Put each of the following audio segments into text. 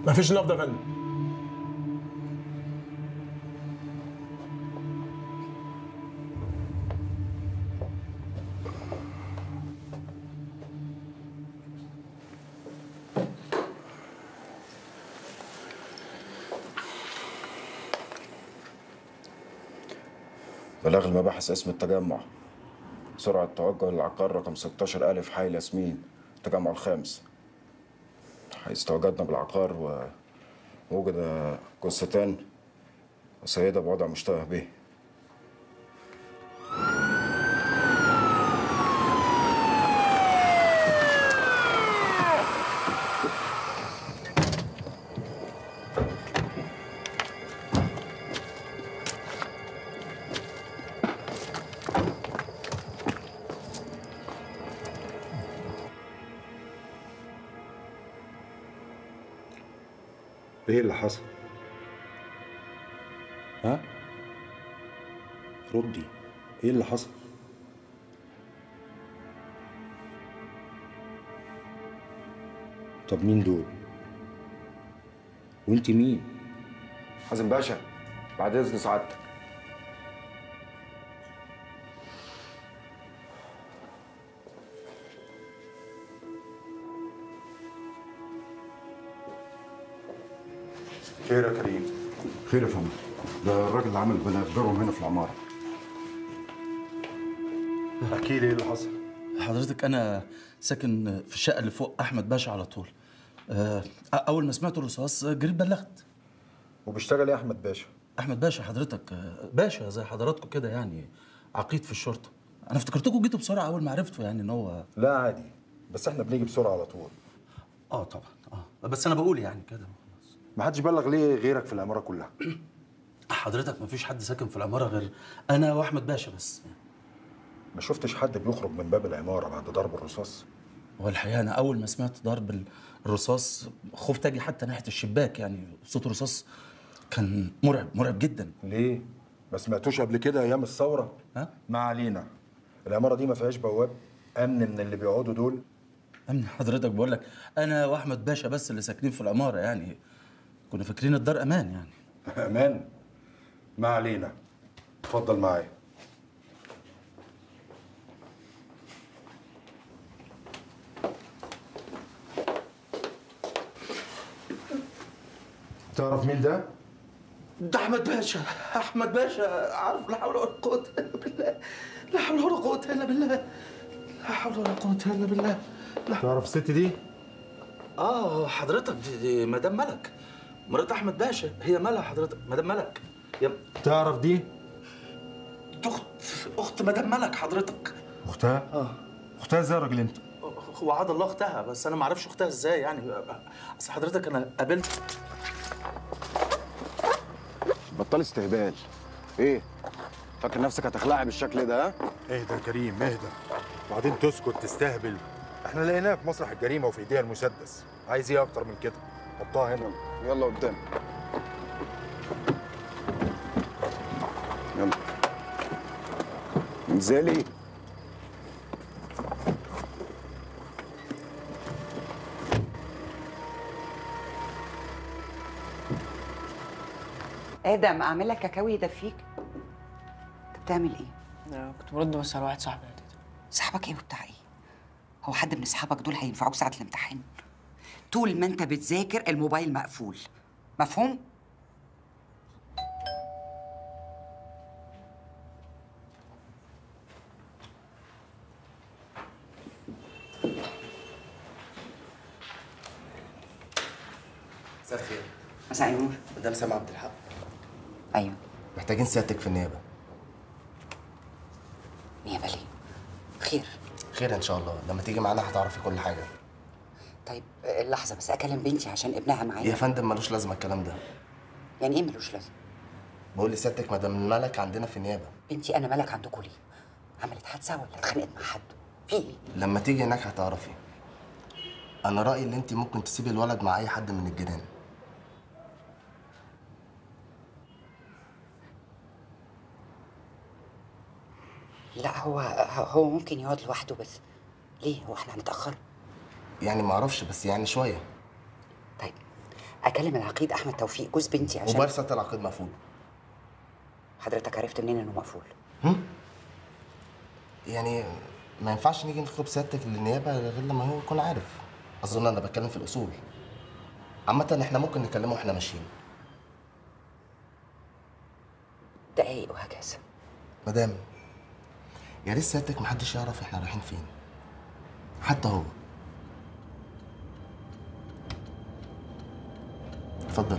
مفيش نفض يا فندم بلاغ المباحث اسم التجمع سرعة توجه للعقار رقم 16 ألف حي ياسمين التجمع الخامس حيث تواجدنا بالعقار و... ووجد جثتان وسيدة بوضع مشتبه به ايه اللي حصل؟ ها؟ ردي ايه اللي حصل؟ طب مين دول؟ وانت مين؟ حازم باشا بعد إذن سعادتك خير يا كريم خير يا فندم ده الراجل اللي عامل بنفجرهم هنا في العمارة احكي لي ايه اللي حصل؟ حضرتك انا ساكن في الشقه اللي فوق احمد باشا على طول آه، اول ما سمعت الرصاص جريت بلغت وبيشتغل ايه احمد باشا؟ احمد باشا حضرتك آه، باشا زي حضراتكم كده يعني عقيد في الشرطه انا افتكرتكم جيتوا بسرعه اول ما عرفتوا يعني ان هو لا عادي بس احنا بنيجي بسرعه على طول اه طبعا اه بس انا بقول يعني كده ما حدش بلغ ليه غيرك في العماره كلها حضرتك ما فيش حد ساكن في العماره غير انا واحمد باشا بس ما شفتش حد بيخرج من باب العماره بعد ضرب الرصاص هو الحقيقه انا اول ما سمعت ضرب الرصاص خفت اجي حتى ناحيه الشباك يعني صوت الرصاص كان مرعب مرعب جدا ليه ما سمعتوش قبل كده ايام الثوره ها ما علينا العماره دي ما فيهاش بواب امن من اللي بيقعدوا دول امن حضرتك بقول لك انا واحمد باشا بس اللي ساكنين في العماره يعني كنا فاكرين الدار امان يعني امان ما علينا اتفضل معايا تعرف مين ده؟ ده احمد باشا احمد باشا عارف لا حول ولا قوه الا بالله لا حول ولا قوه الا بالله لا حول ولا قوه الا بالله لا تعرف الست دي؟ اه حضرتك دي, دي مدام ملك مرات احمد باشا هي مالها حضرتك مدام ملك يا تعرف دي؟ دي اخت اخت مدام ملك حضرتك اختها؟ اه اختها ازاي يا راجل انت؟ وعد الله اختها بس انا ما اعرفش اختها ازاي يعني اصل حضرتك انا قابلت بطل استهبال ايه فاكر نفسك هتخلعي بالشكل ده ها اهدى يا كريم اهدى بعدين تسكت تستهبل احنا لقيناها في مسرح الجريمه وفي ايديها المسدس عايز ايه اكتر من كده حطها هنا يلا قدام يلا انزلي ادم اعمل لك كاكاو يدفيك انت بتعمل ايه كنت برد بس على واحد صاحبي يا تيتا صاحبك ايه وبتاع ايه هو حد من اصحابك دول هينفعوك ساعه الامتحان طول ما انت بتذاكر الموبايل مقفول مفهوم مساء الخير مساء النور مدام سامع عبد الحق ايوه محتاجين سيادتك في النيابه نيابه ليه خير خير ان شاء الله لما تيجي معانا هتعرفي كل حاجه طيب آه، لحظه بس اكلم بنتي عشان ابنها معايا يا فندم ملوش لازمه الكلام ده يعني ايه ملوش لازمه بقول لسيادتك مدام الملك عندنا في النيابه بنتي انا مالك عندكم ليه عملت حادثه ولا اتخانقت مع حد في ايه لما تيجي هناك هتعرفي انا رايي ان انت ممكن تسيبي الولد مع اي حد من الجيران لا هو هو ممكن يقعد لوحده بس ليه هو احنا هنتاخر يعني ما اعرفش بس يعني شويه طيب اكلم العقيد احمد توفيق جوز بنتي عشان موبايل سياده العقيد مقفول حضرتك عرفت منين انه مقفول يعني ما ينفعش نيجي نطلب سيادتك للنيابه غير لما هو يكون عارف اظن انا بتكلم في الاصول عامة احنا ممكن نكلمه واحنا ماشيين دقايق وهكذا مدام يا ريت سيادتك محدش يعرف احنا رايحين فين حتى هو اتفضل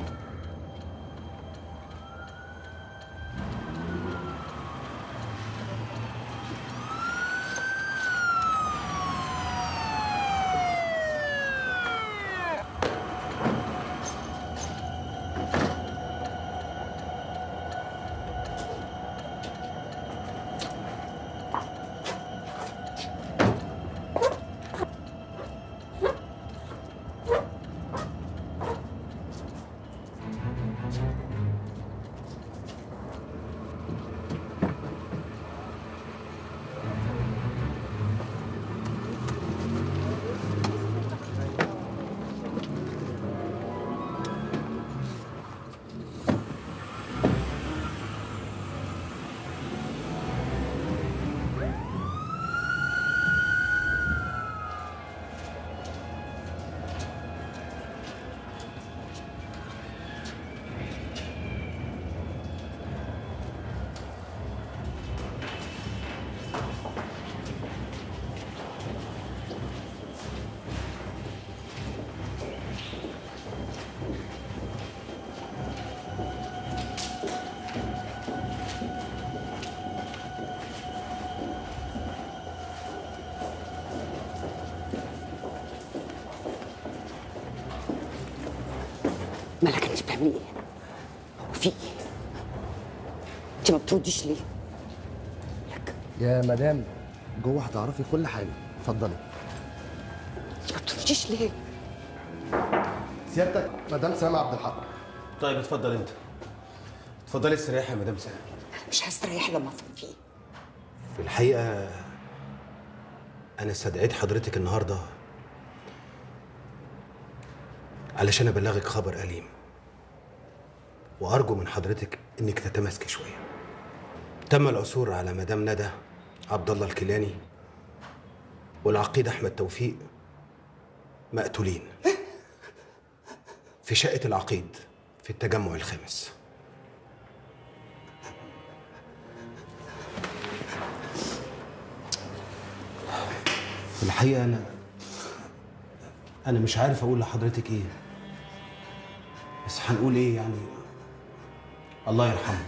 مالك انت بتعملي ايه؟ هو في ايه؟ انت ما بترديش ليه؟ لك يا مدام جوه هتعرفي كل حاجه اتفضلي انت ما بترديش ليه؟ سيادتك مدام سامع عبد الحق طيب اتفضل انت اتفضلي استريحي يا مدام سامي انا مش هستريح لما افهم فيه في الحقيقه انا استدعيت حضرتك النهارده علشان ابلغك خبر اليم وارجو من حضرتك انك تتماسكي شويه تم العثور على مدام ندى عبد الله الكيلاني والعقيد احمد توفيق مقتولين في شقه العقيد في التجمع الخامس في الحقيقة أنا أنا مش عارف أقول لحضرتك إيه بس هنقول إيه يعني الله يرحمه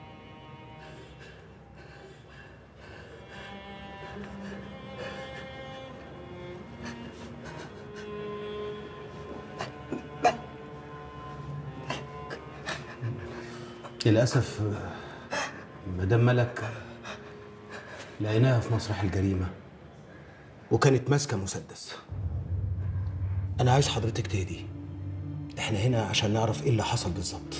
للأسف مدام ملك لقيناها في مسرح الجريمة وكانت ماسكة مسدس أنا عايز حضرتك تهدي إحنا هنا عشان نعرف إيه اللي حصل بالظبط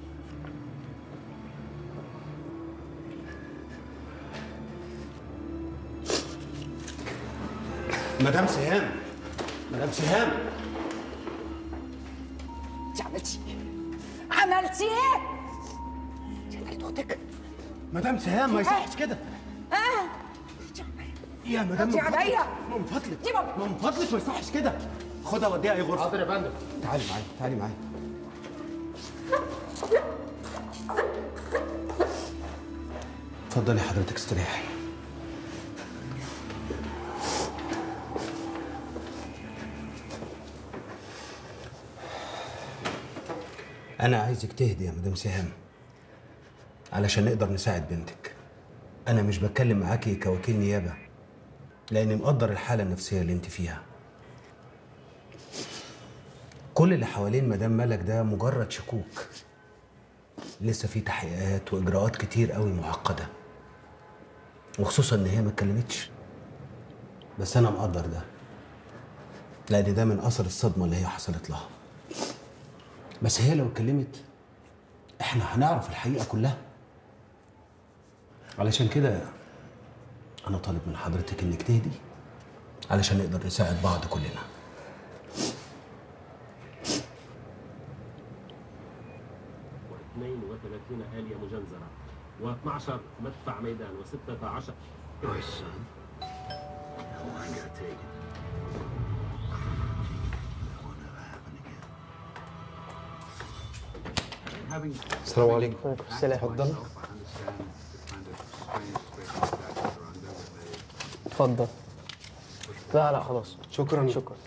مدام سهام مدام سهام انت عملتي ايه؟ عملتي ايه؟ انت قتلت اختك؟ مدام سهام ما يصحش كده يا مدام ردي من فضلك- عليا. من فضلك دي ما- من فضلك ما يصحش كده خدها وديها اي غرفه حاضر يا فندم تعالي معايا تعالي معايا اتفضلي حضرتك استريحي أنا عايزك تهدي يا مدام سهام علشان نقدر نساعد بنتك أنا مش بتكلم معاكي كوكيل نيابة لأني مقدر الحالة النفسية اللي أنت فيها كل اللي حوالين مدام ملك ده مجرد شكوك لسه في تحقيقات واجراءات كتير قوي معقده وخصوصا ان هي ما اتكلمتش بس انا مقدر ده لان ده من اثر الصدمه اللي هي حصلت لها بس هي لو اتكلمت احنا هنعرف الحقيقه كلها علشان كده انا طالب من حضرتك انك تهدي علشان نقدر نساعد بعض كلنا 35 آلية مجنزرة و12 مدفع ميدان و16 السلام عليكم وعليكم السلام اتفضل اتفضل لا لا خلاص شكرا شكرا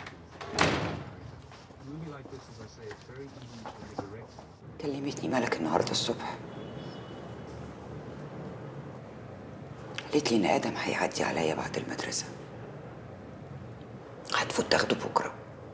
كلمتني ملك النهارده الصبح قالت لي ان ادم هيعدي عليا بعد المدرسه هتفوت تاخده بكره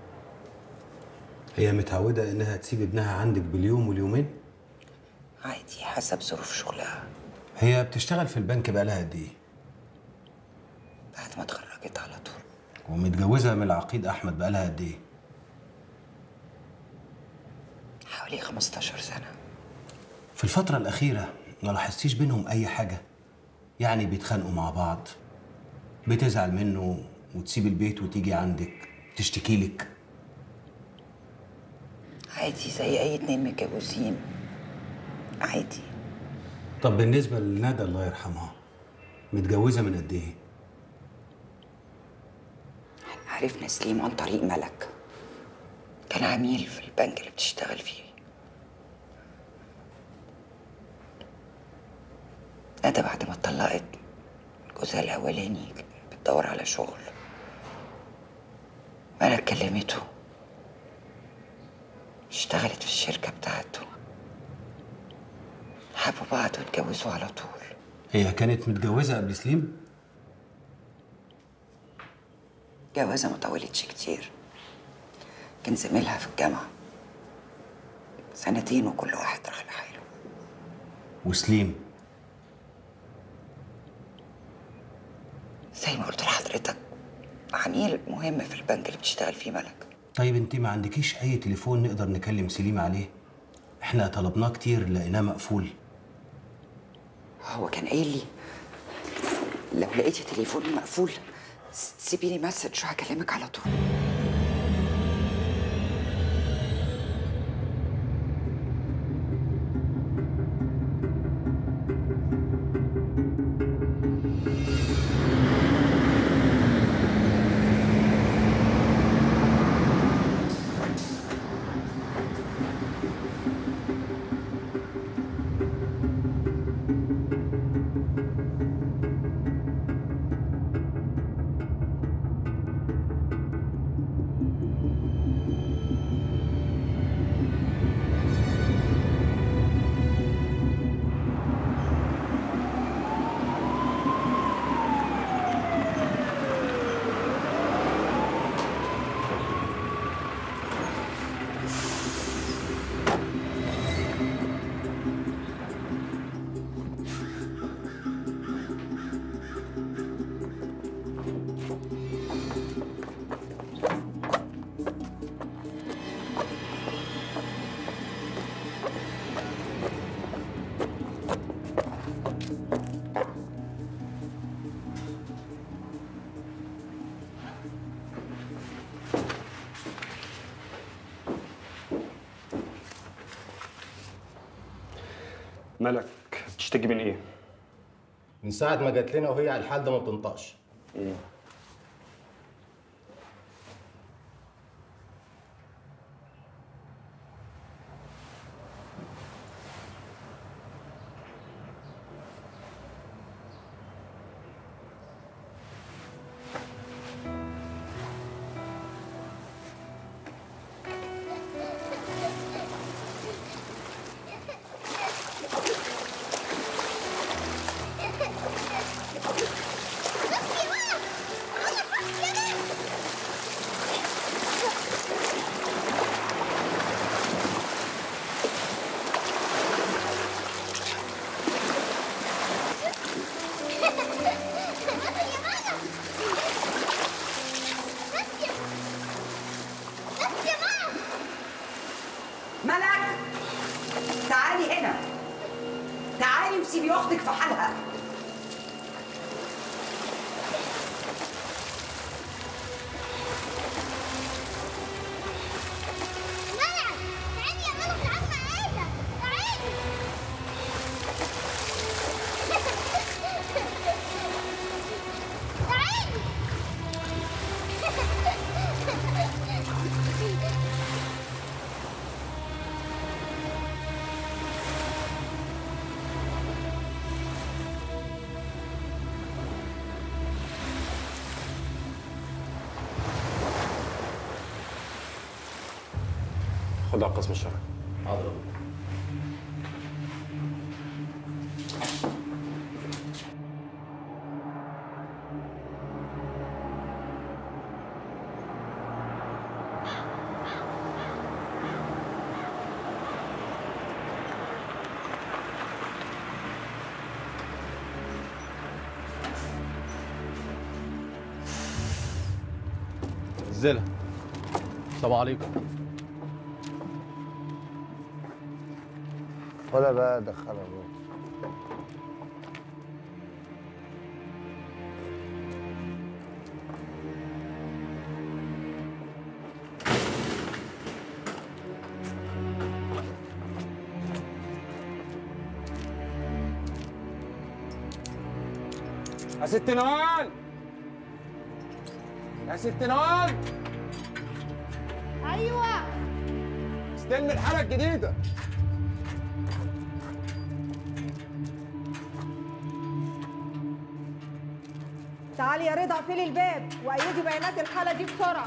هي متعودة إنها تسيب ابنها عندك باليوم واليومين عادي حسب ظروف شغلها هي بتشتغل في البنك بقالها قد إيه بعد ما اتخرجت على طول ومتجوزة من العقيد أحمد بقالها قد إيه حوالي 15 سنه في الفترة الأخيرة ما لاحظتيش بينهم أي حاجة يعني بيتخانقوا مع بعض بتزعل منه وتسيب البيت وتيجي عندك تشتكي لك عادي زي اي اتنين متجوزين عادي طب بالنسبة لندى الله يرحمها متجوزة من قد إيه؟ عرفنا سليم عن طريق ملك كان عميل في البنك اللي بتشتغل فيه ندى بعد ما اتطلقت جوزها الأولاني كانت بتدور على شغل ملك كلمته اشتغلت في الشركة بتاعته حبوا بعض واتجوزوا على طول هي كانت متجوزة قبل سليم؟ جوازة ما طولتش كتير كان زميلها في الجامعة سنتين وكل واحد راح لحاله وسليم زي ما قلت لحضرتك عميل مهم في البنك اللي بتشتغل فيه ملك طيب انت ما عندكيش اي تليفون نقدر نكلم سليم عليه احنا طلبناه كتير لقيناه مقفول هو كان قايل لي لو لقيتي تليفوني مقفول س- سيبي لي مسج وهكلمك على طول ملك بتشتكي من ايه؟ من ساعة ما جات لنا وهي على الحال ده ما بتنطقش ملك تعالي هنا تعالي وسيبي اختك في حالها ملك تعالي يا ملك العم عايزة تعالي خدها على القسم الشرعي حاضر نزلها السلام عليكم ولا بقى دخلها جوه يا ست نوال يا ست نوال ايوه استلم الحالة الجديدة تعالي يا رضا اقفلي الباب وايدي بيانات الحاله دي بسرعه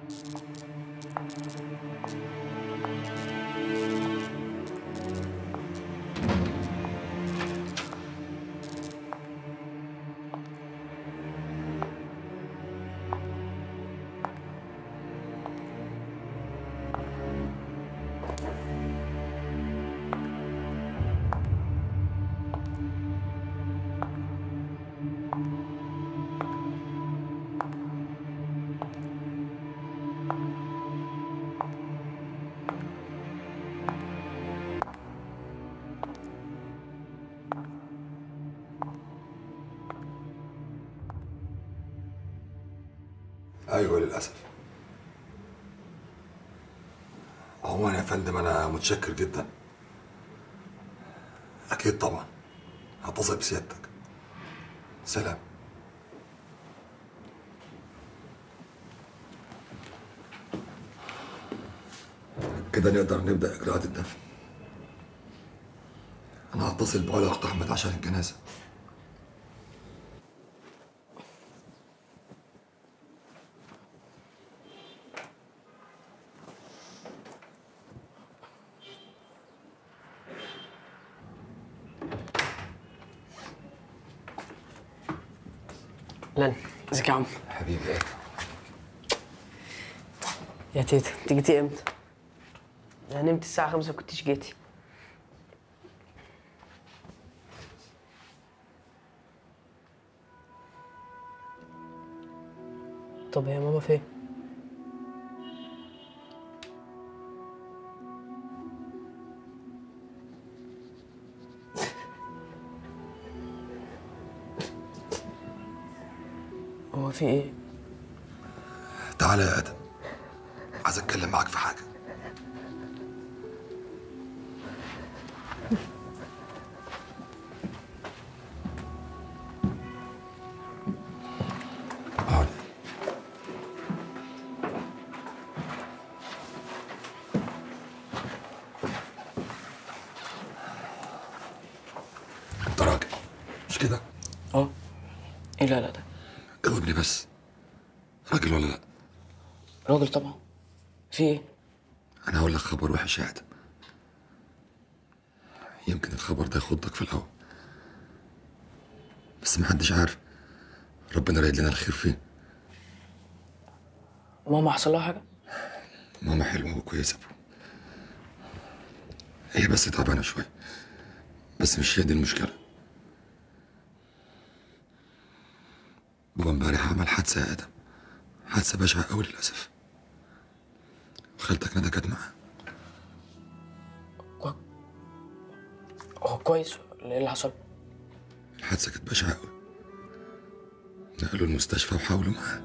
ايوه للاسف عموما يا فندم انا متشكر جدا اكيد طبعا هتصل بسيادتك سلام كده نقدر نبدا اجراءات الدفن انا هتصل بعلا اخت احمد عشان الجنازه لن ازيك يا عم حبيبي ايه يا تيتا انت جيتي امتى؟ انا نمت الساعة خمسة كنتيش جيتي طب هي ماما فين؟ هو في ايه؟ تعالى يا ادم عايز اتكلم معاك في حاجه اقعد انت راجل مش كده اه ايه لا لا ده جاوبني بس راجل ولا لا راجل طبعا في ايه؟ انا هقول لك خبر وحش يا ادم يمكن الخبر ده يخضك في الاول بس محدش عارف ربنا رايد لنا الخير فيه ماما حصل لها حاجة؟ ماما حلوه وكويسه هي بس تعبانه شويه بس مش هي دي المشكله بابا امبارح عمل حادثه يا ادم حادثه بشعه قوي للاسف خالتك ندى كانت معاه هو كويس ولا ايه اللي حصل؟ الحادثه كانت بشعه قوي نقلوا المستشفى وحاولوا معاه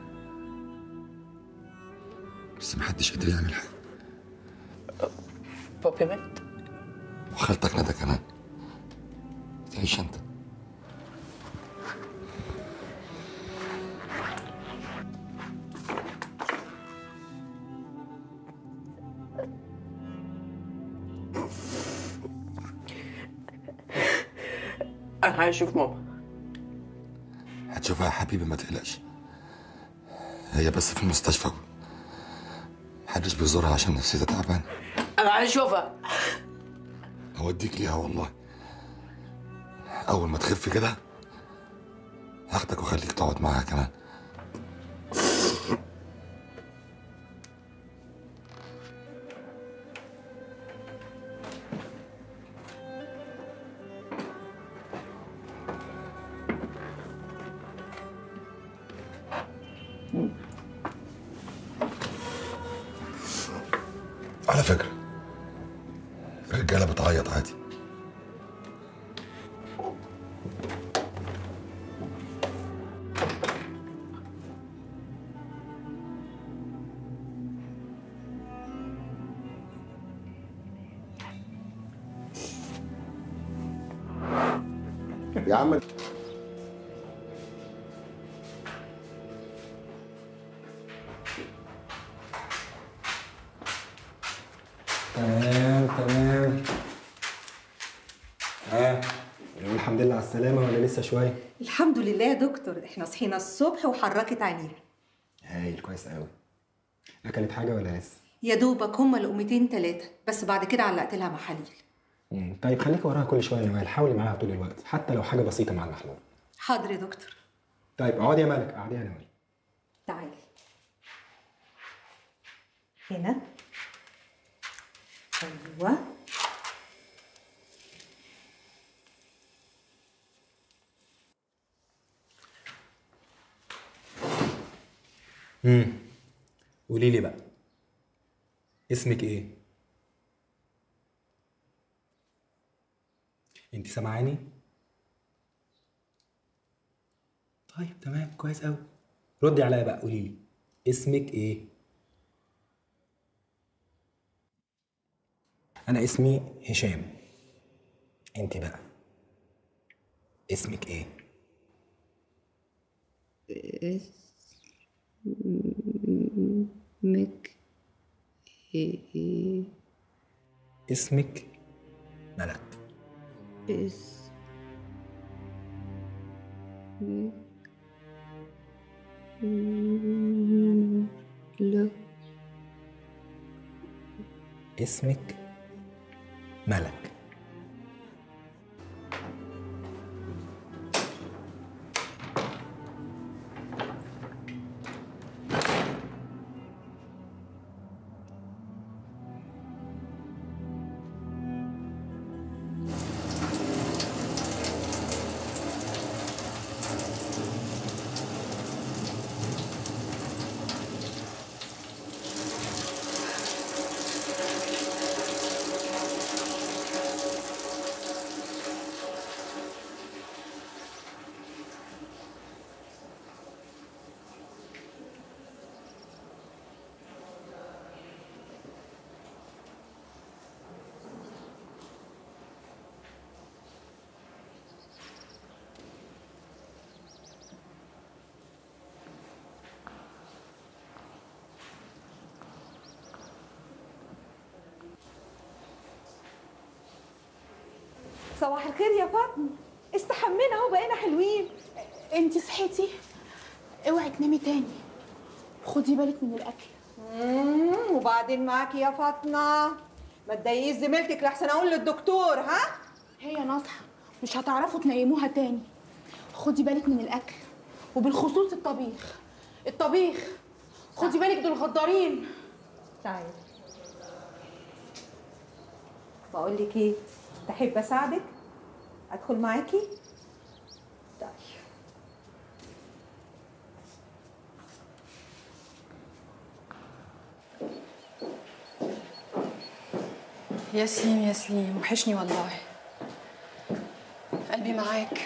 بس محدش قدر يعمل حاجه بابي مات وخالتك ندى كمان تعيش انت انا عايز اشوف ماما هتشوفها يا حبيبي ما تقلقش هي بس في المستشفى محدش بيزورها عشان نفسيتها تعبانه انا عايز اشوفها هوديك ليها والله اول ما تخف كده هاخدك واخليك تقعد معاها كمان على فكرة الرجالة بتعيط عادي يا عم تمام تمام ها الحمد لله على السلامة ولا لسه شوية؟ الحمد لله يا دكتور احنا صحينا الصبح وحركت عينيها هايل كويس قوي أكلت حاجة ولا لسه؟ يا دوبك هما لقمتين تلاتة بس بعد كده علقت لها محاليل مم. طيب خليكي وراها كل شوية يا نوال حاولي معاها طول الوقت حتى لو حاجة بسيطة مع المحلول حاضر يا دكتور طيب اقعدي يا ملك اقعدي يا نوال تعالي هنا ايوه امم قولي لي بقى اسمك ايه؟ انت سامعاني؟ طيب تمام كويس قوي ردي عليا بقى قولي لي اسمك ايه؟ انا اسمي هشام انت بقى اسمك ايه؟ اسمك ايه اسمك ملك اسمك لا اسمك ملك صباح الخير يا فاطمه استحمينا اهو بقينا حلوين انتي صحيتي اوعي تنامي تاني خدي بالك من الاكل مم، وبعدين معاكي يا فاطمه ما تضايقيش زميلتك لحسن اقول للدكتور ها هي ناصحه مش هتعرفوا تنيموها تاني خدي بالك من الاكل وبالخصوص الطبيخ الطبيخ خدي بالك دول غدارين تعالي بقول لك ايه تحب اساعدك ادخل معاكي طيب يا سليم يا سليم وحشني والله قلبي معاك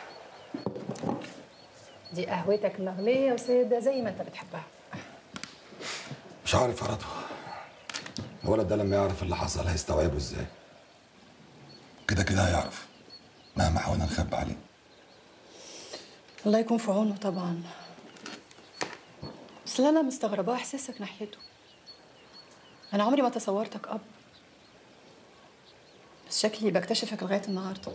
دي قهوتك مغلية وسادة زي ما انت بتحبها مش عارف يا رضوى الولد ده لما يعرف اللي حصل هيستوعبه ازاي كده كده هيعرف مهما حاولنا نخبي عليه الله يكون في عونه طبعا بس اللي انا مستغرباه احساسك ناحيته انا عمري ما تصورتك اب بس شكلي بكتشفك لغايه النهارده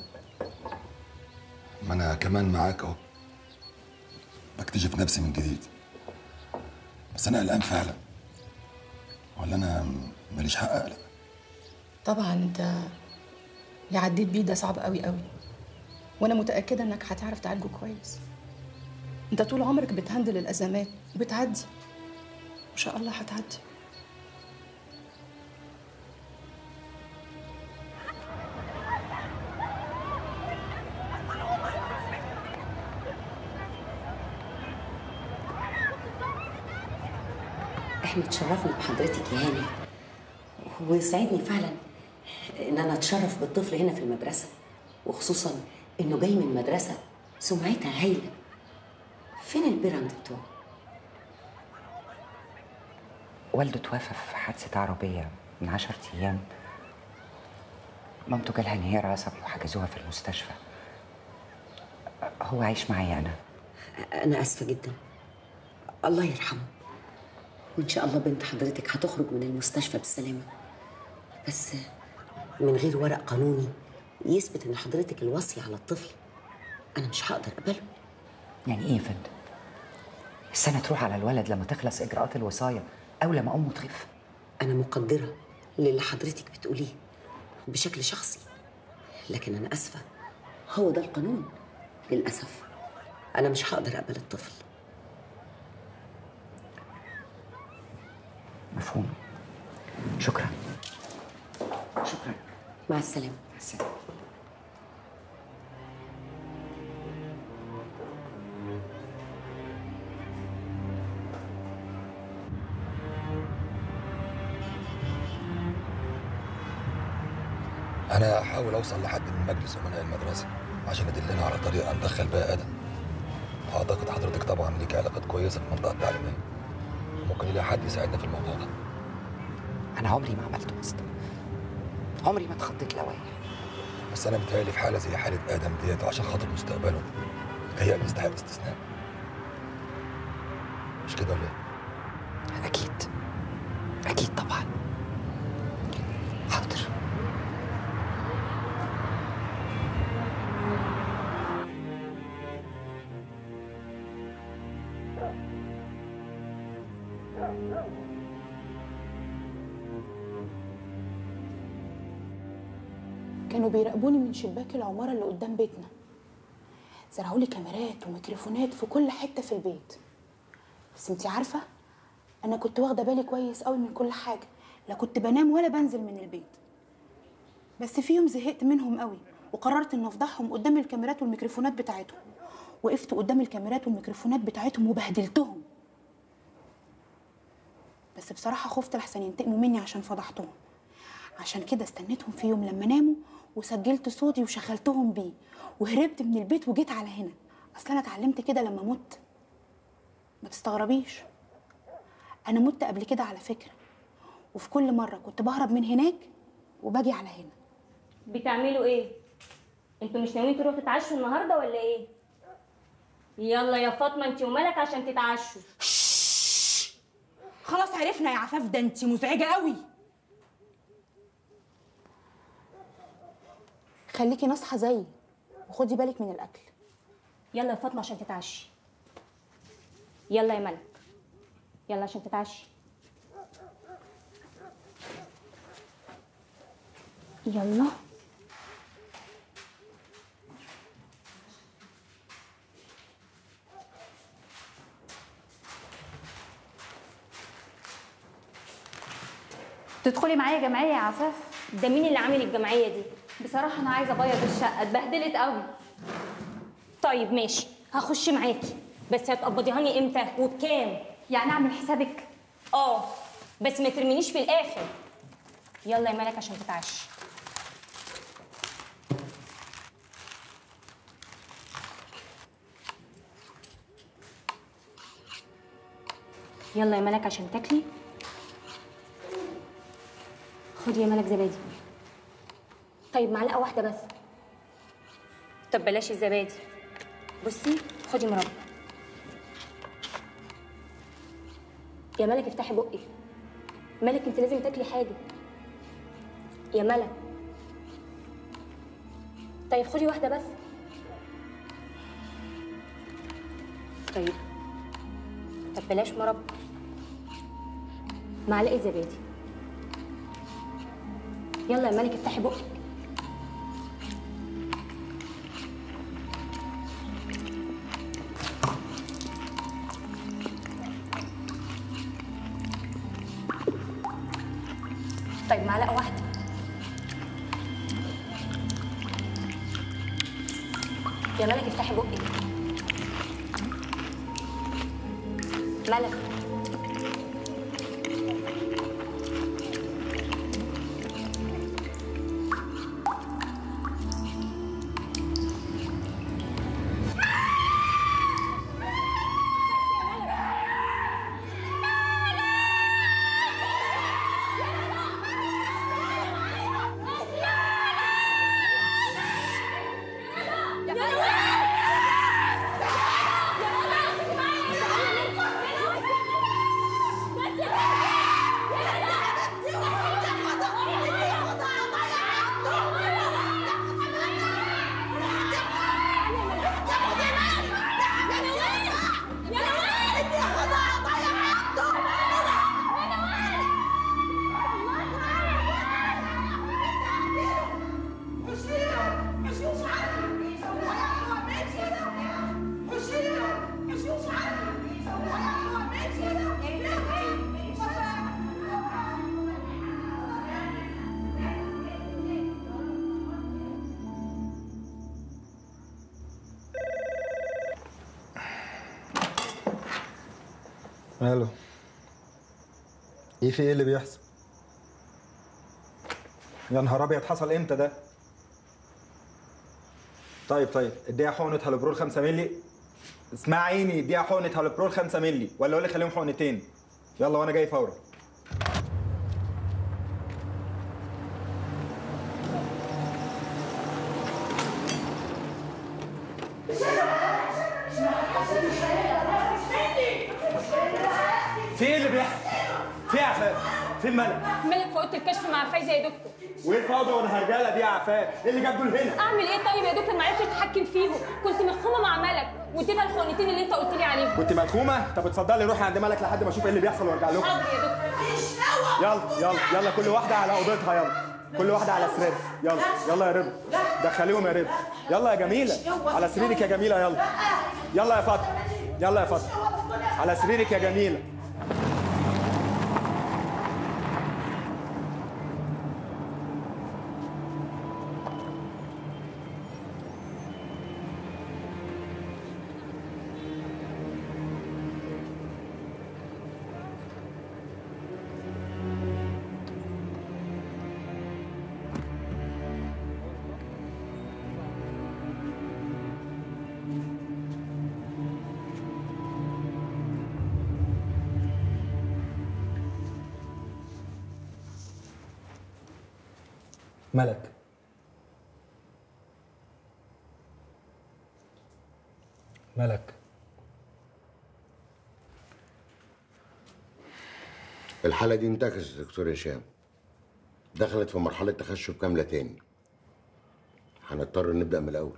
ما انا كمان معاك اهو بكتشف نفسي من جديد بس انا قلقان فعلا ولا انا ماليش حق اقلق طبعا انت اللي عديت بيه ده صعب قوي قوي وانا متاكده انك هتعرف تعالجه كويس انت طول عمرك بتهندل الازمات وبتعدي ان شاء الله هتعدي احنا اتشرفنا بحضرتك يا هاني ويسعدني فعلا ان انا اتشرف بالطفل هنا في المدرسه وخصوصا انه جاي من مدرسه سمعتها هايله فين البيرند بتوعه والده توفى في حادثة عربية من عشرة أيام مامته جالها انهيار عصبي وحجزوها في المستشفى هو عايش معايا أنا انا اسفه جدا الله يرحمه وان شاء الله بنت حضرتك هتخرج من المستشفى بالسلامه بس من غير ورق قانوني يثبت ان حضرتك الوصي على الطفل انا مش هقدر اقبله يعني إيه يا فندم؟ السنة تروح على الولد لما تخلص إجراءات الوصاية أو لما أمه تخف انا مقدره للي حضرتك بتقوليه بشكل شخصي لكن انا اسفه هو ده القانون للاسف انا مش هقدر اقبل الطفل مفهوم شكرا شكرا مع السلامه مع السلامة انا هحاول اوصل لحد من مجلس امناء المدرسه عشان يدلنا على طريقه ندخل بيها ادم اعتقد حضرتك طبعا ليك علاقات كويسه في المنطقه التعليميه ممكن يلاقي حد يساعدنا في الموضوع ده أنا عمري ما عملت وسط عمري ما اتخطيت لوائح بس انا متهيألي في حاله زي حاله ادم ديت وعشان خاطر مستقبله متهيألي يستحق استثناء مش كده ولا ايه؟ أكيد أكيد طبعا حاضر كانوا بيراقبوني من شباك العمارة اللي قدام بيتنا زرعوا لي كاميرات وميكروفونات في كل حتة في البيت بس انتي عارفة أنا كنت واخدة بالي كويس قوي من كل حاجة لا كنت بنام ولا بنزل من البيت بس في يوم زهقت منهم قوي وقررت إن أفضحهم قدام الكاميرات والميكروفونات بتاعتهم وقفت قدام الكاميرات والميكروفونات بتاعتهم وبهدلتهم بس بصراحة خفت لحسن ينتقموا مني عشان فضحتهم عشان كده استنيتهم في يوم لما ناموا وسجلت صوتي وشغلتهم بيه وهربت من البيت وجيت على هنا اصل انا اتعلمت كده لما مت ما تستغربيش انا مت قبل كده على فكره وفي كل مره كنت بهرب من هناك وباجي على هنا بتعملوا ايه انتوا مش ناويين تروحوا تتعشوا النهارده ولا ايه يلا يا فاطمه انت ومالك عشان تتعشوا خلاص عرفنا يا عفاف ده انت مزعجه قوي خليكي ناصحه زيي وخدي بالك من الاكل يلا يا فاطمه عشان تتعشي يلا يا ملك يلا عشان تتعشي يلا تدخلي معايا جمعيه يا عفاف ده مين اللي عامل الجمعيه دي بصراحه انا عايزه ابيض الشقه اتبهدلت قوي طيب ماشي هخش معاكي بس هتقبضيهاني امتى وبكام يعني اعمل حسابك اه بس ما ترمينيش في الاخر يلا يا ملك عشان تتعشي يلا يا ملك عشان تاكلي خدي يا ملك زبادي طيب معلقه واحده بس طب بلاش الزبادي بصي خدي مربى يا ملك افتحي بقك ملك انت لازم تاكلي حاجه يا ملك طيب خدي واحده بس طيب طب بلاش مربى معلقه زبادي يلا يا ملك افتحي بقك طيب معلقه واحده يا ملك افتحي بقك ملك ماله ايه في ايه اللي بيحصل يا نهار ابيض حصل امتى ده طيب طيب اديها حقنه هالبرول 5 مللي اسمع عيني اديها حقنه هالبرول 5 مللي ولا اقول لك خليهم حقنتين يلا وانا جاي فورا في ايه اللي بيحصل؟ في ايه يا عفاف؟ فين ملك؟ ملك في اوضه الكشف مع فايزه يا دكتور وايه الفوضى والهرجله دي يا عفاف؟ ايه اللي جاب دول هنا؟ اعمل ايه طيب يا دكتور ما عرفتش اتحكم فيهم كنت مخومه مع ملك واديتها الخونتين اللي انت قلت لي عليهم كنت ملخومه؟ طب اتفضلي روحي عند ملك لحد ما اشوف ايه اللي بيحصل وارجع لكم حاضر يا دكتور يلا يلا يلا كل واحده على اوضتها يلا كل واحده على سريرها يلا يلا يا رضا دخليهم يا رضا يلا يا جميله على سريرك يا جميله يلا يلا يا فاطمه يلا يا فاطمه على سريرك يا جميله ملك ملك الحالة دي انتكست يا دكتور هشام دخلت في مرحلة تخشب كاملة تاني هنضطر نبدأ من الأول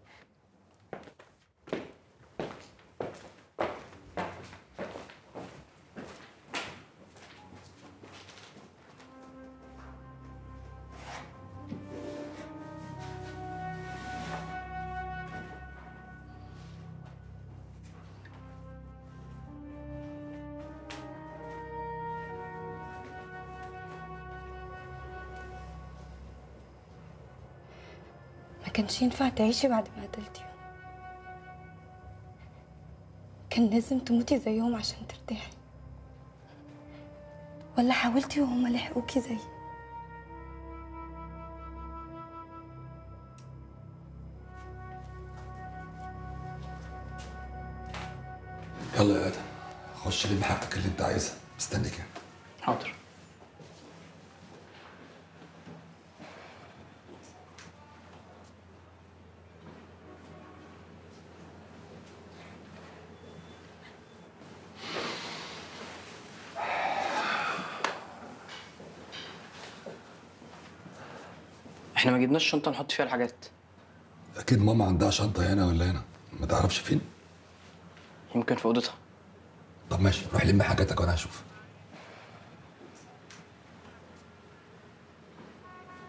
ما كانش ينفع تعيشي بعد ما قتلتيهم كان لازم تموتي زيهم عشان ترتاحي ولا حاولتي وهما لحقوكي زيي يلا يا ادم خش لم حاجتك اللي انت عايزها مستنيك يعني. حاضر احنا ما جبناش شنطه نحط فيها الحاجات اكيد ماما عندها شنطه هنا ولا هنا ما تعرفش فين يمكن في اوضتها طب ماشي روح لم حاجاتك وانا هشوف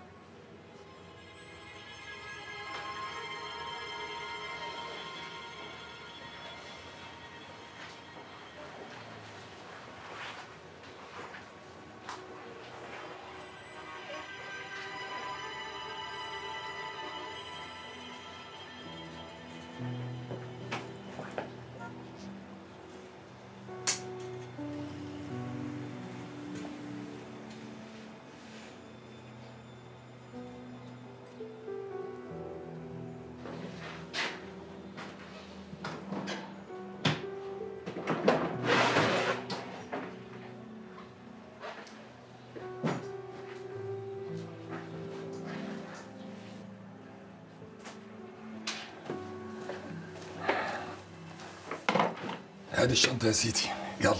ادي الشنطه يا سيدي يلا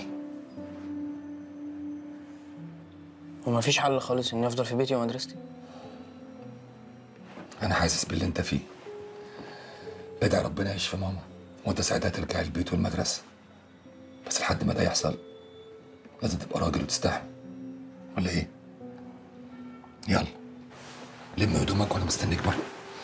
وما فيش حل خالص اني افضل في بيتي ومدرستي انا حاسس باللي انت فيه ادعي ربنا يشفي ماما وانت ساعتها ترجع البيت والمدرسه بس لحد ما ده يحصل لازم تبقى راجل وتستحمل ولا ايه يلا لم هدومك وانا مستنيك بره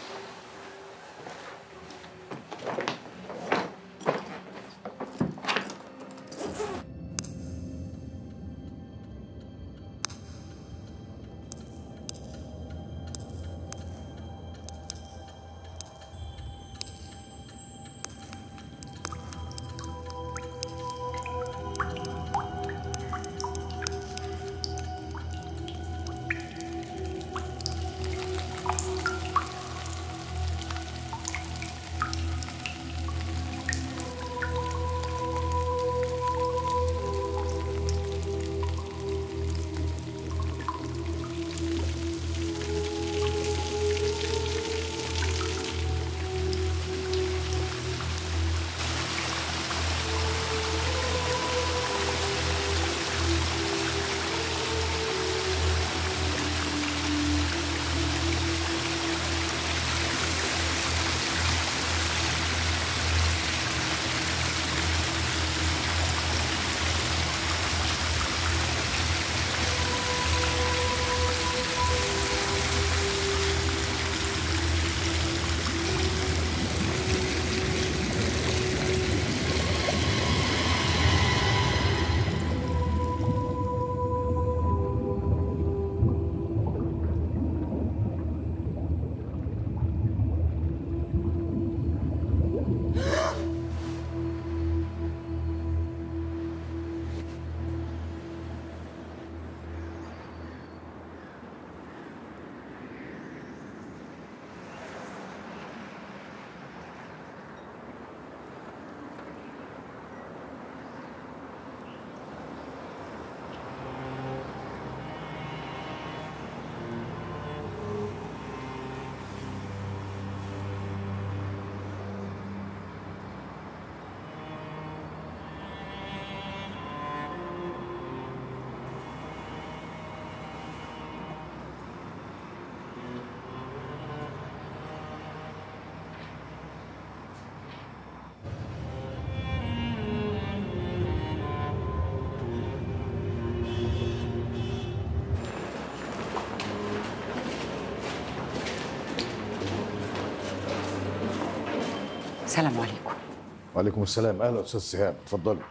السلام عليكم وعليكم السلام اهلا استاذ سهام اتفضلي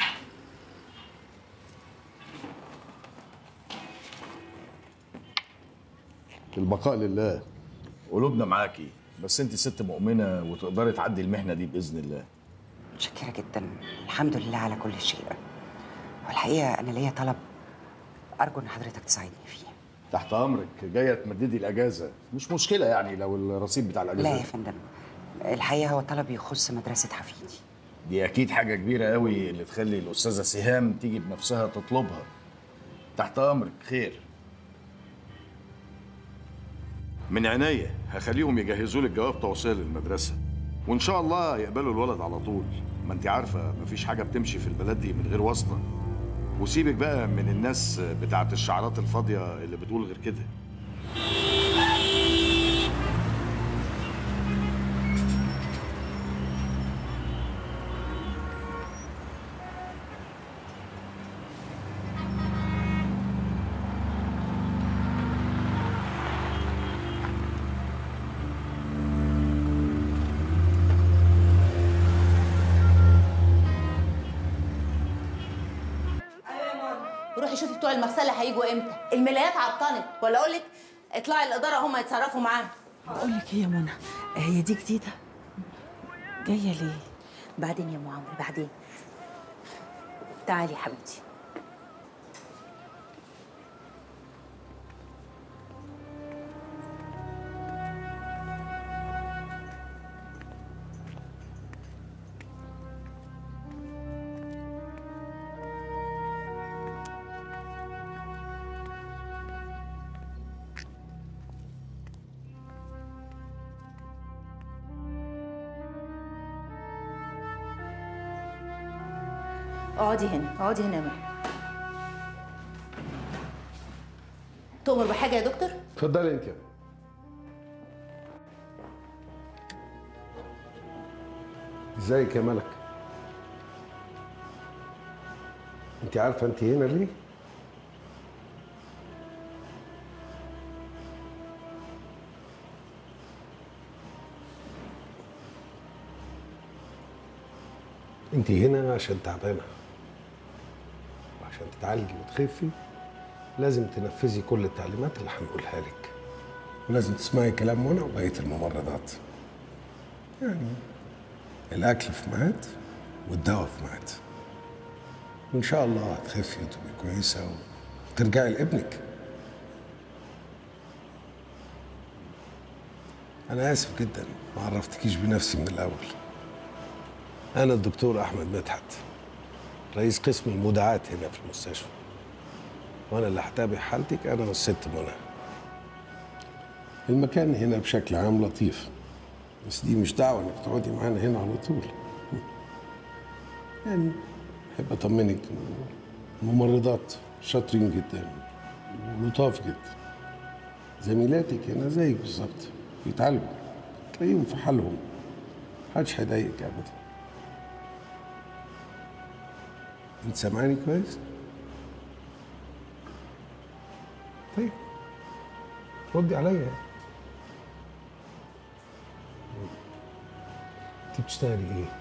البقاء لله قلوبنا معاكي بس انت ست مؤمنه وتقدري تعدي المحنه دي باذن الله متشكرة جدا الحمد لله على كل شيء والحقيقة أنا ليا طلب أرجو إن حضرتك تساعدني فيه تحت امرك جايه تمددي الاجازه مش مشكله يعني لو الرصيد بتاع الاجازه لا يا فندم الحقيقة هو طلب يخص مدرسة حفيدي دي اكيد حاجه كبيره قوي اللي تخلي الاستاذه سهام تيجي بنفسها تطلبها تحت امرك خير من عينيا هخليهم يجهزوا لك جواب توصيل للمدرسه وان شاء الله يقبلوا الولد على طول ما انت عارفه مفيش حاجه بتمشي في البلد دي من غير واسطه وسيبك بقى من الناس بتاعت الشعارات الفاضيه اللي بتقول غير كده روحي شوفي بتوع المغسله هيجوا امتى الملايات عطلت ولا اقول لك اطلعي الاداره هم يتصرفوا معاها بقول لك ايه يا منى هي دي جديده جايه ليه بعدين يا ام عمرو بعدين تعالي يا حبيبتي اقعدي هنا اقعدي هنا يا مريم تؤمر بحاجه يا دكتور اتفضلي انت ازيك يا ملك انت عارفه انت هنا ليه انت هنا عشان تعبانه وعشان تتعالجي وتخفي لازم تنفذي كل التعليمات اللي هنقولها لك ولازم تسمعي كلام منى وبقيه الممرضات يعني الاكل في ميعاد والدواء في ميعاد وان شاء الله هتخفي وتبقي كويسه وترجعي لابنك انا اسف جدا ما عرفتكيش بنفسي من الاول انا الدكتور احمد مدحت رئيس قسم المودعات هنا في المستشفى وانا اللي هتابع حالتك انا والست منى المكان هنا بشكل عام لطيف بس دي مش دعوه انك تقعدي معانا هنا على طول يعني احب اطمنك إن الممرضات شاطرين جدا ولطاف جدا زميلاتك هنا زيك بالظبط بيتعالجوا تلاقيهم في حالهم محدش هيضايقك ابدا انت سامعاني كويس؟ طيب ردي عليا انت بتشتغلي ايه؟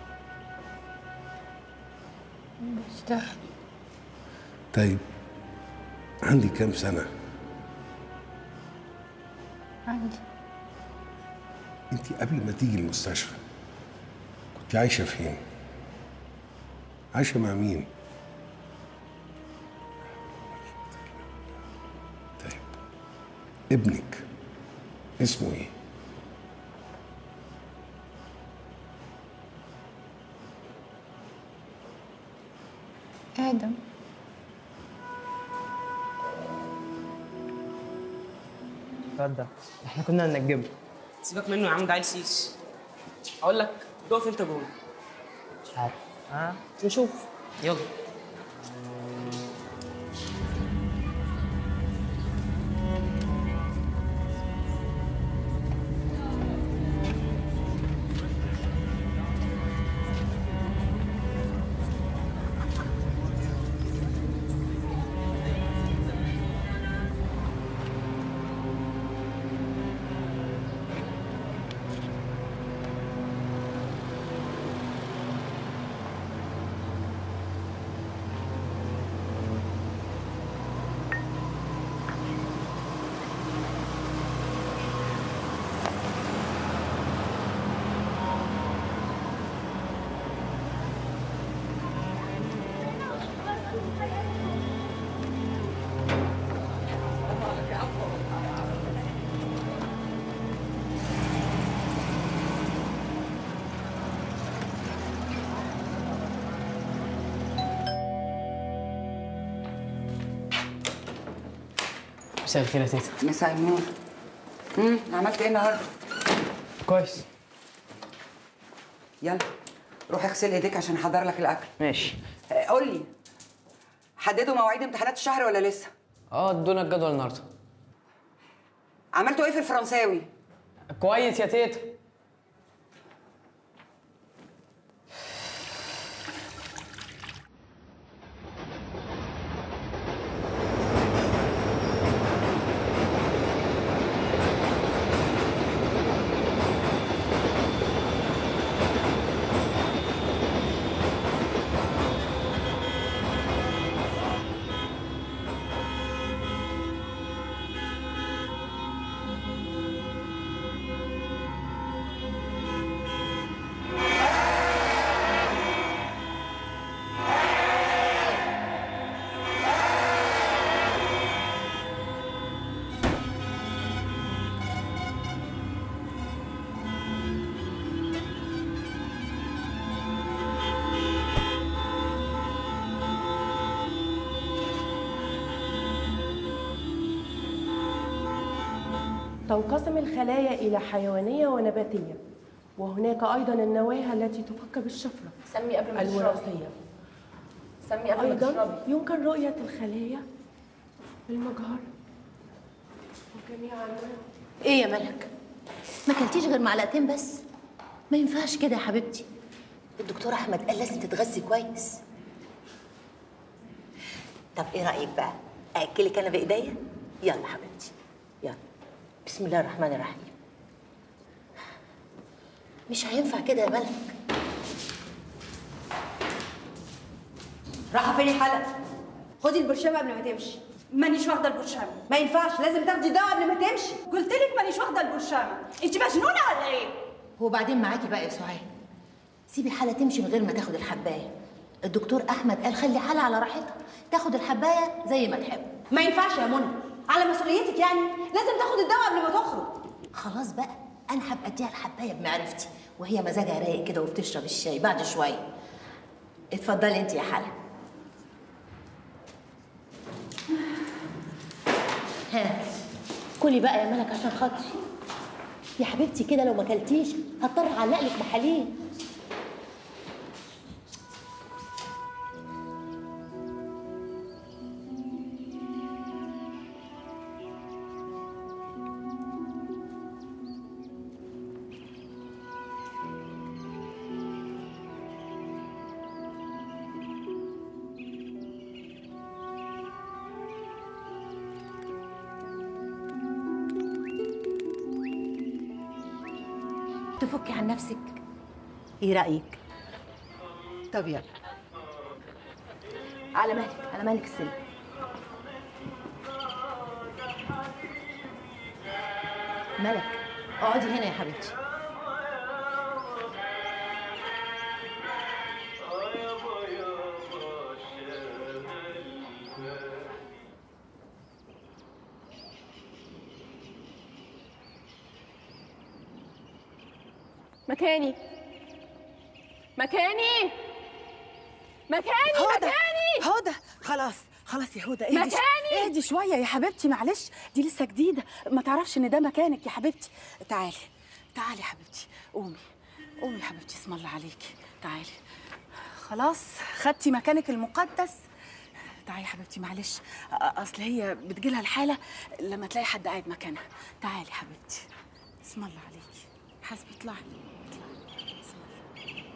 بشتغل طيب عندي كام سنة؟ عندي انت قبل ما تيجي المستشفى كنت عايشة فين؟ عايشة مع مين؟ طيب ابنك اسمه ايه؟ آدم الواد ده احنا كنا هننجمه سيبك منه يا عم ده عيل سيس اقول لك تقف انت جوه مش عارف ها نشوف يلا مساء الخير يا تيتا مساء النور امم عملت ايه النهارده؟ كويس يلا روح اغسل ايديك عشان احضر لك الاكل ماشي آه، قول لي حددوا مواعيد امتحانات الشهر ولا لسه؟ اه ادونا الجدول النهارده عملتوا ايه في الفرنساوي؟ كويس يا تيتا تنقسم الخلايا إلى حيوانية ونباتية وهناك أيضا النواة التي تفك بالشفرة سمي قبل ما تشربي. الوراثية سمي قبل ما أيضا تشربي يمكن رؤية الخلايا بالمجهر وجميعا ايه يا ملك ما كلتيش غير معلقتين بس ما ينفعش كده يا حبيبتي الدكتور احمد قال لازم تتغذي كويس طب ايه رايك بقى اكلك انا بايديا يلا حبيبتي يلا بسم الله الرحمن الرحيم مش هينفع كده يا ملك رايحه فين يا حلا خدي البرشامه قبل ما تمشي مانيش واخده البرشامه ما ينفعش لازم تاخدي دواء قبل ما تمشي قلت لك مانيش واخده البرشامه انت مجنونه ولا ايه وبعدين معاكي بقى يا سعاد سيبي حالة تمشي من غير ما تاخد الحباية الدكتور أحمد قال خلي حالة على راحتها تاخد الحباية زي ما تحب ما ينفعش يا منى على مسؤوليتك يعني لازم تاخد الدواء قبل ما تخرج خلاص بقى أنا هبقى أديها الحباية بمعرفتي وهي مزاجها رايق كده وبتشرب الشاي بعد شوية اتفضلي انت يا حلا ها كلي بقى يا ملك عشان خاطري يا حبيبتي كده لو ما كلتيش هضطر اعلق لك بحليب تفكي عن نفسك ايه رايك طب يلا على مهلك على مهلك السلم ملك اقعدي هنا يا حبيبتي مكاني مكاني مكاني هدى مكاني هدى خلاص خلاص يا هدى اهدي ش- مكاني! اهدي شويه يا حبيبتي معلش دي لسه جديده ما تعرفش ان ده مكانك يا حبيبتي تعالي تعالي يا حبيبتي قومي قومي يا حبيبتي اسم الله عليكي تعالي خلاص خدتي مكانك المقدس تعالي يا حبيبتي معلش أ- اصل هي بتجيلها الحاله لما تلاقي حد قاعد مكانها تعالي يا حبيبتي اسم الله عليكي حسبي اطلعي اطلعي. اسم الله.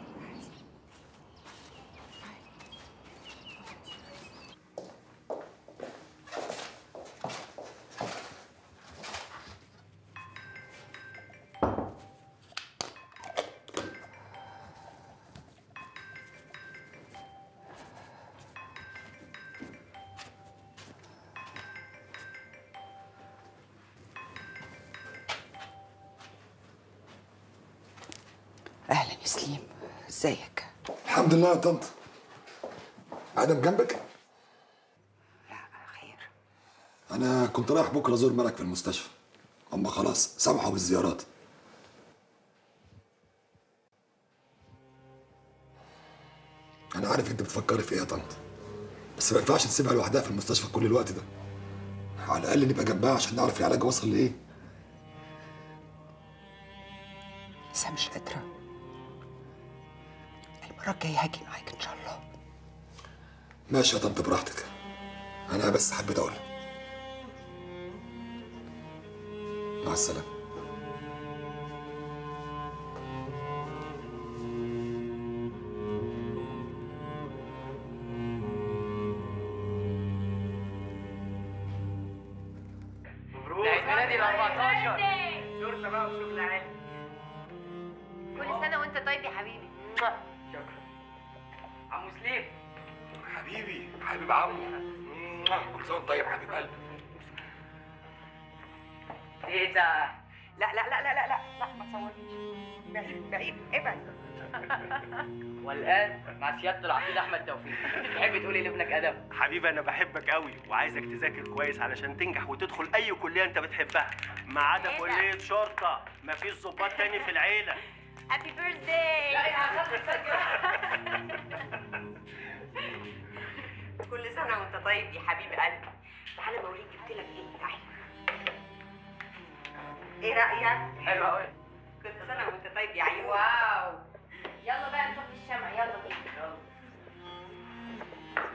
اهلا يا سليم ازيك الحمد لله يا طنط ادم جنبك انا كنت رايح بكره ازور ملك في المستشفى هم خلاص سمحوا بالزيارات انا عارف انت بتفكري في ايه يا طنط بس ما ينفعش تسيبها لوحدها في المستشفى كل الوقت ده على الاقل نبقى جنبها عشان نعرف العلاج وصل لايه لسه مش قادره المره الجايه هاجي معاك ان شاء الله ماشي يا طنط براحتك انا بس حبيت اقول مع السلامه مبروك عيد ميلادي ال 14 دورنا بقى وشغل عالي كل سنة وانت طيب يا حبيبي شكرا عمو سليم حبيبي حبيب عمو كل سنه وانت طيب حبيب قلبي ايه ده؟ لا لا لا لا لا لا لا ما تصورنيش بعيد بعيد ابعد والان مع سياده العقيد احمد توفيق تحب تقولي لابنك ادب حبيبي انا بحبك قوي وعايزك تذاكر كويس علشان تنجح وتدخل اي كليه انت بتحبها ما عدا إيه ده؟ كليه شرطه مفيش ظباط تاني في العيله هابي بيرثداي لا يا كل سنه وانت طيب يا حبيب قلبي تعالى ما اوريك جبت لك ايه تعالى ايه رايك حلو قوي كل سنه وانت طيب يا عيون واو يلا بقى نطفي الشمع يلا بينا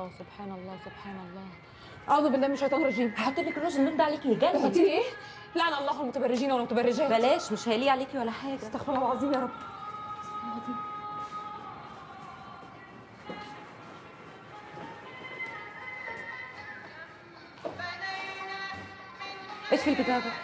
الله سبحان الله سبحان الله اعوذ بالله من الشيطان الرجيم هحط لك الراجل نرد عليكي يجنن تحطي لي ايه؟ لعن الله المتبرجين والمتبرجات بلاش مش هيليق عليكي ولا حاجه استغفر الله العظيم يا رب اطفي البتاع ده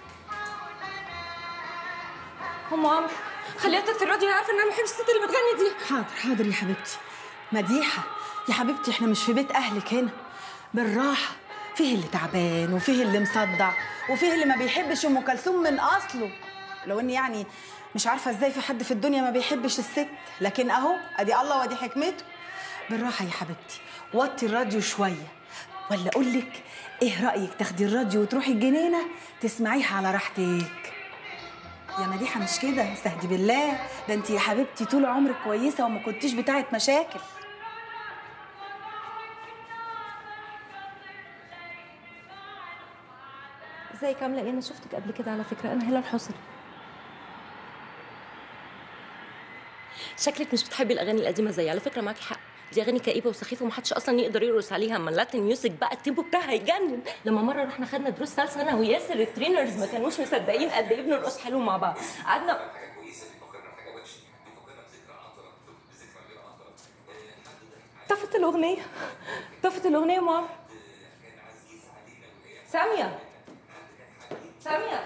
ام عمرو خليها تطفي الراديو انا عارفه ان انا ما بحبش الست اللي بتغني دي حاضر حاضر يا حبيبتي مديحة يا حبيبتي احنا مش في بيت اهلك هنا بالراحة فيه اللي تعبان وفيه اللي مصدع وفيه اللي ما بيحبش ام كلثوم من اصله لو اني يعني مش عارفة ازاي في حد في الدنيا ما بيحبش الست لكن اهو ادي الله وادي حكمته بالراحة يا حبيبتي وطي الراديو شوية ولا اقول لك ايه رأيك تاخدي الراديو وتروحي الجنينة تسمعيها على راحتك يا مديحة مش كده استهدي بالله ده انت يا حبيبتي طول عمرك كويسة وما كنتيش بتاعت مشاكل ازيك عامله ايه انا شفتك قبل كده على فكره انا هلال حسني شكلك مش بتحبي الاغاني القديمه زي على فكره معاكي حق دي اغاني كئيبه وسخيفه ومحدش اصلا يقدر يرقص عليها اما اللاتين ميوزك بقى التيمبو بتاعها يجنن لما مره رحنا خدنا دروس سلسله انا وياسر الترينرز ما كانوش مصدقين قد ايه بنرقص حلو مع بعض قعدنا طفت الاغنيه طفت الاغنيه يا ماما ساميه ساميه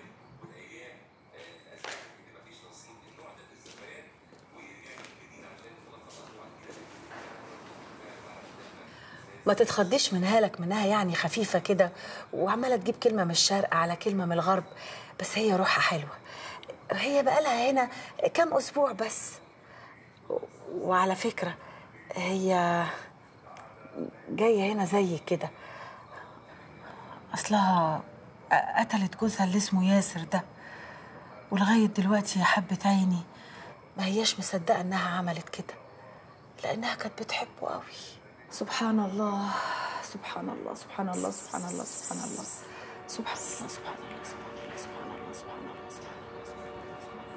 ما تتخضيش منها لك منها يعني خفيفة كده وعمالة تجيب كلمة من الشرق على كلمة من الغرب بس هي روحها حلوة هي بقالها هنا كام أسبوع بس و- وعلى فكرة هي جاية هنا زي كده أصلها قتلت جوزها اللي اسمه ياسر ده ولغاية دلوقتي يا حبة عيني ما هياش مصدقة إنها عملت كده لأنها كانت بتحبه قوي سبحان الله سبحان الله سبحان الله سبحان الله سبحان الله سبحان الله سبحان الله سبحان الله سبحان الله سبحان الله سبحان الله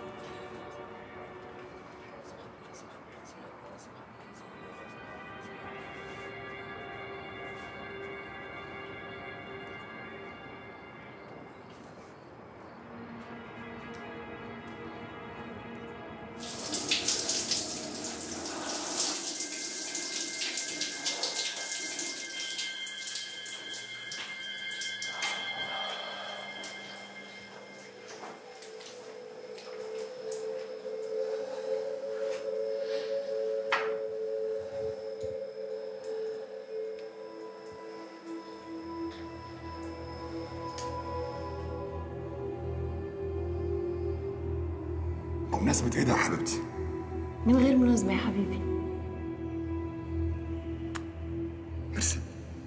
بمناسبة ايه ده يا حبيبتي؟ من غير مناسبة يا حبيبي ميرسي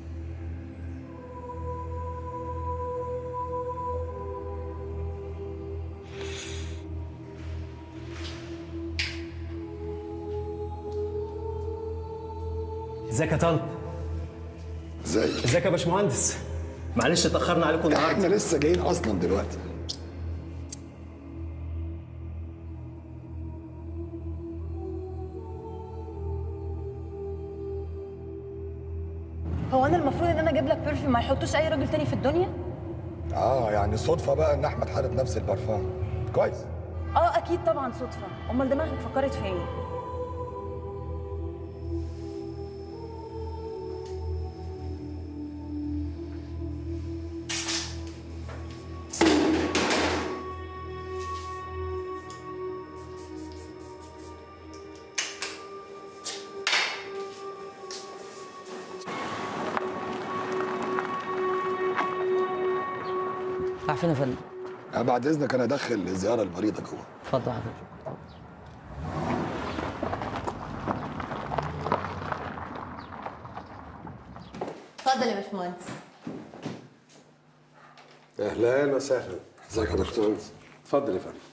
ازيك يا طلب ازيك ازيك يا باشمهندس معلش اتاخرنا عليكم النهارده احنا لسه جايين اصلا دلوقتي هو انا المفروض ان انا اجيب لك برفيوم ما يحطوش اي راجل تاني في الدنيا اه يعني صدفة بقى ان احمد حاطط نفس البرفان كويس اه اكيد طبعا صدفه امال دماغك فكرت في ايه عارفين يا فندم آه بعد اذنك انا ادخل زيارة المريضة جوه اتفضل حضرتك اتفضل يا باشمهندس اهلا وسهلا ازيك يا دكتور اتفضل يا فندم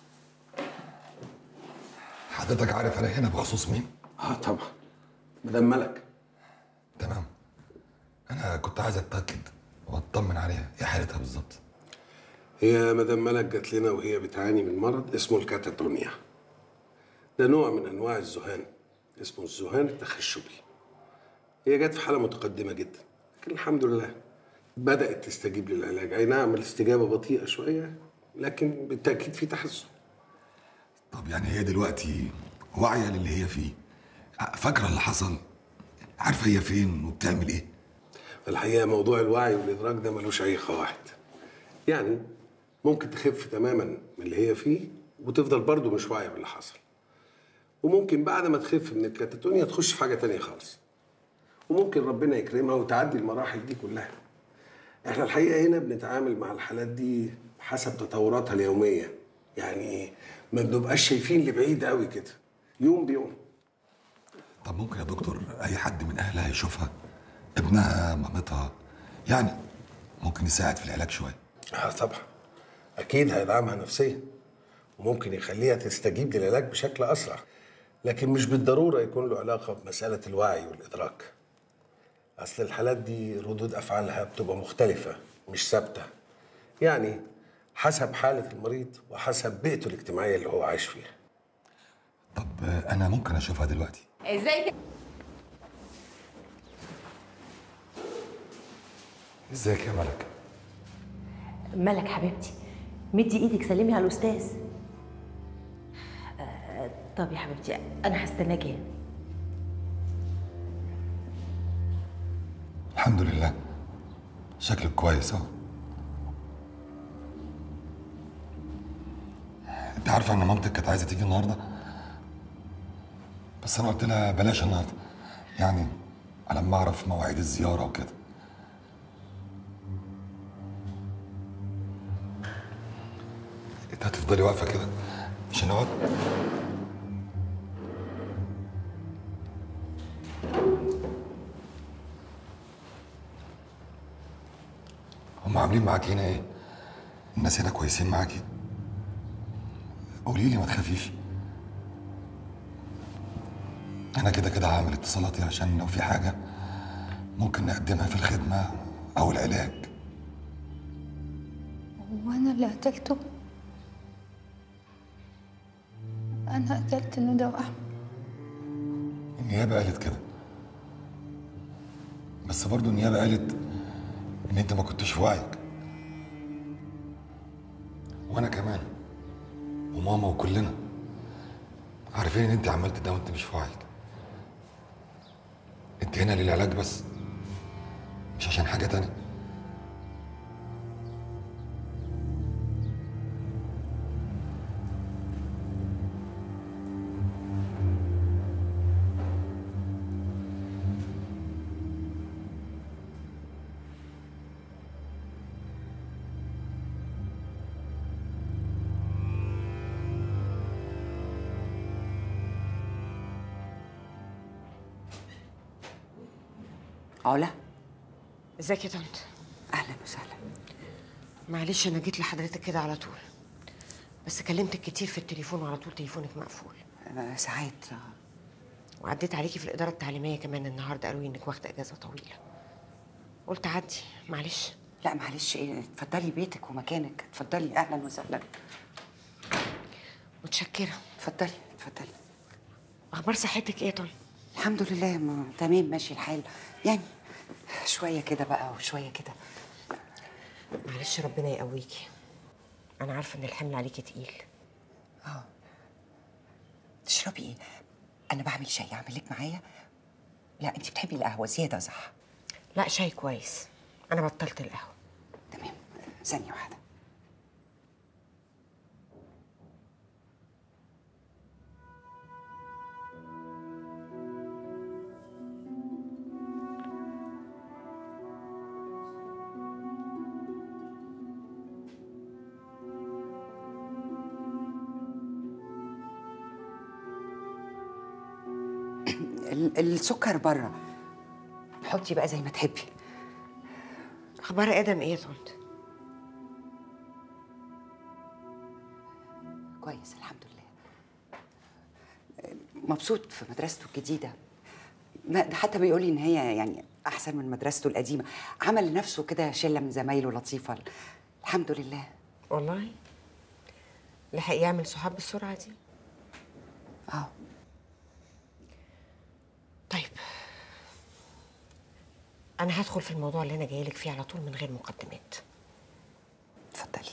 حضرتك عارف انا هنا بخصوص مين؟ اه طبعا مدام ملك تمام انا كنت عايز اتاكد واطمن عليها ايه حالتها بالظبط هي مدام ملك جات لنا وهي بتعاني من مرض اسمه الكاتاتونيا ده نوع من انواع الذهان اسمه الذهان التخشبي هي جت في حاله متقدمه جدا لكن الحمد لله بدات تستجيب للعلاج اي نعم الاستجابه بطيئه شويه لكن بالتاكيد في تحسن طب يعني هي دلوقتي واعيه للي هي فيه فاكره اللي حصل عارفه هي فين وبتعمل ايه الحقيقه موضوع الوعي والادراك ده ملوش اي قواعد يعني ممكن تخف تماما من اللي هي فيه وتفضل برضه مش واعيه باللي حصل وممكن بعد ما تخف من الكاتاتونيا تخش في حاجه تانية خالص وممكن ربنا يكرمها وتعدي المراحل دي كلها احنا الحقيقه هنا بنتعامل مع الحالات دي حسب تطوراتها اليوميه يعني ما بنبقاش شايفين لبعيد قوي كده يوم بيوم طب ممكن يا دكتور اي حد من اهلها يشوفها ابنها مامتها يعني ممكن يساعد في العلاج شويه اه طبعا اكيد هيدعمها نفسيا وممكن يخليها تستجيب للعلاج بشكل اسرع لكن مش بالضروره يكون له علاقه بمساله الوعي والادراك اصل الحالات دي ردود افعالها بتبقى مختلفه مش ثابته يعني حسب حاله المريض وحسب بيئته الاجتماعيه اللي هو عايش فيها طب آه، انا ممكن اشوفها دلوقتي ازيك ازيك يا ملك مالك حبيبتي مدي ايدك سلمي على الاستاذ آه، طب يا حبيبتي انا هستناكي هنا الحمد لله شكلك كويس اهو انت عارفه ان مامتك كانت عايزه تيجي النهارده بس انا قلت لها بلاش النهارده يعني على ما اعرف مواعيد الزياره وكده انت هتفضلي واقفه كده مش هنقعد هم عاملين معاكي هنا ايه الناس هنا كويسين معاكي قولي لي ما تخافيش انا كده كده هعمل اتصالاتي عشان لو في حاجه ممكن نقدمها في الخدمه او العلاج وانا اللي قتلته انا قتلت ندى واحمد النيابه قالت كده بس برضو النيابه قالت ان انت ما كنتش في وعيك وانا كمان وماما وكلنا عارفين ان انت عملت ده وانت مش في وعيك انت هنا للعلاج بس مش عشان حاجه تانية علا ازيك يا طنط اهلا وسهلا معلش انا جيت لحضرتك كده على طول بس كلمتك كتير في التليفون وعلى طول تليفونك مقفول آه، ساعات وعديت عليكي في الاداره التعليميه كمان النهارده قالوا لي انك واخده اجازه طويله قلت عدي معلش لا معلش ايه اتفضلي بيتك ومكانك اتفضلي اهلا وسهلا متشكره اتفضلي اتفضلي اخبار صحتك ايه يا طنط الحمد لله ما تمام ماشي الحال يعني شويه كده بقى وشويه كده معلش ربنا يقويكي انا عارفه ان الحمل عليكي تقيل اه تشربي ايه انا بعمل شاي اعمل لك معايا لا انت بتحبي القهوه زياده صح لا شاي كويس انا بطلت القهوه تمام ثانيه واحده ال- السكر بره حطي بقى زي ما تحبي اخبار ادم ايه يا طنط كويس الحمد لله مبسوط في مدرسته الجديدة ما ده حتى بيقول لي ان هي يعني احسن من مدرسته القديمة عمل لنفسه كده شلة من زمايله لطيفة الحمد لله والله لحق يعمل صحاب بالسرعه دي اه طيب انا هدخل في الموضوع اللي انا جايه لك فيه على طول من غير مقدمات اتفضلي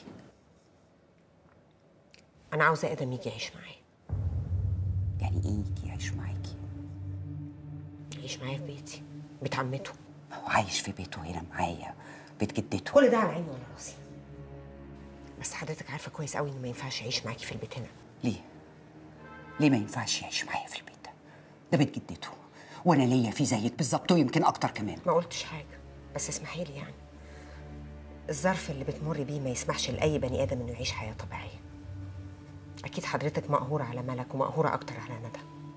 انا عاوزه ادم يجي يعيش معايا يعني ايه يجي يعيش معاكي يعيش معايا في بيتي بيت عمته هو عايش في بيته هنا معايا بيت جدته كل ده على عيني وعلى راسي بس حضرتك عارفه كويس قوي ان ما ينفعش يعيش معاكي في البيت هنا ليه ليه ما ينفعش يعيش معايا في البيت ده ده بيت جدته وانا ليا فيه زيك بالظبط ويمكن اكتر كمان ما قلتش حاجه بس اسمحي لي يعني الظرف اللي بتمر بيه ما يسمحش لاي بني ادم انه يعيش حياه طبيعيه اكيد حضرتك مقهوره على ملك ومقهوره اكتر على ندى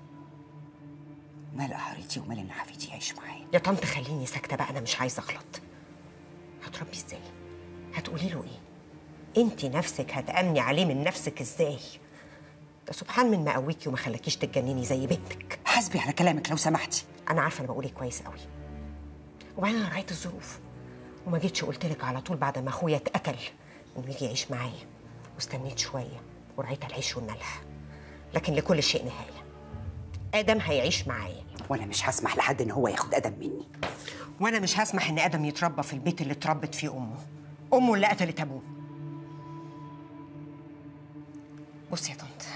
مال قهرتي ومال ان حفيدي يعيش معايا يا طنط خليني ساكته بقى انا مش عايزه اغلط هتربي ازاي هتقولي له ايه انت نفسك هتامني عليه من نفسك ازاي ده سبحان من مقويكي وما خلاكيش تتجنني زي بنتك حاسبي على كلامك لو سمحتي انا عارفه انا بقول ايه كويس قوي وبعدين انا راعيت الظروف وما جيتش قلت لك على طول بعد ما اخويا اتقتل انه يجي يعيش معايا واستنيت شويه ورعيت العيش والملح لكن لكل شيء نهايه ادم هيعيش معايا وانا مش هسمح لحد ان هو ياخد ادم مني وانا مش هسمح ان ادم يتربى في البيت اللي اتربت فيه امه امه اللي قتلت ابوه بصي يا طنط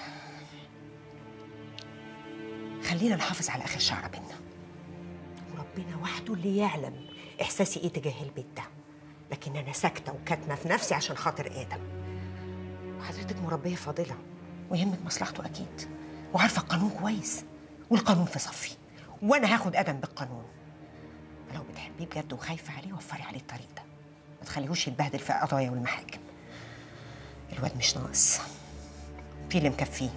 خلينا نحافظ على اخر شعره بينا وربنا وحده اللي يعلم احساسي ايه تجاه البيت ده لكن انا ساكته وكاتمه في نفسي عشان خاطر ادم وحضرتك مربيه فاضله ويهمك مصلحته اكيد وعارفه القانون كويس والقانون في صفي وانا هاخد ادم بالقانون لو بتحبيه بجد وخايفه عليه وفري عليه الطريق ده ما تخليهوش يتبهدل في القضايا والمحاكم الواد مش ناقص في اللي مكفيه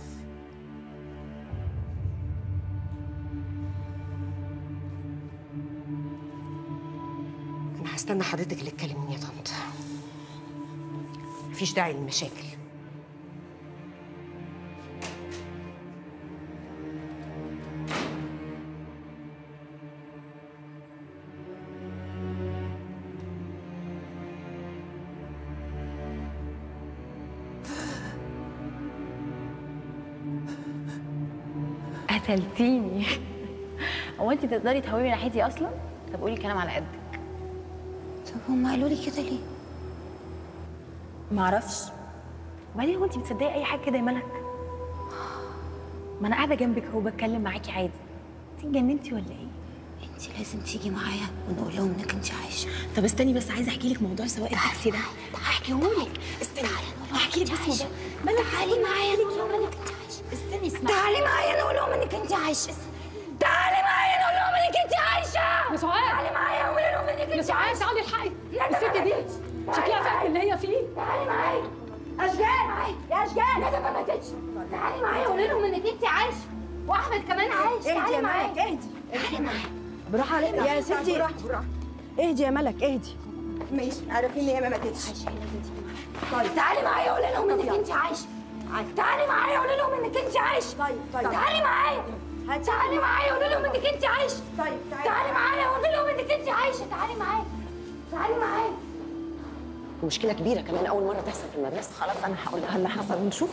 انا هستنى حضرتك اللي تكلميني يا طنط مفيش داعي للمشاكل قتلتيني هو انت تقدري تهوبي ناحيتي اصلا طب قولي كلام على قدك طب هم قالوا لي كده ليه؟ معرفش وبعدين هو انت بتصدقي اي حاجه كده يا ملك ما انا قاعده جنبك اهو بتكلم معاكي عادي انت اتجننتي ولا ايه انت لازم تيجي معايا ونقول لهم انك انت عايشه طب استني بس عايزه احكي لك موضوع سواق التاكسي ده هحكيهولك استني هحكي لك بس موضوع ملك تعالي معايا نقول لهم انك انت عايشه استني اسمعي تعالي معايا نقول لهم انك انت عايشه تعالي معايا نقول لهم انك انت عايشه يا سعاد تعالي معايا نقول لهم انك يا انت سعاد عايشه تعالي الحقي لا، لا، الست لا، دي لا. شكلها فاهم اللي هي فيه تعالي معايا اشجان يا اشجان لا ده ما ماتتش تعالي معايا قولي لهم انك انت عايشه واحمد كمان عايش اهدي تعالي يا معايا ملك اهدي تعالي معايا بالراحه عليك يا ستي بالراحه بالراحه اهدي يا ملك اهدي ماشي عارفين ان هي ما ماتتش طيب تعالي معايا قولي لهم انك انت عايشه تعالي معايا قولي لهم انك انت عايشه طيب طيب تعالي معايا تعالي معايا قولي لهم انك انت عايشه طيب تعالي معايا قولي لهم انك انت عايشه تعالي معايا تعالي معايا مشكلة كبيرة كمان أول مرة تحصل في المدرسة خلاص انا هقول لها اللي حصل ونشوف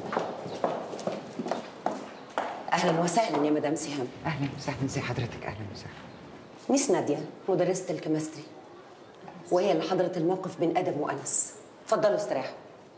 أهلا وسهلا يا مدام سهام اهلا وسهلا زي حضرتك اهلا وسهلا ميس نادية مدرسة الكيمستري وهي اللي حضرت الموقف بين آدم وأنس اتفضلوا استريحوا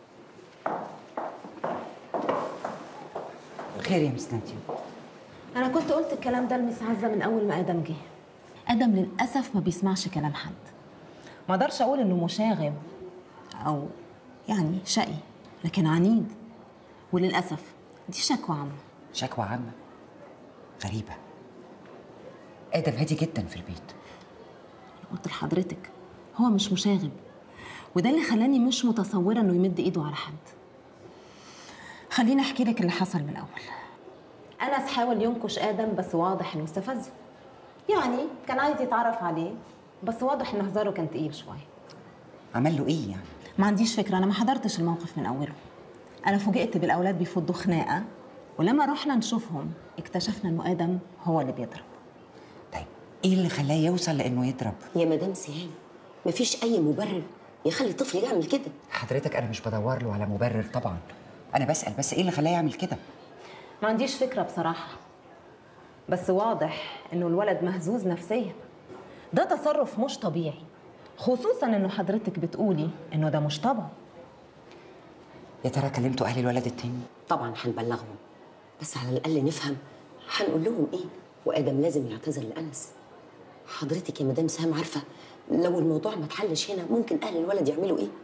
خير يا مس ناديه انا كنت قلت الكلام ده لمس عزه من اول ما ادم جه ادم للاسف ما بيسمعش كلام حد ما اقدرش اقول انه مشاغب او يعني شقي لكن عنيد وللاسف دي شكوى عامه شكوى عامه غريبه ادم هادي جدا في البيت قلت لحضرتك هو مش مشاغب وده اللي خلاني مش متصوره انه يمد ايده على حد خليني احكي لك اللي حصل من الاول انس حاول ينكش ادم بس واضح انه استفزه يعني كان عايز يتعرف عليه بس واضح ان هزاره كان تقيل شويه عمل له ايه يعني ما عنديش فكره انا ما حضرتش الموقف من اوله انا فوجئت بالاولاد بيفضوا خناقه ولما رحنا نشوفهم اكتشفنا انه ادم هو اللي بيضرب ايه اللي خلاه يوصل لانه يضرب يا مدام سهام مفيش أي مبرر يخلي طفل يعمل كده حضرتك انا مش بدور له على مبرر طبعا انا بسال بس ايه اللي خلاه يعمل كده ما عنديش فكره بصراحه بس واضح انه الولد مهزوز نفسيا ده تصرف مش طبيعي خصوصا انه حضرتك بتقولي انه ده مش طبعه يا ترى كلمتوا اهل الولد التاني طبعا هنبلغهم بس على الاقل نفهم هنقول لهم ايه وادم لازم يعتذر لانس حضرتك يا مدام سهام عارفه لو الموضوع ما اتحلش هنا ممكن اهل الولد يعملوا ايه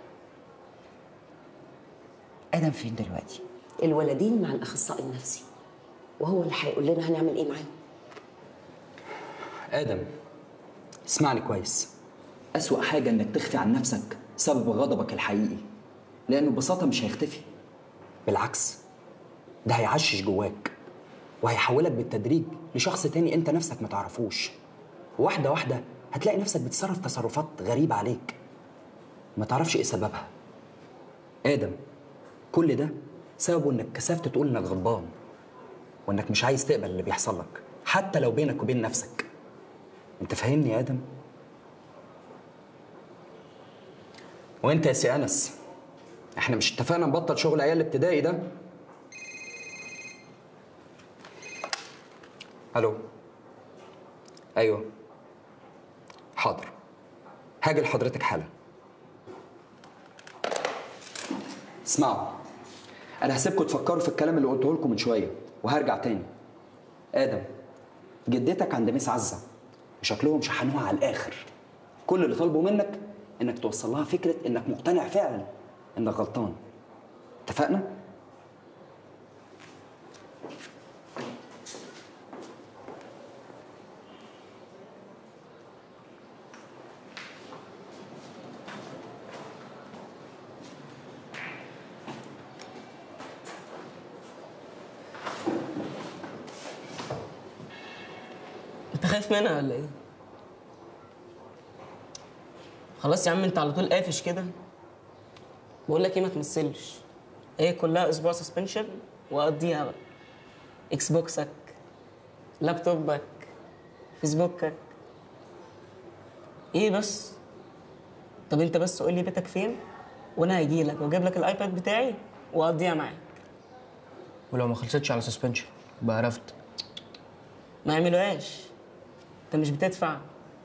ادم فين دلوقتي الولدين مع الاخصائي النفسي وهو اللي هيقول لنا هنعمل ايه معاه آدم اسمعني كويس أسوأ حاجة إنك تخفي عن نفسك سبب غضبك الحقيقي لأنه ببساطة مش هيختفي بالعكس ده هيعشش جواك وهيحولك بالتدريج لشخص تاني أنت نفسك ما تعرفوش واحدة واحدة هتلاقي نفسك بتصرف تصرفات غريبة عليك ما تعرفش إيه سببها آدم كل ده سببه إنك كسفت تقول إنك غضبان وإنك مش عايز تقبل اللي بيحصل لك حتى لو بينك وبين نفسك انت فاهمني يا ادم وانت يا سي انس احنا مش اتفقنا نبطل شغل عيال الابتدائي ده الو ايوه حاضر هاجي لحضرتك حالا اسمعوا انا هسيبكم تفكروا في الكلام اللي قلته لكم من شويه وهرجع تاني ادم جدتك عند ميس عزه وشكلهم شحنوها على الاخر كل اللي طالبه منك انك توصل لها فكره انك مقتنع فعلا انك غلطان اتفقنا انت خايف منها ولا ايه؟ خلاص يا عم انت على طول قافش كده بقول لك ايه ما تمثلش هي كلها اسبوع سسبنشن واقضيها بقى اكس بوكسك لابتوبك فيسبوكك ايه بس طب انت بس قول لي بيتك فين وانا هجي لك واجيب لك الايباد بتاعي واقضيها معاك ولو ما خلصتش على سسبنشن يبقى عرفت ما يعملوهاش انت مش بتدفع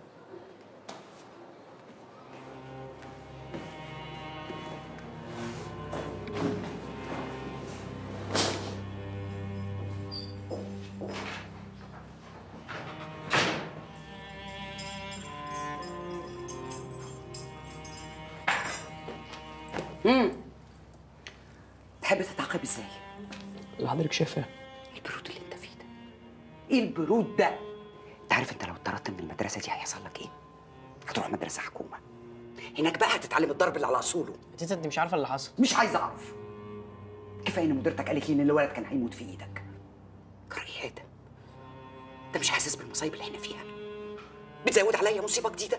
امم تحب تتعاقب ازاي اللي حضرتك شايفاه البرود اللي انت فيه ده ايه البرود ده انت عارف انت لو اتطردت من المدرسه دي هيحصل لك ايه هتروح مدرسه حكومه هناك بقى هتتعلم الضرب اللي على اصوله تيتا انت مش عارفه اللي حصل مش عايز اعرف كفايه ان مديرتك قالت لي ان الولد كان هيموت في ايدك جرى ايه ده انت مش حاسس بالمصايب اللي احنا فيها بتزود عليا مصيبه جديده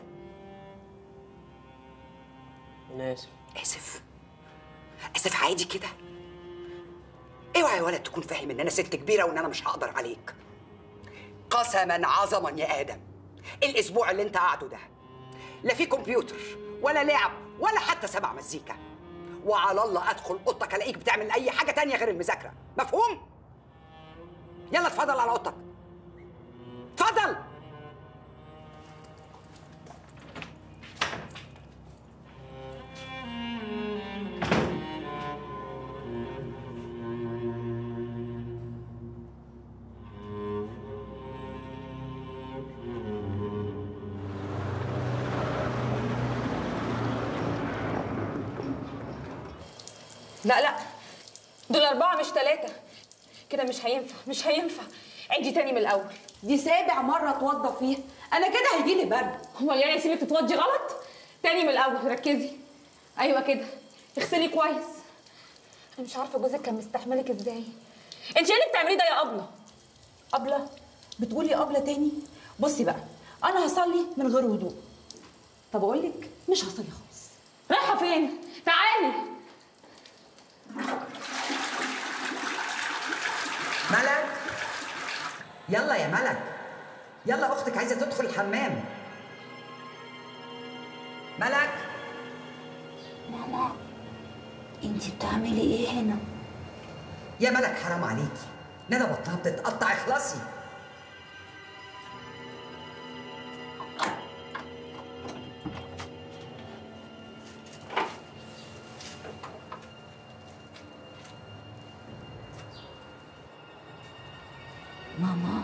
انا اسف اسف اسف عادي كده اوعى يا ولد تكون فاهم ان انا ست كبيره وان انا مش هقدر عليك قسما عظما يا ادم الاسبوع اللي انت قاعده ده لا في كمبيوتر ولا لعب ولا حتى سمع مزيكا وعلى الله ادخل اوضتك الاقيك بتعمل اي حاجه تانية غير المذاكره مفهوم يلا اتفضل على اوضتك اتفضل لا لا دول أربعة مش ثلاثة كده مش هينفع مش هينفع عيدي تاني من الأول دي سابع مرة اتوضى فيها أنا كده هيجيلي برد هو يعني يسيبك تتوضي غلط تاني من الأول ركزي أيوة كده اغسلي كويس أنا مش عارفة جوزك كان مستحملك إزاي أنت إيه اللي بتعمليه ده يا أبلة أبلة بتقولي أبلة تاني بصي بقى أنا هصلي من غير وضوء طب أقول لك مش هصلي خالص رايحة فين؟ تعالي ملك يلا يا ملك يلا اختك عايزه تدخل الحمام ملك ماما انت بتعملي ايه هنا يا ملك حرام عليكي ندى بطها بتتقطع اخلصي ماما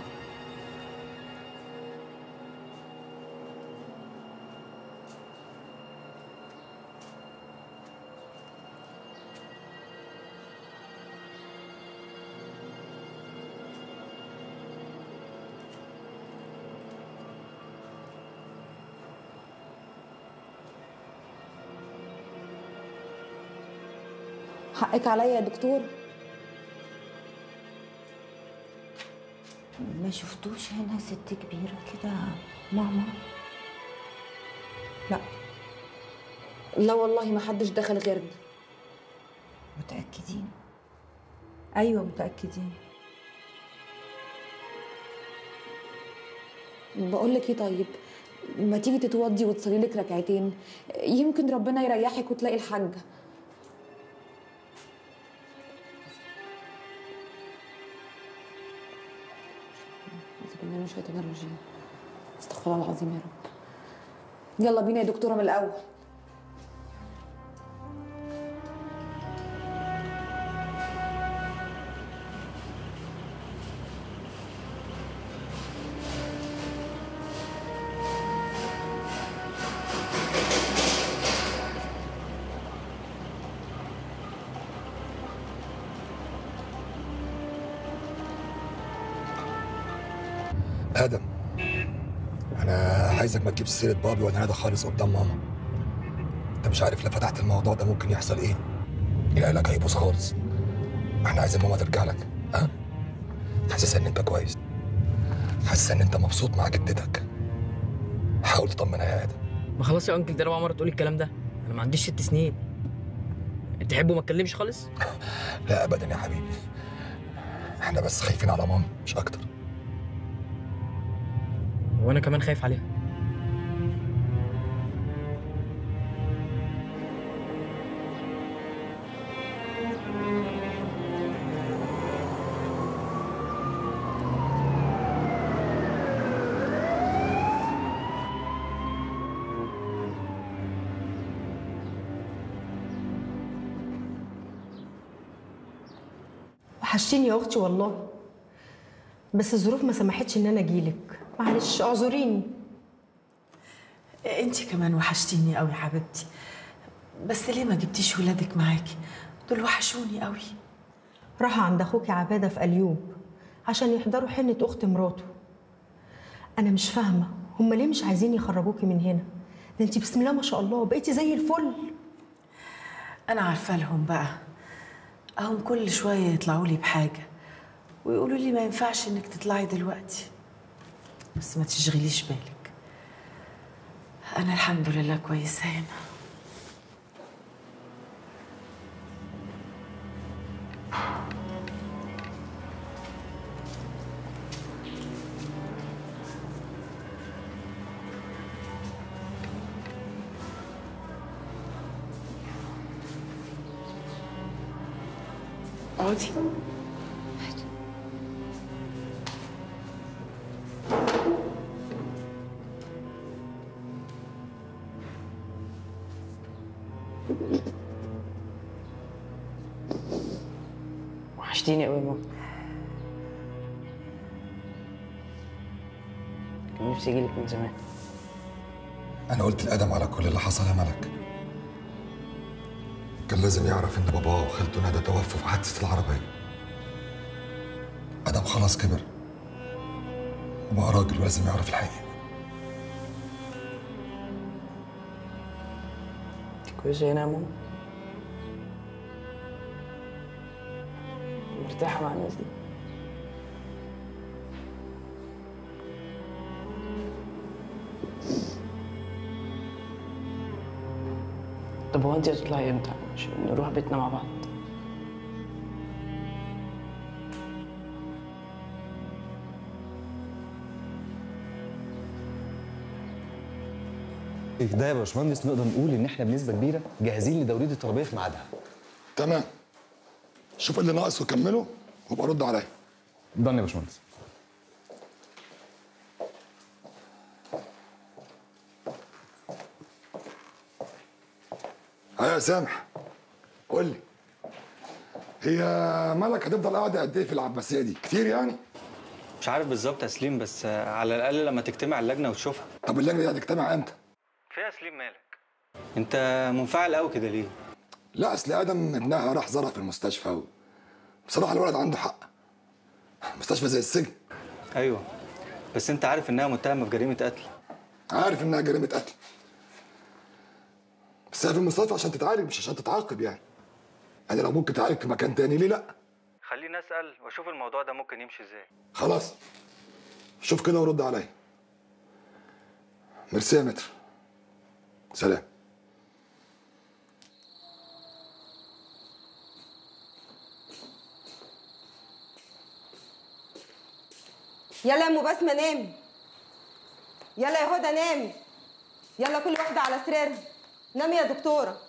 حقك عليا يا دكتور ما شفتوش هنا ست كبيرة كده ماما لا لا والله ما حدش دخل غيرنا متأكدين ايوه متاكدين بقول لك ايه طيب ما تيجي تتوضي وتصلي لك ركعتين يمكن ربنا يريحك وتلاقي الحاجه أعوذ بالله من الشيطان الرجيم استغفر الله العظيم يا رب يلا بينا يا دكتوره من الاول ادم انا عايزك ما تجيبش سيره بابي ولا ندى خالص قدام ماما انت مش عارف لو فتحت الموضوع ده ممكن يحصل ايه العلاج هيبوظ خالص احنا عايزين ماما ترجع لك ها حاسسها ان انت كويس حاسسها ان انت مبسوط مع جدتك حاول تطمنها يا ادم ما خلاص يا انكل ده رابع مره تقولي الكلام ده انا ما عنديش ست سنين تحبوا ما اتكلمش خالص لا ابدا يا حبيبي احنا بس خايفين على ماما مش اكتر وانا كمان خايف عليها وحشتيني يا اختي والله بس الظروف ما سمحتش ان انا اجيلك معلش اعذريني انت كمان وحشتيني قوي يا حبيبتي بس ليه ما جبتيش ولادك معاكي دول وحشوني قوي راحوا عند اخوك عباده في اليوب عشان يحضروا حنه اخت مراته انا مش فاهمه هم ليه مش عايزين يخرجوكي من هنا ده انت بسم الله ما شاء الله بقيتي زي الفل انا عارفه لهم بقى اهم كل شويه يطلعوا لي بحاجه ويقولوا لي ما ينفعش انك تطلعي دلوقتي بس ما تشغليش بالك انا الحمد لله كويسه هنا اقعدي وحشتيني قوي يا ماما كان نفسي اجيلك من زمان انا قلت لادم على كل اللي حصل يا ملك كان لازم يعرف ان باباه وخالته ندى توفوا في حادثه العربيه ادم خلاص كبر وبقى راجل ولازم يعرف الحقيقه انت كويسه هنا يا ماما مرتاحه مع الناس دي طب هو انت هتطلعي امتى عشان نروح بيتنا مع بعض ده يا باشمهندس نقدر نقول ان احنا بنسبه كبيره جاهزين لدوريه التربيه في ميعادها تمام شوف اللي ناقص وكمله وابقى رد عليا ضن يا باشمهندس ها يا سامح قول لي هي مالك هتفضل قاعده قد ايه في العباسيه دي كتير يعني مش عارف بالظبط يا سليم بس آه، على الاقل لما تجتمع اللجنه وتشوفها طب اللجنه دي هتجتمع امتى؟ فيها سليم مالك انت منفعل قوي كده ليه لا اصل ادم ابنها راح زرع في المستشفى و... بصراحه الولد عنده حق مستشفى زي السجن ايوه بس انت عارف انها متهمه في جريمه قتل عارف انها جريمه قتل بس هي في المستشفى عشان تتعالج مش عشان تتعاقب يعني يعني لو ممكن تعالج في مكان تاني ليه لا خليني اسال واشوف الموضوع ده ممكن يمشي ازاي خلاص شوف كده ورد عليا ميرسي يا متر سلام يلا يا ام بسمه نامي يلا يا هدى نامي يلا كل واحده على سريرها نامي يا دكتوره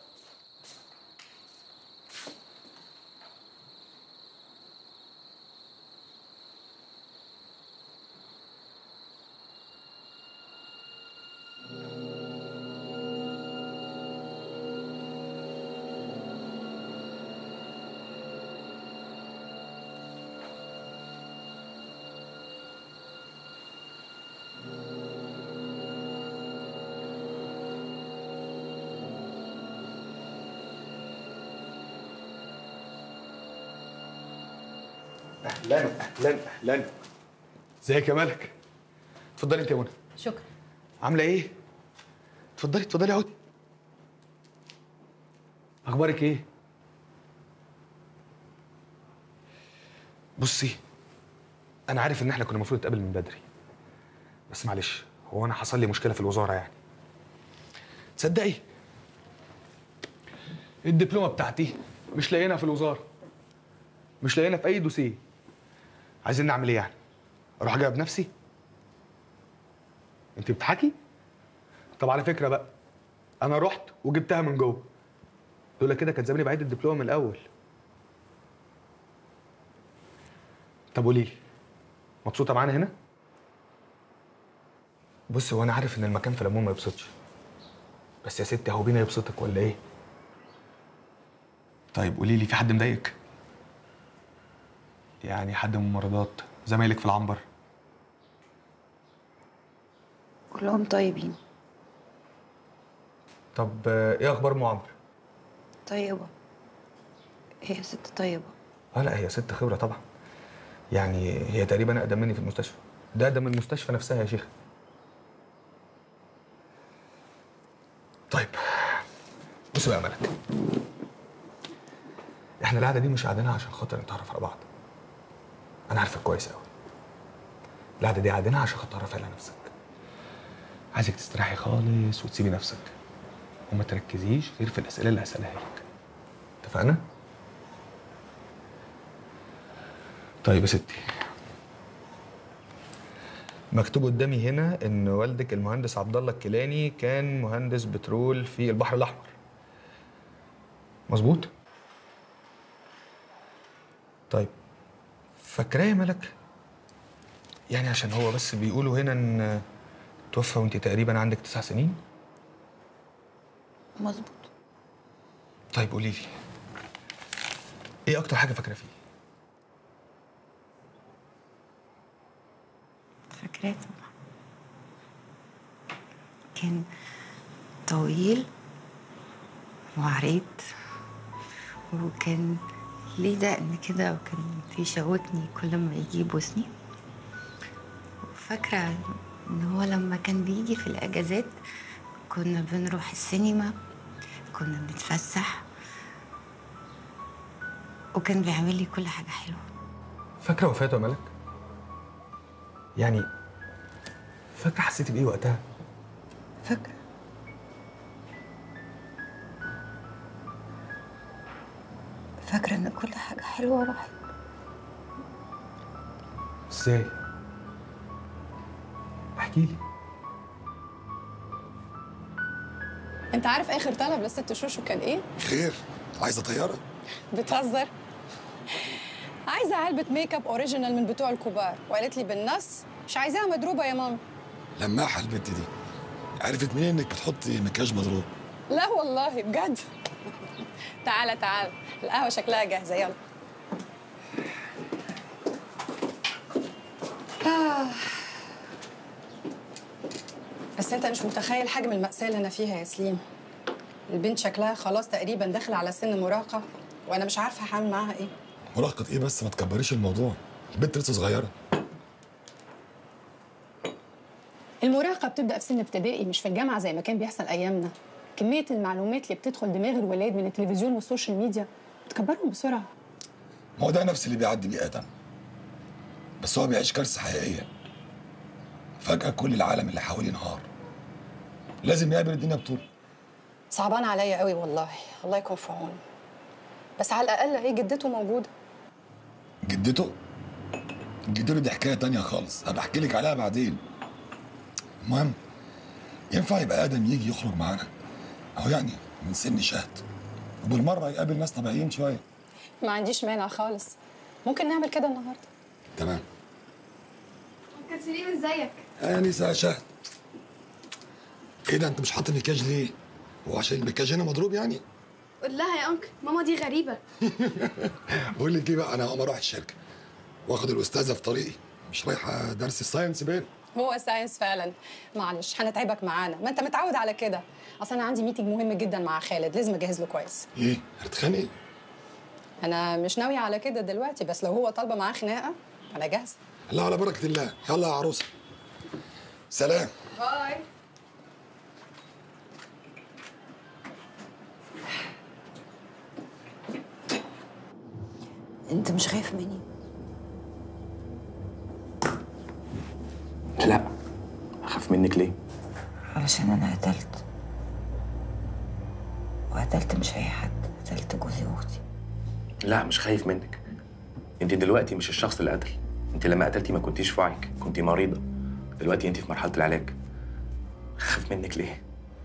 اهلا اهلا اهلا ازيك يا ملك اتفضلي انت يا منى شكرا عامله ايه اتفضلي اتفضلي اقعدي اخبارك ايه بصي انا عارف ان احنا كنا المفروض نتقابل من بدري بس معلش هو انا حصل لي مشكله في الوزاره يعني تصدقي الدبلومه بتاعتي مش لاقيينها في الوزاره مش لاقيينها في اي دوسيه عايزين نعمل ايه يعني اروح اجيبها بنفسي انت بتضحكي طب على فكره بقى انا رحت وجبتها من جوه لولا كده كان زماني بعيد الدبلومه من الاول طب قولي لي مبسوطه معانا هنا بص هو انا عارف ان المكان في العموم ما يبسطش بس يا ستي هو بينا يبسطك ولا ايه طيب قولي لي في حد مضايقك يعني حد من الممرضات زمايلك في العنبر كلهم طيبين طب آه، ايه اخبار ام عمرو طيبة هي ست طيبة اه لا هي ست خبره طبعا يعني هي تقريبا اقدم مني في المستشفى ده اقدم من المستشفى نفسها يا شيخ طيب بص بقى يا ملك احنا القعده دي مش قاعدينها عشان خاطر نتعرف على بعض انا عارفك كويس قوي القعده دي قاعدينها عشان خاطر تعرفي على نفسك عايزك تستريحي خالص وتسيبي نفسك وما تركزيش غير في الاسئله اللي هسالها لك اتفقنا طيب يا ستي مكتوب قدامي هنا ان والدك المهندس عبد الله الكيلاني كان مهندس بترول في البحر الاحمر مظبوط طيب فاكراه يا ملك يعني عشان هو بس بيقولوا هنا ان توفى وانت تقريبا عندك تسع سنين مظبوط طيب قولي لي ايه اكتر حاجه فاكره فيه فاكراه طبعا كان طويل وعريض وكان ليه دقن كده وكان بيشوكني كل ما يجي يبوسني وفاكرة إن هو لما كان بيجي في الأجازات كنا بنروح السينما كنا بنتفسح وكان بيعمل لي كل حاجة حلوة فاكره وفاته يا ملك يعني فاكره حسيتي بايه وقتها فاكرة فاكرة إن كل حاجة حلوة راحت ازاي احكي لي انت عارف اخر طلب للست شوشو كان ايه؟ خير عايزه طياره بتهزر عايزه علبه ميك اب اوريجينال من بتوع الكبار وقالت لي بالنص مش عايزاها مضروبه يا ماما لماحه البت دي عرفت منين انك بتحطي مكياج مضروب لا والله بجد تعالى تعالى القهوه شكلها جاهزه يلا آه. بس انت مش متخيل حجم المأساة اللي انا فيها يا سليم البنت شكلها خلاص تقريبا داخل على سن مراهقة وانا مش عارفة هعمل معاها ايه مراهقة ايه بس ما تكبريش الموضوع البنت لسه صغيرة المراهقة بتبدأ في سن ابتدائي مش في الجامعة زي ما كان بيحصل أيامنا كمية المعلومات اللي بتدخل دماغ الولاد من التلفزيون والسوشيال ميديا بتكبرهم بسرعة ما هو ده نفس اللي بيعدي بيه ادم بس هو بيعيش كارثة حقيقية فجأة كل العالم اللي حواليه انهار لازم يقابل الدنيا بطول صعبان عليا قوي والله الله يكون في عونه بس على الأقل هي جدته موجودة جدته جدته دي حكاية تانية خالص هبقى احكي لك عليها بعدين المهم ينفع يبقى ادم يجي يخرج معانا اهو يعني من سن شهد وبالمرة يقابل ناس طبيعيين شوية ما عنديش مانع خالص ممكن نعمل كده النهاردة تمام كان سليم ازيك؟ يا نساء شهد ايه ده انت مش حاطط المكياج ليه؟ هو عشان المكياج هنا مضروب يعني؟ قول لها يا انكل ماما دي غريبه بقول لك ايه بقى انا هقوم اروح الشركه واخد الاستاذه في طريقي مش رايحه درس الساينس باين هو ساينس فعلا معلش هنتعبك معانا ما انت متعود على كده اصل انا عندي ميتنج مهم جدا مع خالد لازم اجهز له كويس ايه هتتخانقي؟ انا مش ناويه على كده دلوقتي بس لو هو طالبه معاه خناقه انا جاهزه لا على بركه الله يلا يا عروسه سلام باي انت مش خايف مني لا اخاف منك ليه علشان انا قتلت وقتلت مش اي حد قتلت جوزي واختي لا مش خايف منك انت دلوقتي مش الشخص اللي قتل انت لما قتلتي ما كنتيش في وعيك كنتي مريضه دلوقتي انت في مرحله العلاج خاف منك ليه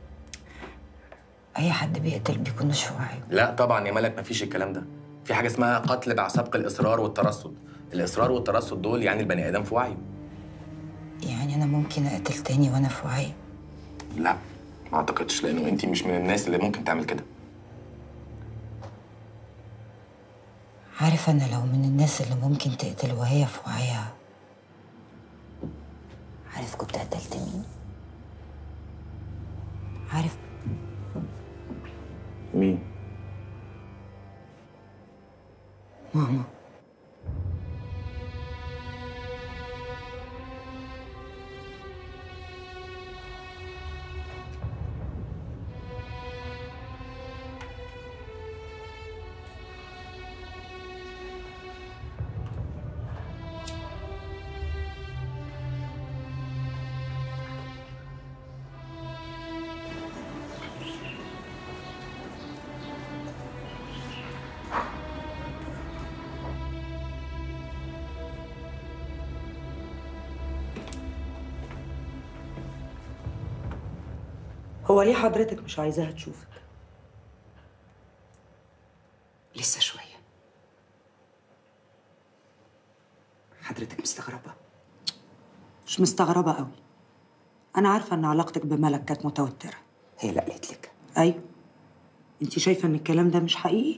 اي حد بيقتل بيكون مش في وعيه لا طبعا يا ملك مفيش الكلام ده في حاجه اسمها قتل مع سبق الاصرار والترصد الاصرار والترصد دول يعني البني ادم في وعيه يعني انا ممكن اقتل تاني وانا في وعي لا ما اعتقدش لانه انت مش من الناس اللي ممكن تعمل كده عارف انا لو من الناس اللي ممكن تقتل وهي في وعيها عارف كنت قتلت مين عارف مين ماما هو ليه حضرتك مش عايزاها تشوفك لسه شوية حضرتك مستغربة مش مستغربة قوي أنا عارفة إن علاقتك بملك كانت متوترة هي اللي قالت لك أيوة أنت شايفة إن الكلام ده مش حقيقي؟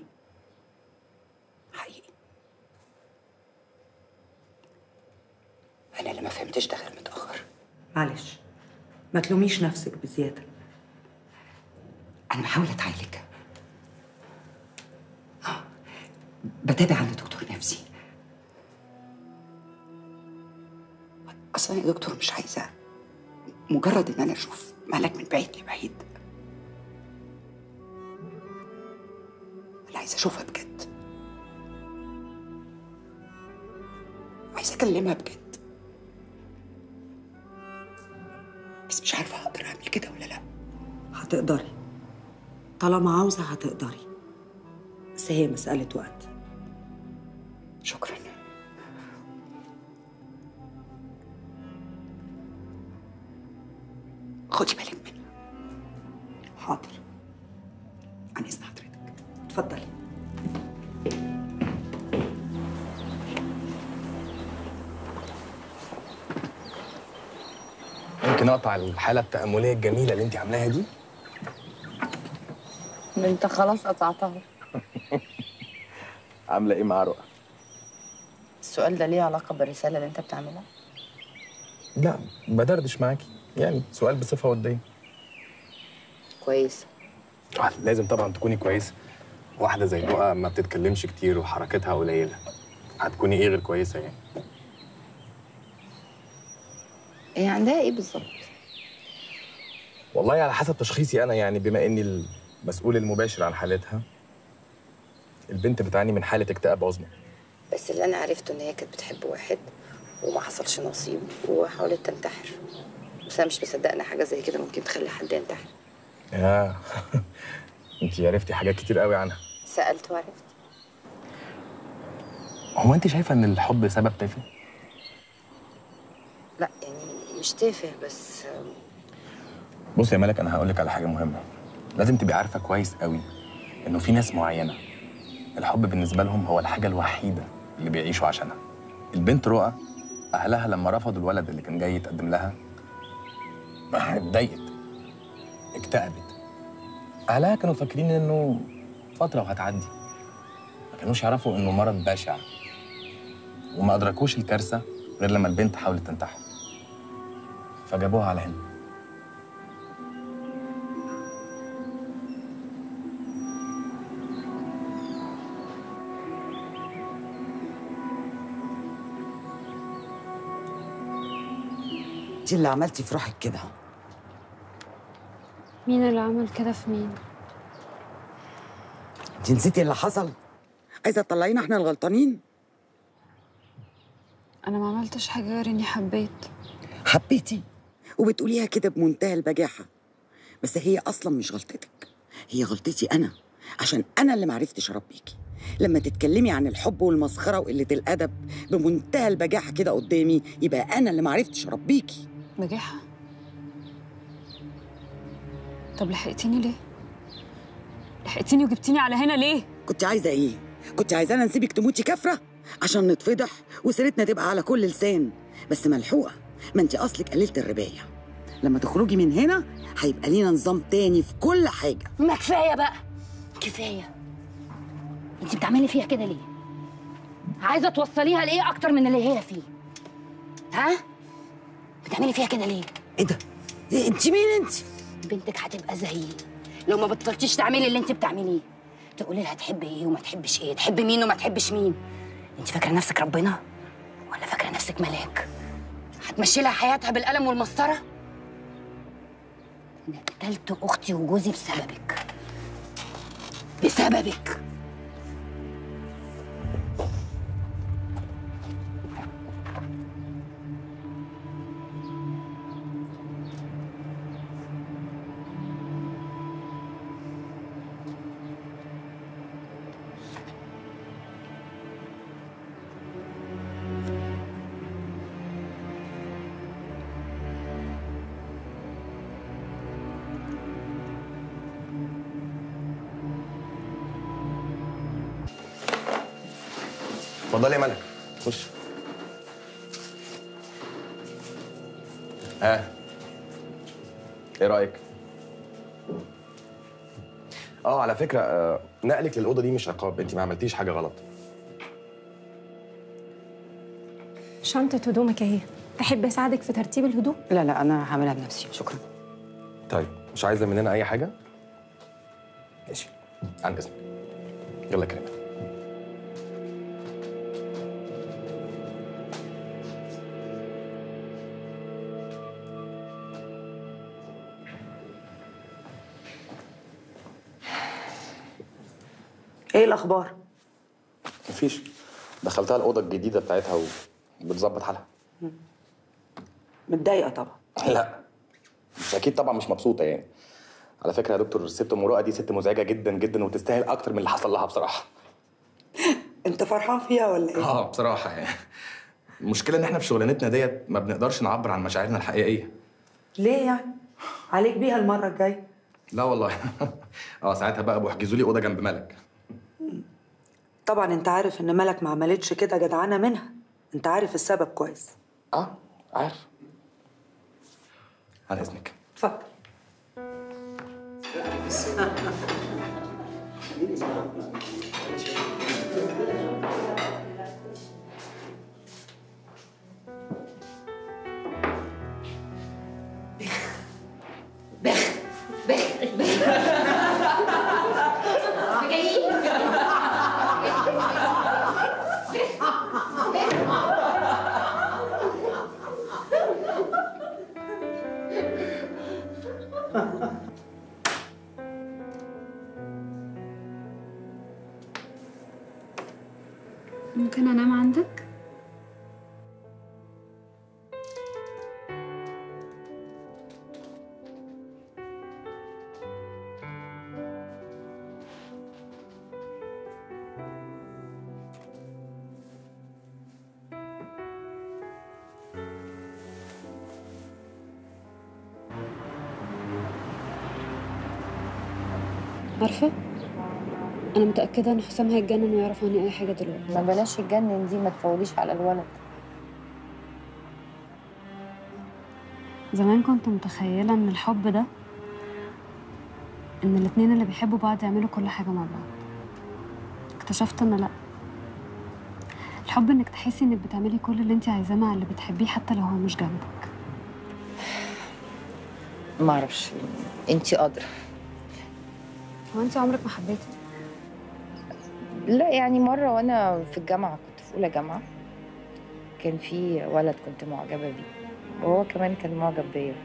أنا اللي ما فهمتش ده غير متأخر معلش ما تلوميش نفسك بزيادة أنا بحاول أتعالج آه، بتابع عند دكتور نفسي أصلا يا دكتور مش عايزة مجرد إن أنا أشوف ملك من بعيد لبعيد أنا عايزة أشوفها بجد عايزة أكلمها بجد بس مش عارفة هقدر أعمل كده ولا لأ هتقدري طالما عاوزة هتقدري بس هي مسألة وقت شكرا خدي بالك منها حاضر عن إذن حضرتك اتفضلي ممكن اقطع الحاله التامليه الجميله اللي انت عاملاها دي انت خلاص قطعتها عامله ايه مع رؤى السؤال ده ليه علاقة بالرسالة اللي انت بتعملها؟ لا بدردش معاكي يعني سؤال بصفه وديه كويس آه، لازم طبعا تكوني كويسه واحده زي نقى ما بتتكلمش كتير وحركتها قليله هتكوني ايه غير كويسه يعني هي عندها ايه بالظبط والله على حسب تشخيصي انا يعني بما اني المسؤول المباشر عن حالتها البنت بتعاني من حاله اكتئاب عظمى بس اللي انا عرفته ان هي كانت بتحب واحد وما حصلش نصيب وحاولت تنتحر بس انا مش مصدقه ان حاجه زي كده ممكن تخلي حد ينتحر يا انت عرفتي حاجات كتير قوي عنها سالت وعرفت هو انت شايفه ان الحب سبب تافه لا يعني مش تافه بس بص يا ملك انا هقول لك على حاجه مهمه لازم تبقي عارفه كويس قوي انه في ناس معينه الحب بالنسبه لهم هو الحاجه الوحيده اللي بيعيشوا عشانها البنت رؤى اهلها لما رفضوا الولد اللي كان جاي يتقدم لها اتضايقت اكتئبت اهلها كانوا فاكرين انه فتره وهتعدي ما كانوش يعرفوا انه مرض بشع وما ادركوش الكارثه غير لما البنت حاولت تنتحر فجابوها على هنا دي اللي عملتي في روحك كده مين اللي عمل كده في مين؟ انت نسيتي اللي حصل عايزه تطلعينا احنا الغلطانين أنا ما عملتش حاجة غير إني حبيت حبيتي وبتقوليها كده بمنتهى البجاحه بس هي اصلا مش غلطتك هي غلطتي انا عشان انا اللي معرفتش اربيكي لما تتكلمي عن الحب والمسخره وقله الادب بمنتهى البجاحه كده قدامي يبقى انا اللي معرفتش اربيكي بجاحة طب لحقتيني ليه؟ لحقتيني وجبتيني على هنا ليه؟ كنت عايزه ايه كنت عايزانا نسيبك تموتي كفره عشان نتفضح وسيرتنا تبقى على كل لسان بس ملحوقه ما انت اصلك قليله الربايه لما تخرجي من هنا هيبقى لينا نظام تاني في كل حاجه ما كفايه بقى كفايه انت بتعملي فيها كده ليه عايزه توصليها لايه اكتر من اللي هي فيه ها بتعملي فيها كده ليه ايه ده انت مين انت بنتك هتبقى زيي لو ما بطلتيش تعملي اللي انت بتعمليه تقولي لها تحبي ايه وما تحبش ايه تحبي مين وما تحبش مين انت فاكره نفسك ربنا ولا فاكره نفسك ملاك هتمشي لها حياتها بالقلم والمسطره انا قتلت اختي وجوزي بسببك بسببك اتفضلي يا ملك خش ها ايه رايك اه على فكره آه، نقلك للاوضه دي مش عقاب انت ما عملتيش حاجه غلط شنطة هدومك اهي تحب اساعدك في ترتيب الهدوم؟ لا لا انا هعملها بنفسي شكرا طيب مش عايزه مننا اي حاجه ماشي عن اذنك يلا يا كريم ايه الاخبار مفيش دخلتها الاوضه الجديده بتاعتها وبتظبط حالها متضايقه طبعا لا بس اكيد طبعا مش مبسوطه يعني على فكره يا دكتور الست ام رؤى دي ست مزعجه جدا جدا وتستاهل اكتر من اللي حصل لها بصراحه انت فرحان فيها ولا ايه اه بصراحه يعني المشكله ان احنا في شغلانتنا ديت ما بنقدرش نعبر عن مشاعرنا الحقيقيه ليه يعني عليك بيها المره الجايه لا والله اه ساعتها بقى بيحجزوا لي اوضه جنب ملك طبعا انت عارف ان ملك ما عملتش كده جدعانه منها انت عارف السبب كويس اه عارف على اذنك اتفضل ممكن انام عندك عارفة أنا متأكدة إن حسام هيتجنن ويعرف عني أي حاجة دلوقتي ما بلاش يتجنن دي ما تفوليش على الولد زمان كنت متخيلة إن الحب ده إن الاتنين اللي بيحبوا بعض يعملوا كل حاجة مع بعض اكتشفت إن لأ الحب إنك تحسي إنك بتعملي كل اللي أنت عايزاه مع اللي بتحبيه حتى لو هو مش جنبك ما اعرفش انت ادرى هو أنت عمرك ما حبيتي لا يعني مره وانا في الجامعه كنت في اولى جامعه كان في ولد كنت معجبه بيه وهو كمان كان معجب بيا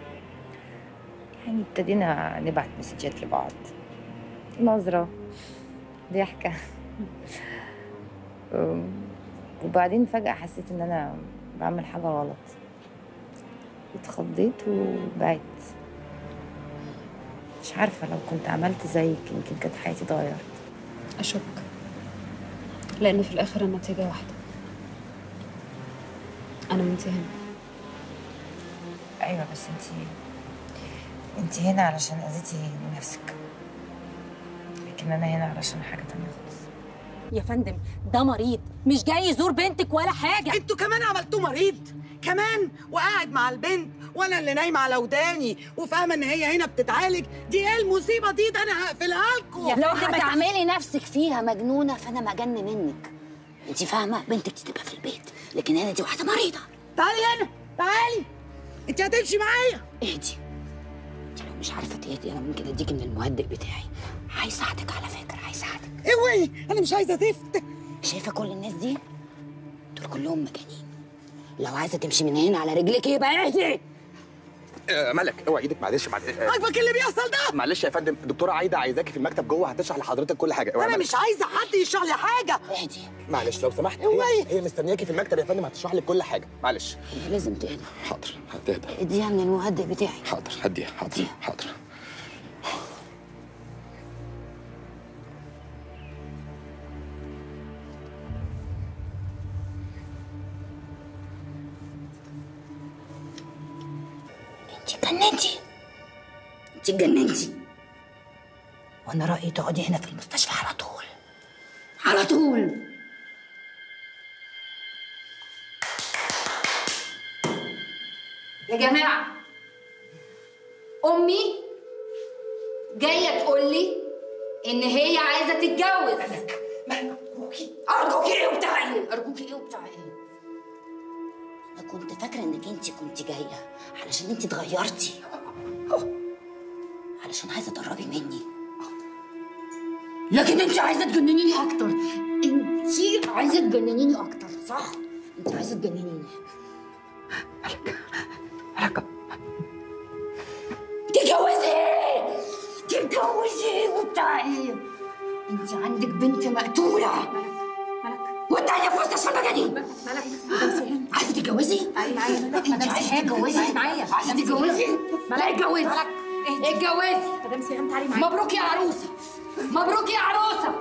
يعني ابتدينا نبعت مسجات لبعض نظرة ضحكة أم، وبعدين فجأة حسيت إن أنا بعمل حاجة غلط اتخضيت وبعدت مش عارفة لو كنت عملت زيك يمكن كانت حياتي اتغيرت أشك لأن في الآخر النتيجة واحدة أنا وأنت هنا أيوة بس انتي انتي هنا علشان أذيتي نفسك لكن أنا هنا علشان حاجة تانية خالص يا فندم ده مريض مش جاي يزور بنتك ولا حاجه انتوا كمان عملتوه مريض كمان وقاعد مع البنت وانا اللي نايمه على وداني وفاهمه ان هي هنا بتتعالج دي ايه المصيبه دي ده انا هقفلها لكم لو هتعملي نفسك فيها مجنونه فانا مجن منك انت فاهمه بنتك دي تبقى في البيت لكن هنا دي واحده مريضه تعالي هنا تعالي انت هتمشي معايا اهدي انت لو مش عارفه تهدي انا ممكن اديكي من المهدئ بتاعي هيساعدك على فكره هيساعدك اوعي انا مش عايزه زفت شايفه كل الناس دي دول كلهم مجانين لو عايزه تمشي من هنا على رجلك يبقى اهدي آه، ملك اوعى ايدك معلش معلش آه، عاجبك اللي بيحصل ده معلش يا فندم الدكتوره عايده عايزاكي في المكتب جوه هتشرح لحضرتك كل حاجه اوعى انا ملك. مش عايزه حد يشرح لي حاجه اهدي معلش لو سمحت اوعي. هي, هي مستنياكي في المكتب يا فندم هتشرح لك كل حاجه معلش لازم تهدى حاضر هتهدى اديها من المهدئ بتاعي حاضر هديها حاضر حاضر انت اتجننتي انت اتجننتي وانا رايي تقعدي هنا في المستشفى على طول على طول يا جماعة أمي جاية تقول لي إن هي عايزة تتجوز أرجوكي أرجوكي إيه وبتاع إيه؟ أرجوكي إيه وبتاع إيه؟ أنا كنت فاكرة إنك أنت كنت جاية علشان أنت اتغيرتي علشان عايزة تقربي مني لكن أنت عايزة تجننيني أكتر أنت عايزة تجننيني أكتر صح؟ أنت عايزة تجننيني تتجوزي تتجوزي وبتاع ايه؟ انت عندك بنت مقتولة والتانية في مستشفى المجانين مالك عايزة تتجوزي؟ ايوه ايوه انت عايزة تتجوزي؟ معايا عايزة تتجوزي؟ لا اتجوزي اتجوزي مدام سهام تعالي معايا مبروك يا عروسة مبروك يا عروسة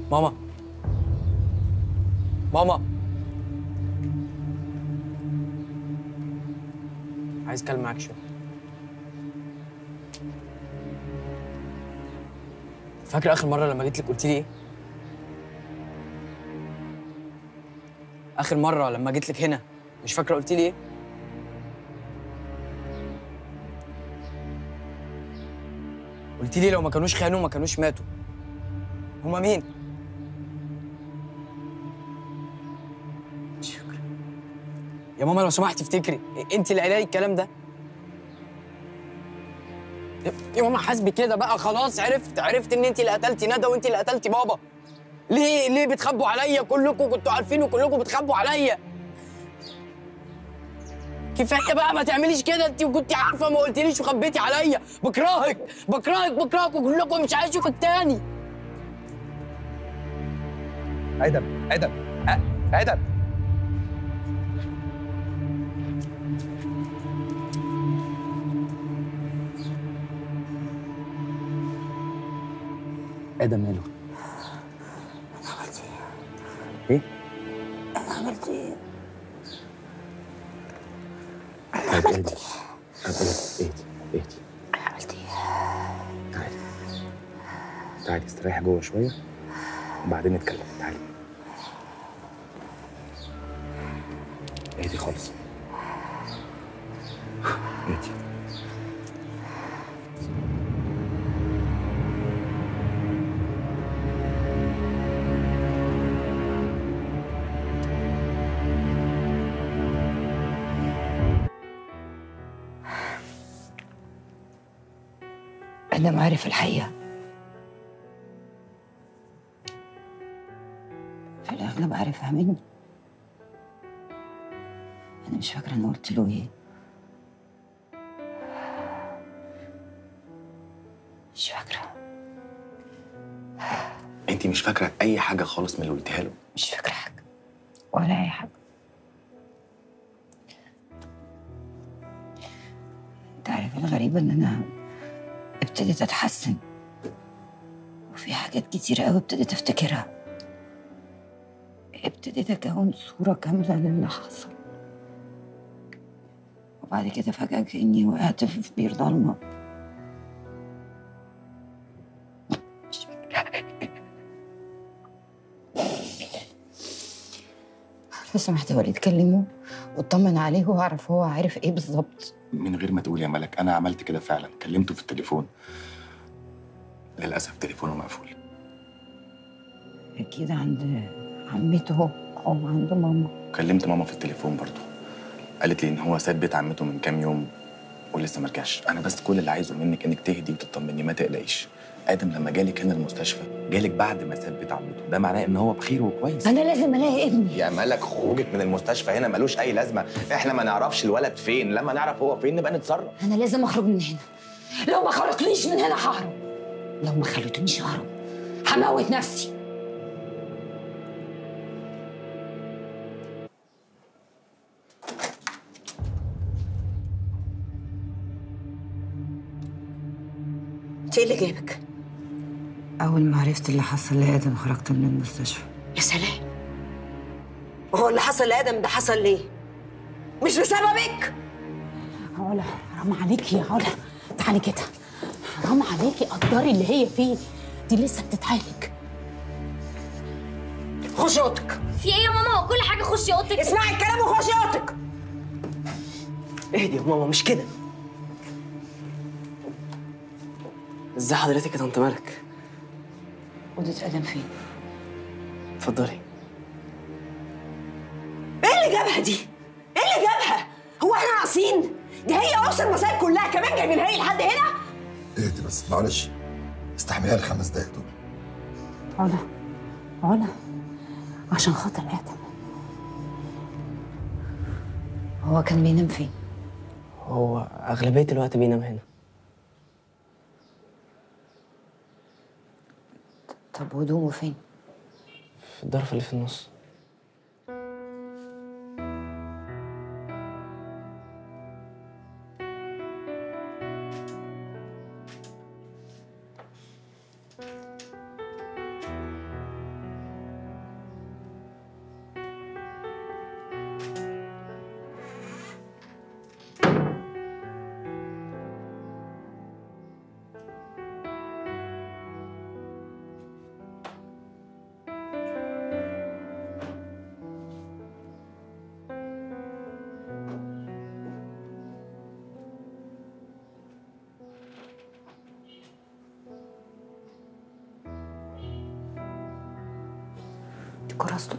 ماما ماما عايز اتكلم معاك شويه فاكر اخر مره لما جيت لك قلت لي ايه اخر مره لما جيت لك هنا مش فاكره قلت لي ايه قلت لي لو ما كانوش خانوا ما كانوش ماتوا هما مين مش فاكره يا ماما لو سمحت افتكري انت اللي قايله لي الكلام ده يا- يا ماما حاسبي كده بقى خلاص عرفت عرفت ان انت اللي قتلتي ندى وانت اللي قتلتي بابا ليه ليه بتخبوا عليا كلكم كنتوا عارفين وكلكم بتخبوا عليا كفايه بقى ما تعمليش كده انت كنت عارفه ما قلتليش وخبيتي عليا بكرهك بكرهك بكرهك وكلكم مش عايز اشوفك تاني ادم ادم أ- ادم ادم ماله ايه عملت ايه؟ طيب اهدي طيب اهدي اهدي اهدي عملت ايه؟ تعالي تعالي استريحي جوه شويه وبعدين نتكلم تعالي اهدي خالص اهدي أنا عارف الحقيقة في الأغلب عارفها مني أنا مش فاكرة أنا قلت له إيه مش فاكرة انت مش فاكره اي حاجه خالص من اللي قلتيها له مش فاكرة حاجة ولا أي حاجة أنت عارف الغريب إن أنا ابتديت أتحسن وفي حاجات كتيرة أوي ابتديت أفتكرها ابتديت أكون صورة كاملة للي حصل وبعد كده فجأة كأني وقعت في بير ضلمة لو سمحت يا وليد كلمه واطمن عليه واعرف هو عارف ايه بالظبط من غير ما تقول يا ملك انا عملت كده فعلا كلمته في التليفون للاسف تليفونه مقفول اكيد عند عمته او عند ماما كلمت ماما في التليفون برضه قالت لي ان هو ساب بيت عمته من كام يوم ولسه ما رجعش انا بس كل اللي عايزه منك انك تهدي وتطمني ما تقلقيش ادم لما جالك هنا المستشفى جالك بعد ما ساب بيت عمته ده معناه ان هو بخير وكويس انا لازم الاقي ابني يا ملك خروجك من المستشفى هنا ملوش اي لازمه احنا ما نعرفش الولد فين لما نعرف هو فين نبقى نتصرف انا لازم اخرج من هنا لو ما خرجتنيش من هنا ههرب لو ما خليتنيش اهرب هموت نفسي انت ايه اللي جايبك؟ اول ما عرفت اللي حصل لادم خرجت من المستشفى يا سلام هو اللي حصل لادم ده حصل ليه؟ مش بسببك علا حرام عليكي يا علا تعالي كده حرام عليكي قدري اللي هي فيه دي لسه بتتعالج خشي اوضتك في ايه يا ماما هو كل حاجه خشي اوضتك اسمعي الكلام وخشي اوضتك اهدي يا ماما مش كده ازاي حضرتك يا طنط ملك اوضه ادم فين؟ اتفضلي ايه اللي جابها دي؟ ايه اللي جابها؟ هو احنا ناقصين؟ دي هي اسر المسائل كلها كمان جايبينها لي لحد هنا؟ اهدي بس معلش استحمليها الخمس دقايق دول علا علا عشان خاطر ادم هو كان بينام فين؟ هو اغلبيه الوقت بينام هنا طب هدومه فين؟ في الظرف اللي في النص كراسته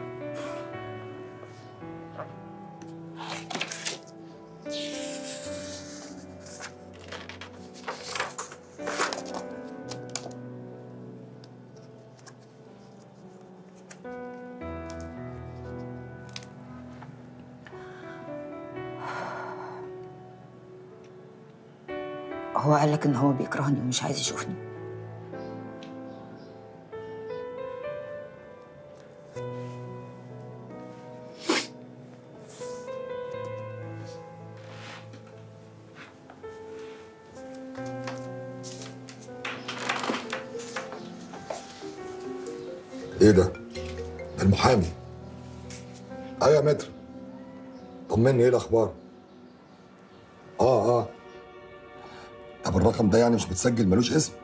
هو قالك ان هو بيكرهني ومش عايز يشوفني ايه ده؟ ده المحامي ايوه يا متر طمني ايه الاخبار؟ اه اه طب الرقم ده يعني مش متسجل ملوش اسم؟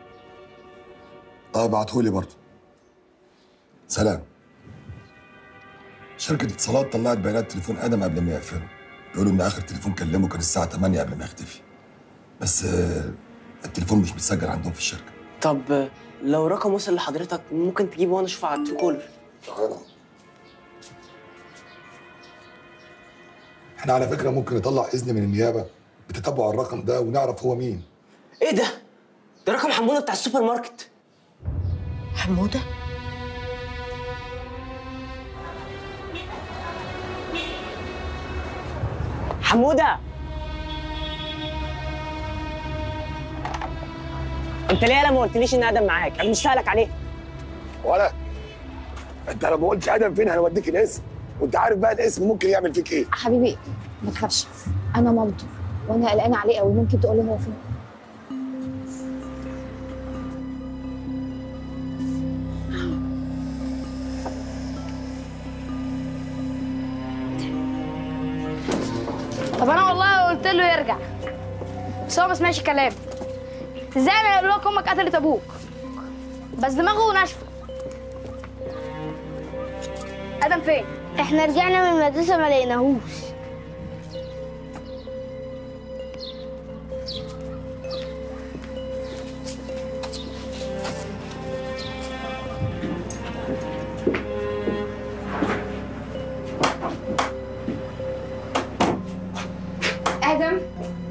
اه ابعتهولي برضه سلام شركة اتصالات طلعت بيانات تليفون ادم قبل ما يقفله بيقولوا ان اخر تليفون كلمه كان الساعة 8 قبل ما يختفي بس آه التليفون مش متسجل عندهم في الشركة طب لو رقم وصل لحضرتك ممكن تجيبه وانا اشوفه على الترو كولر تعالى احنا على فكرة ممكن نطلع اذن من النيابة بتتبع الرقم ده ونعرف هو مين ايه ده؟ ده رقم حموده بتاع السوبر ماركت حموده؟ حموده انت ليه لما ما قلتليش ان ادم معاك؟ انا مش سالك عليه ولا انت لو ما قلتش ادم فين هنوديك الاسم وانت عارف بقى الاسم ممكن يعمل فيك ايه حبيبي ما تخافش انا مامته وانا قلقانه عليه قوي ممكن تقول لي هو فين طب انا والله قلت له يرجع بس هو ما سمعش كلامي ازاي انا اقول لك امك قتلت ابوك بس دماغه ناشفه ادم فين احنا رجعنا من المدرسه ما لقيناهوش ادم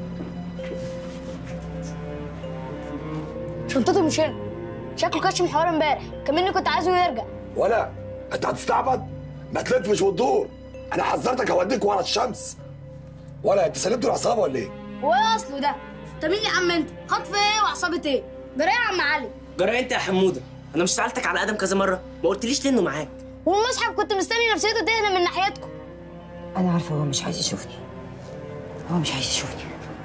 شنطته مش هنا شكله كشف محور امبارح كمان كنت عايزه يرجع ولا انت هتستعبط ما تلفش وتدور انا حذرتك هوديك ورا الشمس ولا انت سلمت العصابه ولا ايه وايه اصله ده انت مين يا عم انت خطف ايه وعصابه ايه جرى يا عم علي جرى انت يا حموده انا مش سالتك على ادم كذا مره ما قلتليش ليه انه معاك والمصحف كنت مستني نفسيته تهدى من ناحيتكم انا عارفه هو مش عايز يشوفني هو مش عايز يشوفني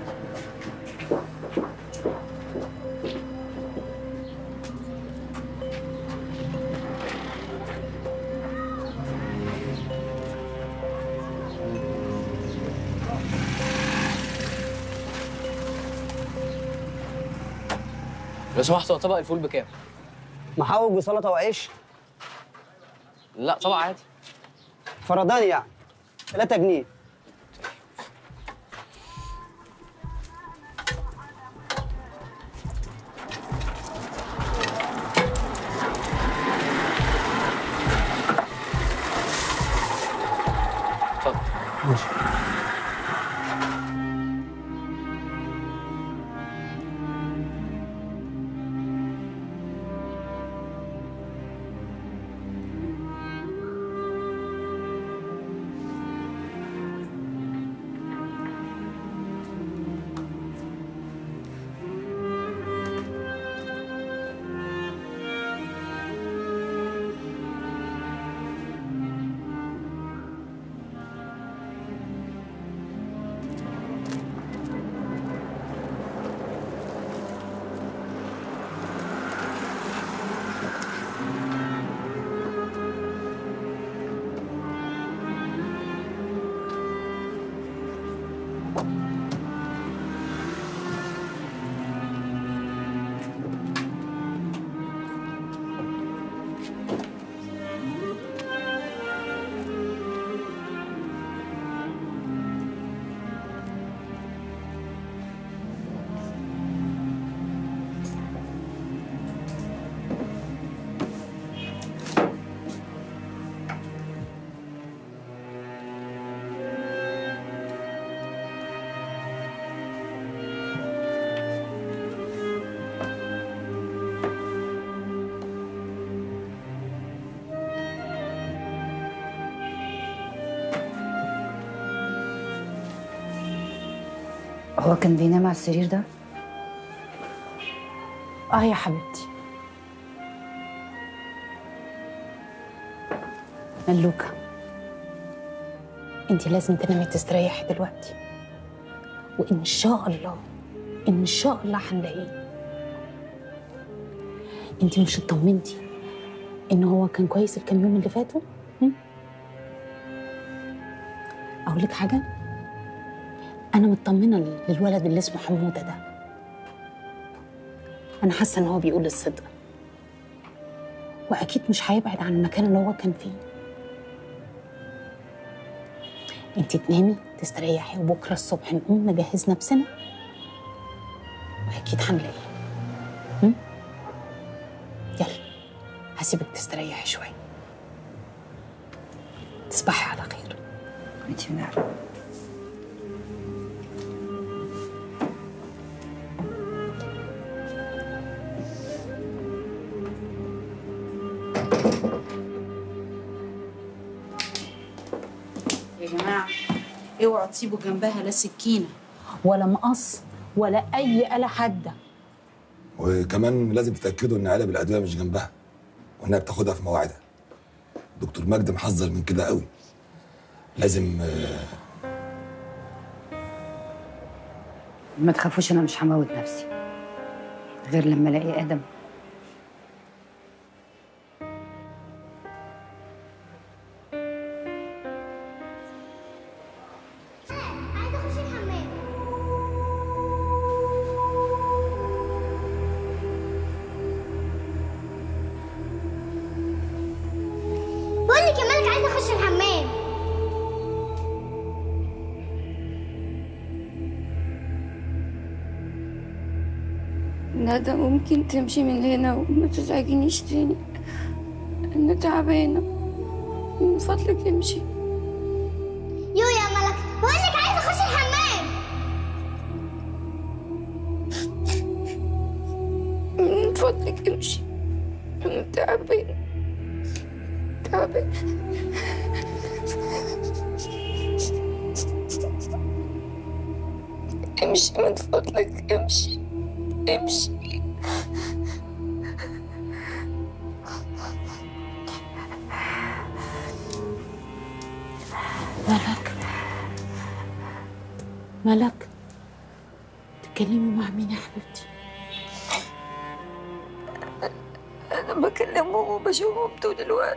لو سمحت هو طبق الفول بكام؟ محوج وسلطه وعيش لا طبق عادي فرداني يعني 3 جنيه اتفضل ماشي هو كان بينام على السرير ده اه يا حبيبتي ملوكة انت لازم تنامي تستريحي دلوقتي وان شاء الله ان شاء الله هنلاقيه انت مش اطمنتي ان هو كان كويس الكام يوم اللي فاتوا هم؟ اقول لك حاجه انا مطمنه للولد اللي اسمه حموده ده انا حاسه ان هو بيقول الصدق واكيد مش هيبعد عن المكان اللي هو كان فيه انت تنامي تستريحي وبكره الصبح نقوم نجهز نفسنا واكيد هنلاقيه هم؟ يلا هسيبك تستريحي شويه تصبحي على خير انت من يا جماعه اوعوا تسيبوا جنبها لا سكينه ولا مقص ولا اي آلة حاده وكمان لازم تتاكدوا ان علب الادويه مش جنبها وانها بتاخدها في مواعيدها دكتور مجدي محذر من كده قوي لازم آه، ما تخافوش انا مش هموت نفسي غير لما الاقي ادم بقول لك يا ملك عايزه اخش الحمام ندى ممكن تمشي من هنا وما تزعجنيش تاني أنا تعبانة من فضلك امشي يو يا ملك بقول لك عايزه اخش الحمام من فضلك امشي أنا تعبانة تعبانة امشي من فضلك امشي امشي ملك ملك تتكلمي مع مين يا حبيبتي أنا بكلمهم وبشوفهم طول الوقت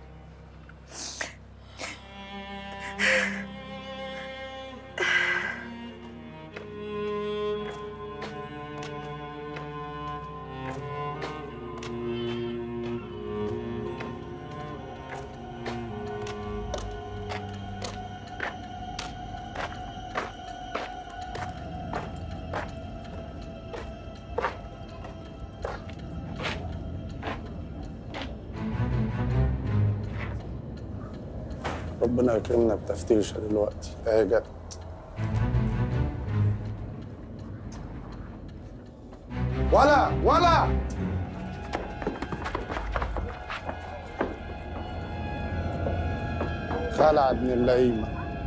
ربنا يكرمنا بتفتيشة دلوقتي اهي جت ولا ولا خلع ابن اللئيمة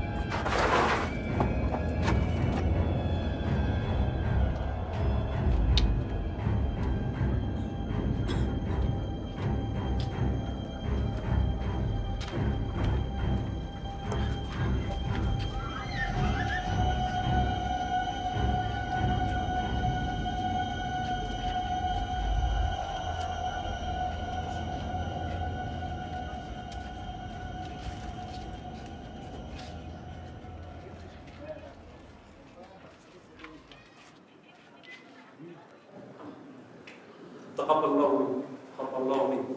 تقبل الله منك تقبل الله منك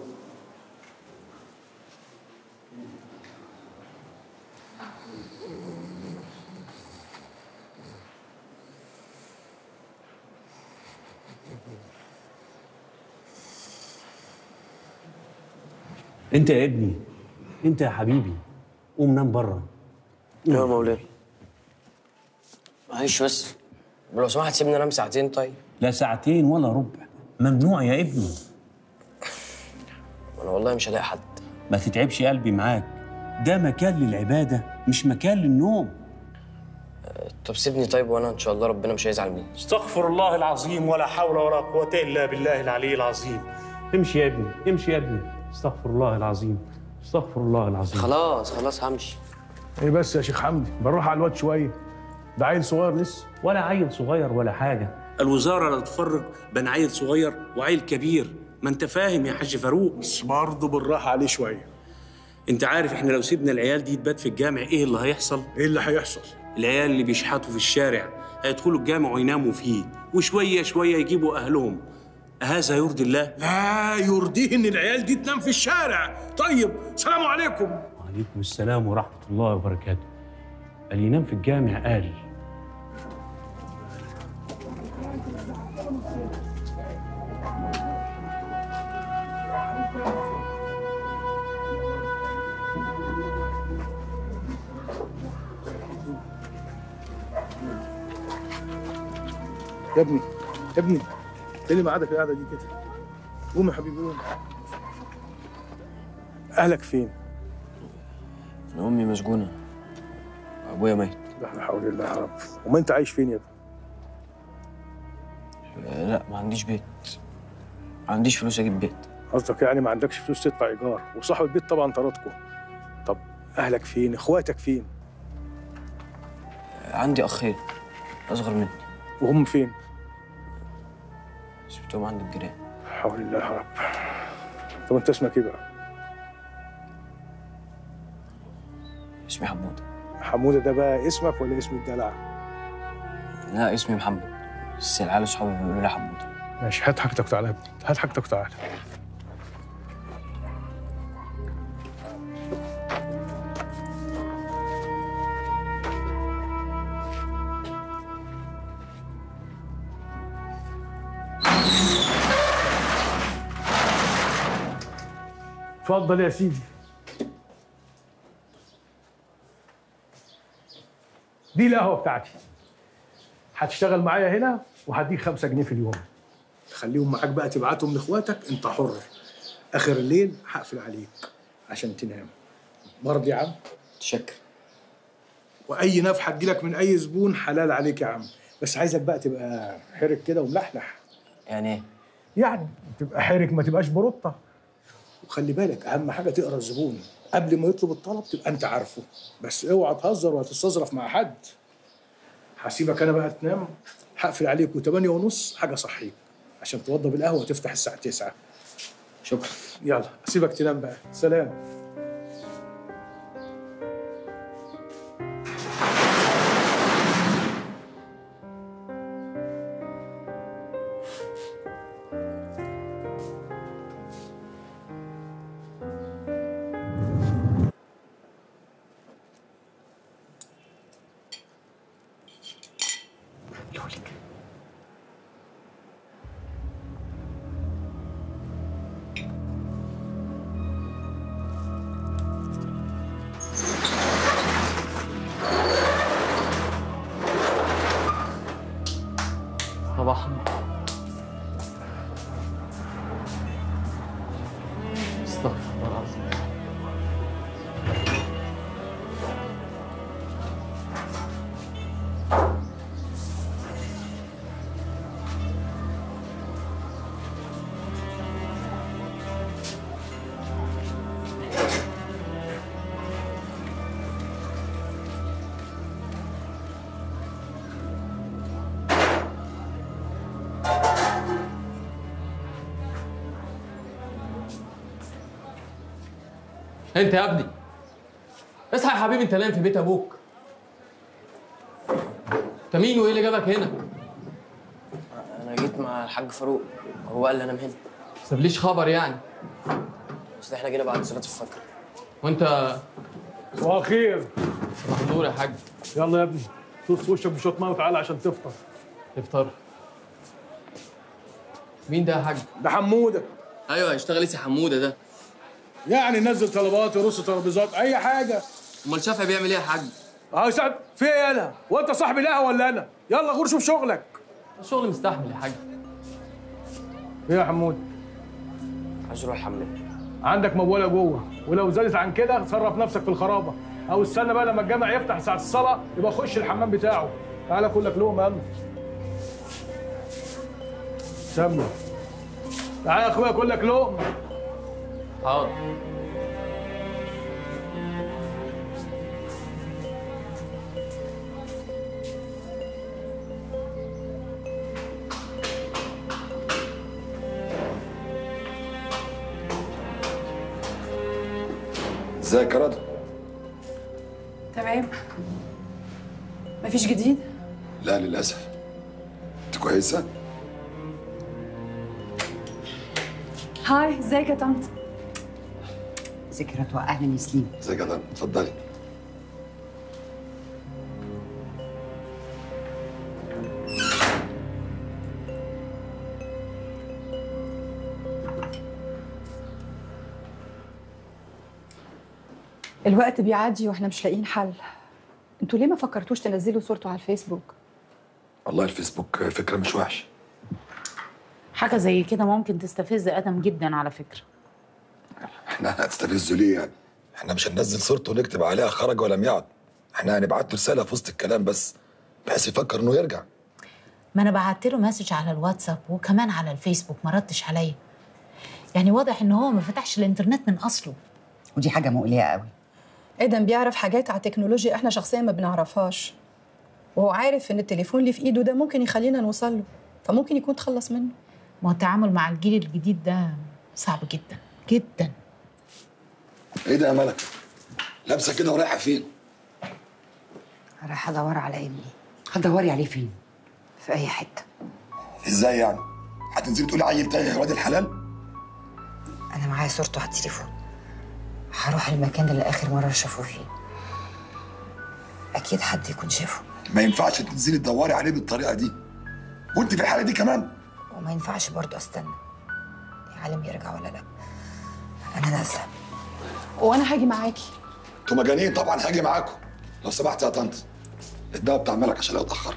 انت يا ابني انت يا حبيبي قوم نام بره يا مولانا معلش بس لو سمحت سيبني انام ساعتين طيب لا ساعتين ولا ربع ممنوع يا ابني انا والله مش هلاقي حد ما تتعبش قلبي معاك ده مكان للعباده مش مكان للنوم طب سيبني طيب وانا ان شاء الله ربنا مش هيزعل مني استغفر الله العظيم ولا حول ولا قوة إلا بالله العلي العظيم امشي يا ابني امشي يا ابني استغفر الله العظيم استغفر الله العظيم خلاص خلاص همشي ايه بس يا شيخ حمدي بالراحه على الواد شويه ده عيل صغير لسه ولا عيل صغير ولا حاجة الوزارة لا تفرق بين عيل صغير وعيل كبير ما انت فاهم يا حاج فاروق بس برضه بالراحه عليه شويه انت عارف احنا لو سيبنا العيال دي تبات في الجامع ايه اللي هيحصل ايه اللي هيحصل العيال اللي بيشحتوا في الشارع هيدخلوا الجامع ويناموا فيه وشويه شويه يجيبوا اهلهم هذا يرضي الله لا يرضيه ان العيال دي تنام في الشارع طيب سلام عليكم وعليكم السلام ورحمه الله وبركاته اللي ينام في الجامع قال يا ابني يا ابني ايه اللي مقعدك القعده دي كده قوم يا حبيبي قوم اهلك فين انا امي مسجونه ابويا ميت لا حول الله يا رب وما انت عايش فين يا ابني آه، لا ما عنديش بيت ما عنديش فلوس اجيب بيت قصدك يعني ما عندكش فلوس تدفع ايجار وصاحب البيت طبعا طردكم طب اهلك فين اخواتك فين آه، عندي اخين اصغر مني وهم فين سبتهم عند الجيران حول الله يا رب طب انت اسمك ايه بقى اسمي حمود حموده ده بقى اسمك ولا اسم الدلع لا اسمي محمد بس العيال اصحابي بيقولوا لي حمود ماشي هات حاجتك وتعالى يا ابني هات حاجتك وتعالى اتفضل يا سيدي دي القهوه بتاعتي هتشتغل معايا هنا وهديك خمسة جنيه في اليوم خليهم معاك بقى تبعتهم لاخواتك انت حر اخر الليل هقفل عليك عشان تنام مرضي يا عم تشكر واي نفحه تجيلك من اي زبون حلال عليك يا عم بس عايزك بقى تبقى حرك كده وملحلح يعني ايه يعني تبقى حرك ما تبقاش بروطه وخلي بالك اهم حاجه تقرا الزبون قبل ما يطلب الطلب تبقى انت عارفه بس اوعى تهزر ولا تستظرف مع حد هسيبك انا بقى تنام هقفل عليك و8 ونص حاجه صحيك عشان توضب القهوه وتفتح الساعه 9 شكرا يلا اسيبك تنام بقى سلام صباح استغفر الله العظيم انت يا ابني اصحى يا حبيبي انت نايم في بيت ابوك انت مين وايه اللي جابك هنا؟ انا جيت مع الحاج فاروق هو قال لي انام هنا سابليش خبر يعني بس احنا جينا بعد صلاه الفجر وانت صباح الخير صباح النور يا حاج يلا يا ابني طص وشك بشويه ميه وتعالى عشان تفطر تفطر مين ده يا حاج؟ ده حموده ايوه هيشتغل ايه حموده ده؟ يعني نزل طلبات يرص ترابيزات اي حاجه امال شافعي بيعمل ايه يا حاج؟ اه سعد في ايه يالا وانت صاحب القهوه ولا انا يلا غور شوف شغلك الشغل مستحمل يا حاج ايه يا حمود عايز اروح الحمام عندك موبايله جوه ولو زادت عن كده صرف نفسك في الخرابه او استنى بقى لما الجامع يفتح ساعه الصلاه يبقى خش الحمام بتاعه تعالى كل لك لقمه يلا سمي تعالى يا اخويا كل لك لقمه حاضر ازيك يا رضا تمام مفيش جديد لا للاسف انت كويسه هاي ازيك يا طنط ذكرت واهلا يا سليم ازيك يا رضا اتفضلي الوقت بيعدي واحنا مش لاقيين حل انتوا ليه ما فكرتوش تنزلوا صورته على الفيسبوك والله الفيسبوك فكره مش وحشه حاجة زي كده ممكن تستفز آدم جدا على فكرة احنا هتستفزوا ليه يعني احنا مش هننزل صورته ونكتب عليها خرج ولم يعد احنا هنبعت له رساله في وسط الكلام بس بحيث يفكر انه يرجع ما أنا بعت له مسج على الواتساب وكمان على الفيسبوك ما ردش عليا يعني واضح إن هو ما فتحش الإنترنت من أصله ودي حاجه مقلقه قوي ادم بيعرف حاجات على التكنولوجيا احنا شخصيا ما بنعرفهاش وهو عارف ان التليفون اللي في ايده ده ممكن يخلينا نوصل له فممكن يكون تخلص منه ما هو التعامل مع الجيل الجديد ده صعب جدا جدا ايه ده يا ملك لابسه كده ورايحه فين رايحه ادور على ابني هتدوري عليه فين في اي حته ازاي يعني هتنزلي تقولي عيل تايه يا واد الحلال انا معايا صورته على التليفون هروح المكان اللي اخر مره شافوه فيه اكيد حد يكون شافه ما ينفعش تنزلي تدوري عليه بالطريقه دي وانت في الحاله دي كمان وما ينفعش برضه استنى يا عالم يرجع ولا لا انا نازله وانا هاجي معاكي انتوا مجانين طبعا هاجي معاكم لو سمحت يا طنط الدواء بتاع ملك عشان لو اتاخر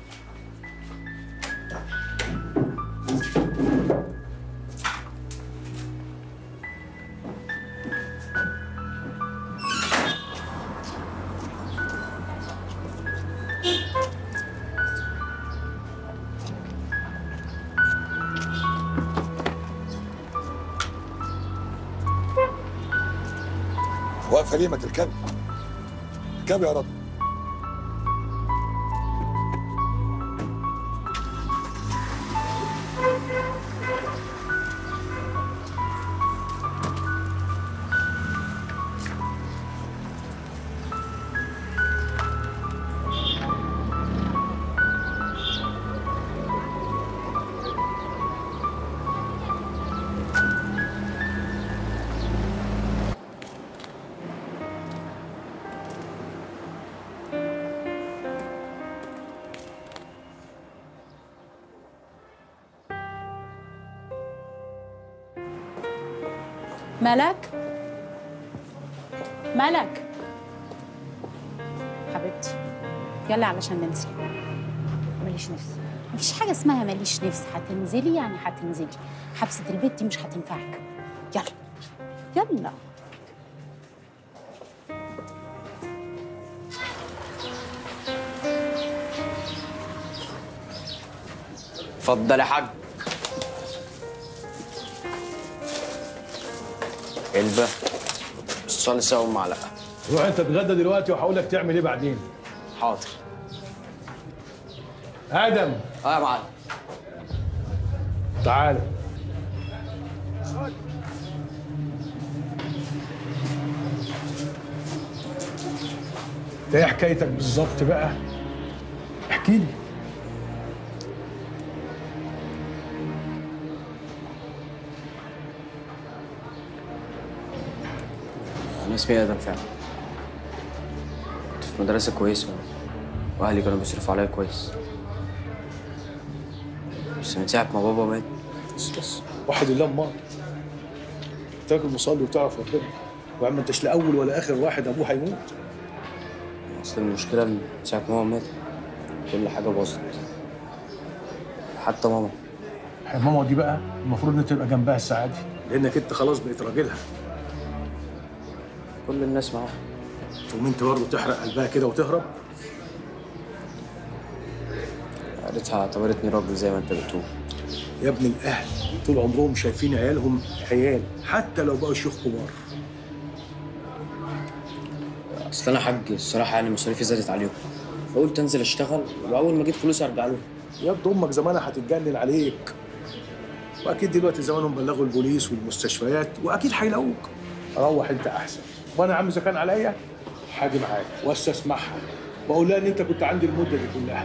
واقفه ليه ما تركبي اركبي يا رضا ملك ملك حبيبتي يلا علشان ننزل ماليش نفس مفيش حاجة اسمها ماليش نفس هتنزلي يعني هتنزلي حبسة البيت دي مش هتنفعك يلا يلا اتفضل يا حاج علبة الصلصة سوا ومعلقة روح انت اتغدى دلوقتي وهقول لك تعمل ايه بعدين حاضر ادم اه يا معلم تعال ده ايه حكايتك بالظبط بقى احكي لي أنا اسمي آدم فعلا كنت في مدرسة كويسة وأهلي كانوا بيصرفوا عليا كويس بس من ساعة ما بابا مات بس بس وحد الله امال انت راجل مصلي وتعرف ربنا وعم انتش لا اول ولا اخر واحد ابوه هيموت أصل المشكلة من ساعة ما هو مات كل حاجة باظت حتى ماما ماما دي بقى المفروض ان تبقى جنبها الساعه دي لانك انت خلاص بقيت راجلها كل الناس معاها تقوم انت برضه تحرق قلبها كده وتهرب قالتها اعتبرتني راجل زي ما انت بتقول يا ابن الاهل طول عمرهم شايفين عيالهم عيال حتى لو بقوا شيوخ كبار اصل انا حاج الصراحه يعني مصاريفي زادت عليهم فقلت انزل اشتغل واول ما اجيب فلوس ارجع لهم يا ابن امك زمانها هتتجنن عليك واكيد دلوقتي زمانهم بلغوا البوليس والمستشفيات واكيد هيلاقوك روح انت احسن وانا يا عم اذا كان عليا هاجي معاك واستسمعها واقول لها ان انت كنت عندي المده دي كلها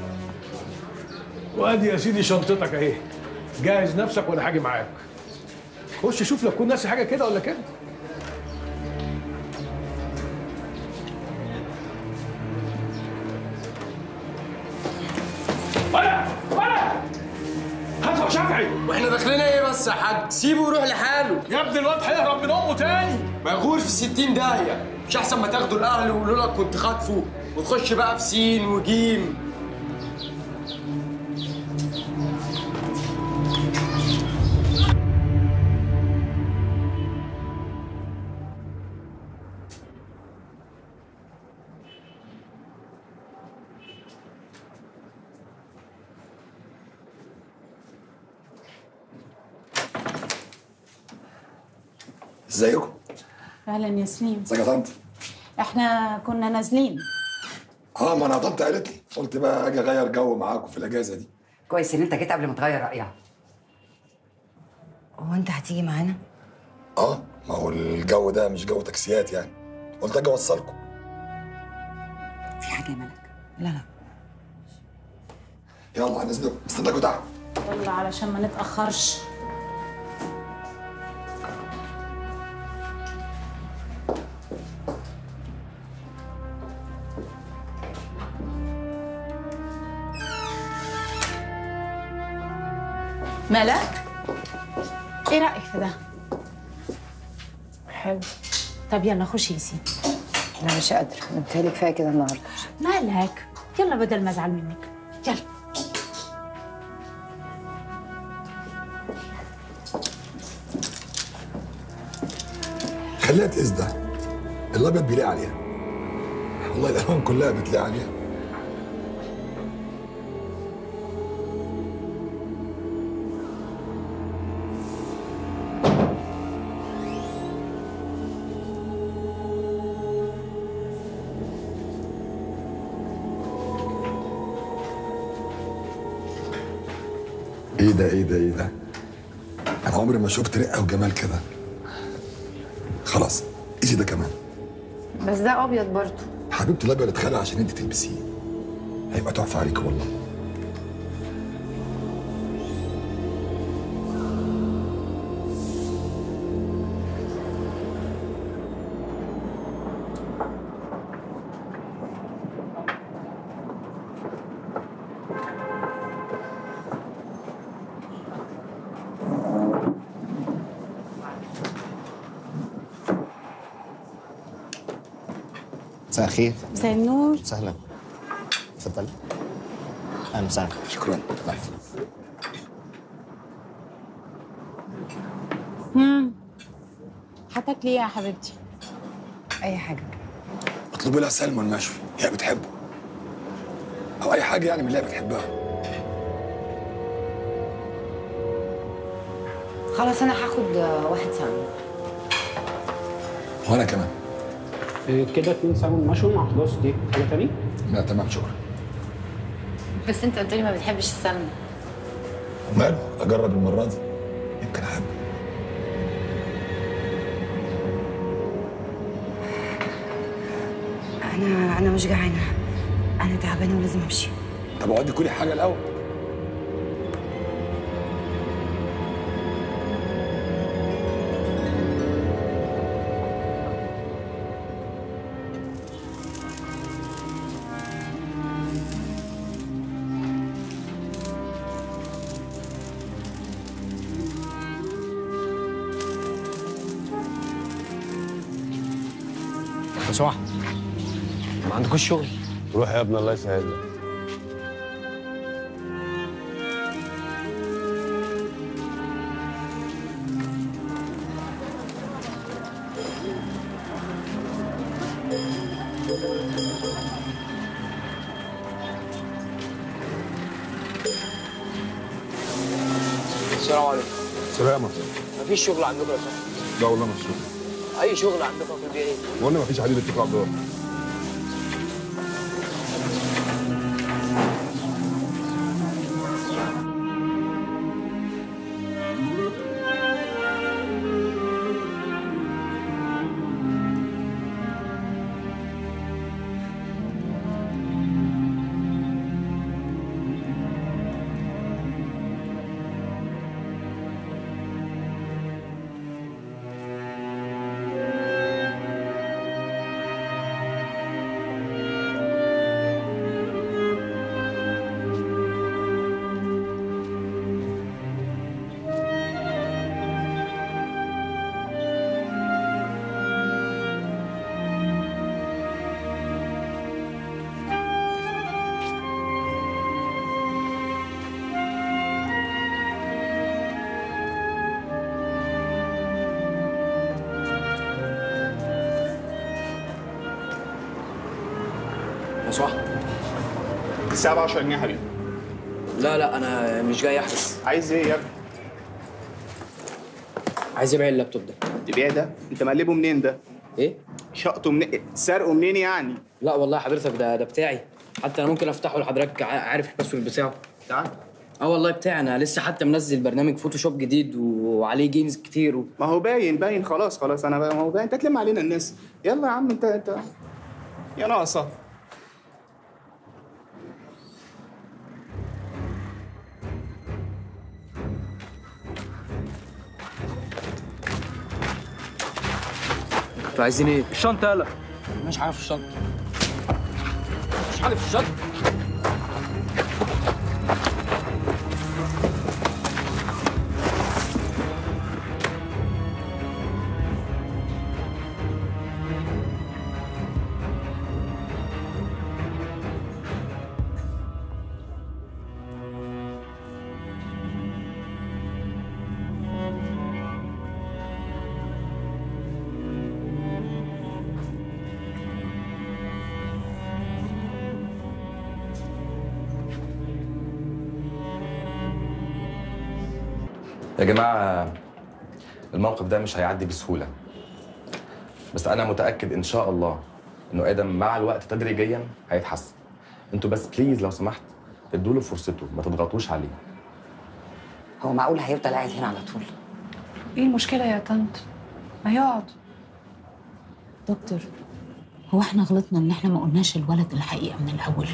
وادي يا سيدي شنطتك اهي جهز نفسك وانا هاجي معاك خش شوف لو تكون ناسي حاجه كده ولا كده ولا ولا هات شافعي واحنا داخلين ايه بس يا حاج سيبه يروح لحاله يا ابني الواد هيهرب من امه تاني مغور في 60 داهيه مش احسن ما تاخده الاهل ويقولوا لك كنت خاطفه وتخش بقى في سين وجيم ازيكم؟ اهلا ياسمين ازيك يا طنط؟ احنا كنا نازلين اه ما انا طنط قالت لي قلت بقى اجي اغير جو معاكم في الاجازه دي كويس ان انت جيت قبل ما تغير رايها هو انت هتيجي معانا اه ما هو الجو ده مش جو تاكسيات يعني قلت اجي اوصلكم في حاجه يا ملك لا لا يلا هنزلكم استناكوا تحت يلا علشان ما نتاخرش ملك ايه رايك في ده حلو طب يلا خشي يا سيدي انا مش قادره متهيألي كفايه كده النهارده مالك يلا بدل ما ازعل منك يلا خليها تقيس ده الابيض بيلاقي عليها والله الالوان كلها بتلاقي عليها ايه ده ايه ده ايه ده انا عمري ما شفت رقه وجمال كده خلاص قيسي ده كمان بس ده ابيض برضه حبيبتي الابيض اتخلق عشان انت تلبسيه هيبقى تحفه عليك والله مساء الخير مساء النور سهلا اتفضلي اهلا وسهلا شكرا امم هتاكلي ايه يا حبيبتي اي حاجه اطلبي لها سلمون مشوي هي بتحبه او اي حاجه يعني من اللي هي بتحبها خلاص انا هاخد آه، واحد سلمون وانا كمان كده اتنين سلمون مشوي مع خلاص دي حاجه تاني؟ لا تمام شكرا بس انت قلت لي ما بتحبش السلمون ماله اجرب المره دي يمكن احب انا انا مش جعانه انا تعبانه ولازم امشي طب اقعدي كلي حاجه الاول لو سمحت ما عندكوش شغل روح يا ابني الله يسهل لك السلام عليكم سلامة مفيش شغل عندكم يا صاحبي لا والله مش شغل اي شغل عندكم في ايه وقلنا مفيش حديد اتكل على الله يا صح الساعة 10 جنيه يا حبيبي لا لا انا مش جاي احجز عايز ايه يا ابني؟ عايز ابيع اللابتوب ده تبيع ده؟ انت مقلبه منين ده؟ ايه؟ شقته منين؟ سرقه منين يعني؟ لا والله حضرتك ده ده بتاعي حتى انا ممكن افتحه لحضرتك ع- عارف الباسورد بتاعه تعال اه والله بتاعي انا لسه حتى منزل برنامج فوتوشوب جديد وعليه جيمز كتير و... ما هو باين باين خلاص خلاص انا بقى ما هو باين انت تلم علينا الناس يلا يا عم انت انت يا ناقصه انتوا عايزين ايه؟ الشنطة يلا مش عارف الشنطة مش عارف الشنطة يا جماعة الموقف ده مش هيعدي بسهولة بس أنا متأكد إن شاء الله إنه آدم مع الوقت تدريجيا هيتحسن انتوا بس بليز لو سمحت ادوا له فرصته ما تضغطوش عليه هو معقول هيفضل قاعد هنا على طول ايه المشكلة يا طنط؟ ما يقعد دكتور هو احنا غلطنا ان احنا ما قلناش الولد الحقيقه من الاول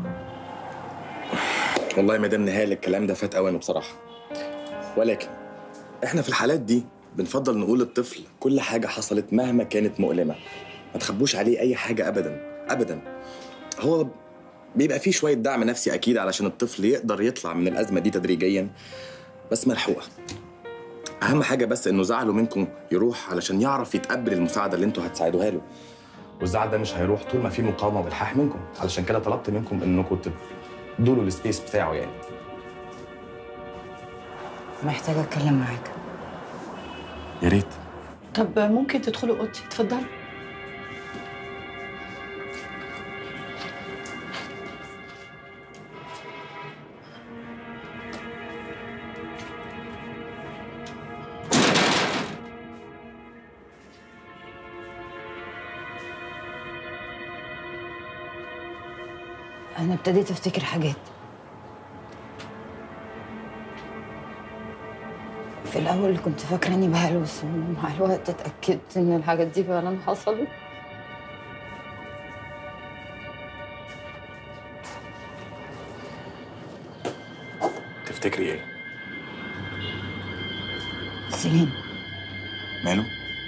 والله يا مدام نهال الكلام ده فات اوانه بصراحة ولكن احنا في الحالات دي بنفضل نقول للطفل كل حاجة حصلت مهما كانت مؤلمة ما تخبوش عليه أي حاجة أبدا أبدا هو بيبقى فيه شوية دعم نفسي أكيد علشان الطفل يقدر يطلع من الأزمة دي تدريجيا بس ملحوقة أهم حاجة بس إنه زعله منكم يروح علشان يعرف يتقبل المساعدة اللي انتوا هتساعدوها له والزعل ده مش هيروح طول ما في مقاومة والحاح منكم علشان كده طلبت منكم إنكم تدوا له السبيس بتاعه يعني محتاجة أتكلم معاك يا ريت طب ممكن تدخلوا اوضتي اتفضلوا أنا ابتديت أفتكر حاجات في الأول كنت فاكرة إني بهلوس ومع الوقت اتأكدت إن الحاجات دي فعلا حصلت تفتكري إيه؟ سليم ماله؟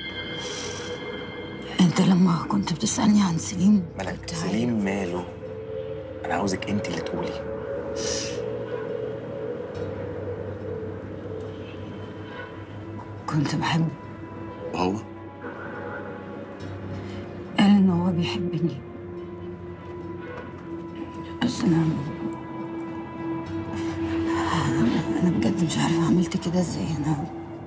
أنت لما كنت بتسألني عن سليم ملك سليم ماله؟ أنا عاوزك أنت اللي تقولي كنت بحبه وهو؟ قال إن هو بيحبني بس أنا أنا- أنا بجد مش عارفة عملت كده إزاي أنا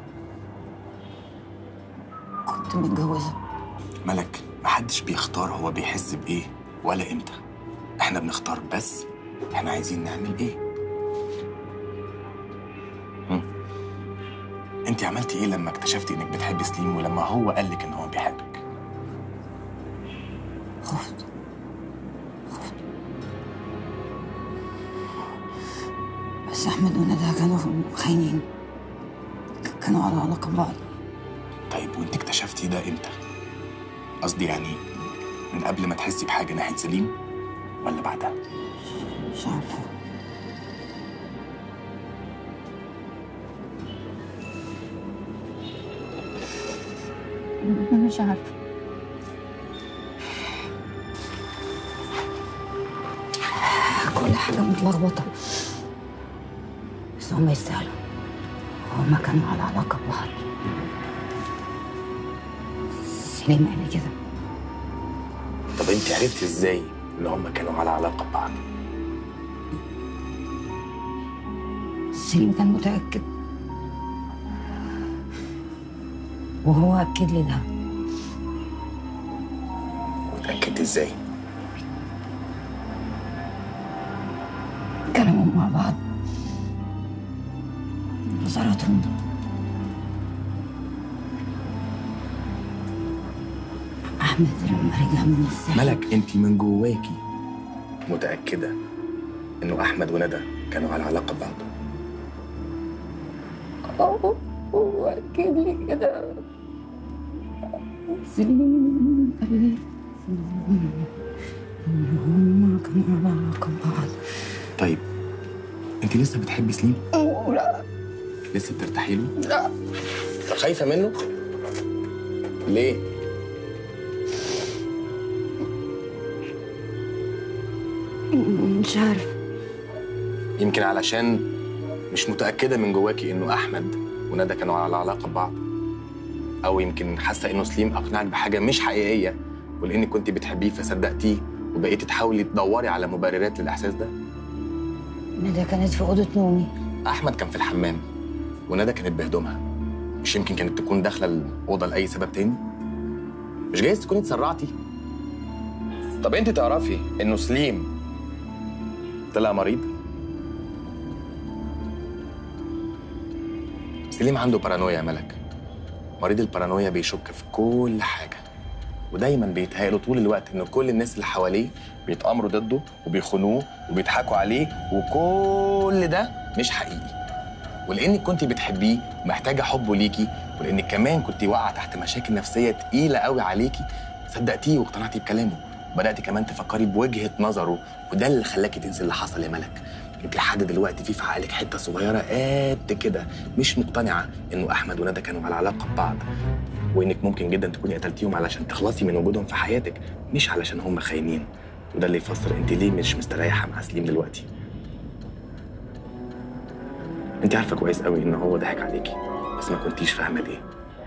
كنت متجوزة ملك محدش بيختار هو بيحس بإيه ولا إمتى إحنا بنختار بس إحنا عايزين نعمل إيه هم. انت عملتي ايه لما اكتشفتي انك بتحبي سليم ولما هو قال لك ان هو بيحبك خفت بس احمد وندى كانوا خاينين ك- كانوا على علاقه ببعض طيب وانت اكتشفتي ده امتى قصدي يعني من قبل ما تحسي بحاجه ناحيه سليم ولا بعدها مش عارفه مش عارفه كل حاجة متلخبطة بس هما يستاهلوا هما كانوا على علاقة ببعض سليم قال لي كده طب انت عرفتي ازاي ان هم كانوا على علاقه ببعض سليم كان متأكد وهو أكد لي ده واتاكدتي ازاي كلامهم مع بعض نظراتهم أحمد لما رجع من السجن ملك انت من جواكي متاكده انه احمد وندى كانوا على علاقه ببعض اه هو أكد لي كده سليم قال لي إن هما كانوا على علاقة ببعض طيب انت لسه بتحبي سليم لا لسه بترتاحي له لا طب خايفه منه ليه مش عارفة يمكن علشان مش متاكده من جواكي انه احمد وندى كانوا على علاقه ببعض او يمكن حاسه انه سليم اقنعك بحاجه مش حقيقيه ولانك كنت بتحبيه فصدقتيه وبقيتي تحاولي تدوري على مبررات للاحساس ده ندى كانت في أوضة نومي احمد كان في الحمام وندى كانت بهدومها مش يمكن كانت تكون داخله الاوضه لاي سبب تاني مش جايز تكوني اتسرعتي طب انت تعرفي انه سليم طلع مريض سليم عنده بارانويا يا ملك مريض البارانويا بيشك في كل حاجه ودايما بيتهيأله طول الوقت ان كل الناس اللي حواليه بيتآمروا ضده وبيخونوه وبيضحكوا عليه وكل ده مش حقيقي ولانك كنت بتحبيه ومحتاجه حبه ليكي ولانك كمان كنت واقعه تحت مشاكل نفسيه تقيله قوي عليكي صدقتيه واقتنعتي بكلامه بداتي كمان تفكري بوجهه نظره وده اللي خلاكي تنسي اللي حصل يا ملك انت لحد دلوقتي في في عقلك حته صغيره قد كده مش مقتنعه انه احمد وندى كانوا على علاقه ببعض وانك ممكن جدا تكوني قتلتيهم علشان تخلصي من وجودهم في حياتك مش علشان هم خاينين وده اللي يفسر انت ليه مش مستريحه مع سليم دلوقتي انت عارفه كويس قوي ان هو ضحك عليكي بس ما كنتيش فاهمه ليه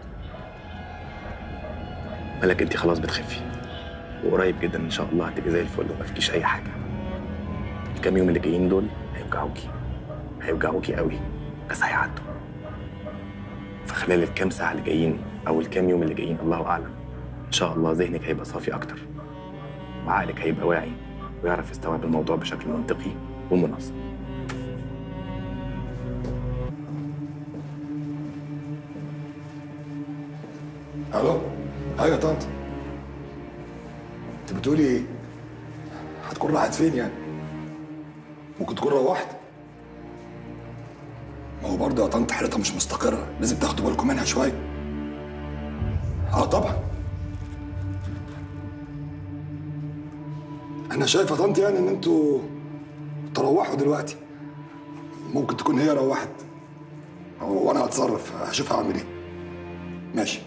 مالك انت خلاص بتخفي وقريب جدا ان شاء الله هتبقي زي الفل وما فيكيش اي حاجه الكام يوم اللي جايين دول هيوجعوكي هيوجعوكي قوي بس هيعدوا فخلال الكام ساعه اللي جايين او الكام يوم اللي جايين الله اعلم ان شاء الله ذهنك هيبقى صافي اكتر وعقلك هيبقى واعي ويعرف يستوعب الموضوع بشكل منطقي ومنظم الو ايوه يا طنط انت بتقولي ايه هتكون راحت فين يعني ممكن تكون روحت ما هو برضه يا طنط حالتها مش مستقره لازم تاخدوا بالكم منها شويه اه طبعا انا شايف يا طنط يعني ان انتوا تروحوا دلوقتي ممكن تكون هي روحت وانا هتصرف هشوف هعمل ايه ماشي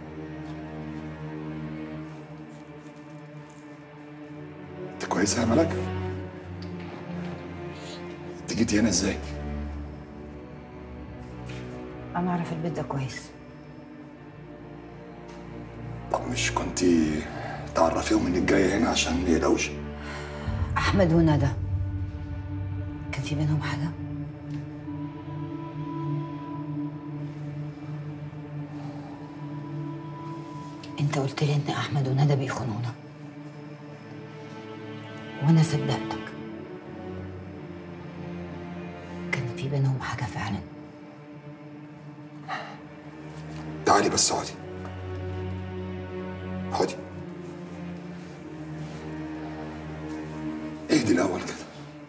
انت كويسه يا ملك انت جيتي هنا ازاي أنا أعرف البيت ده كويس طب مش كنتي تعرفيهم انك جايه هنا عشان ما يقلقوش أحمد وندى كان في بينهم حاجة أنت قلت لي إن أحمد وندى بيخونونا وأنا صدقتك كان في بينهم حاجة فعلا تعالي بس اقعدي اقعدي اهدي الاول كده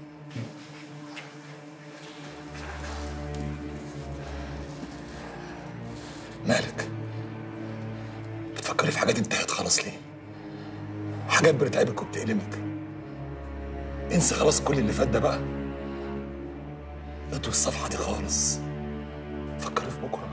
مالك بتفكري في حاجات انتهت خلاص ليه حاجات بتتعبك وبتألمك انسي خلاص كل اللي فات ده بقى اطوي الصفحة دي خالص فكري في بكرة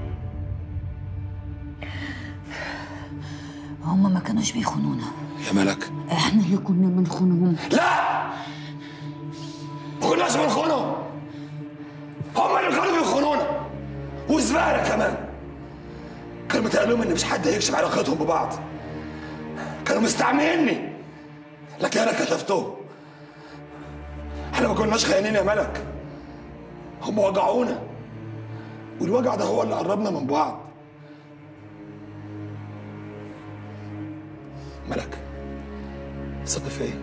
هما ما كانوش بيخونونا يا ملك احنا اللي كنا بنخونهم لا ما كناش بنخونهم هم اللي كانوا بيخونونا وزبالة كمان كانوا متقالهم ان مش حد هيكشف علاقتهم ببعض كانوا مستعمليني لكن انا كشفتهم احنا ما كناش خاينين يا ملك هم وجعونا والوجع ده هو اللي قربنا من بعض ملك ثقي فيا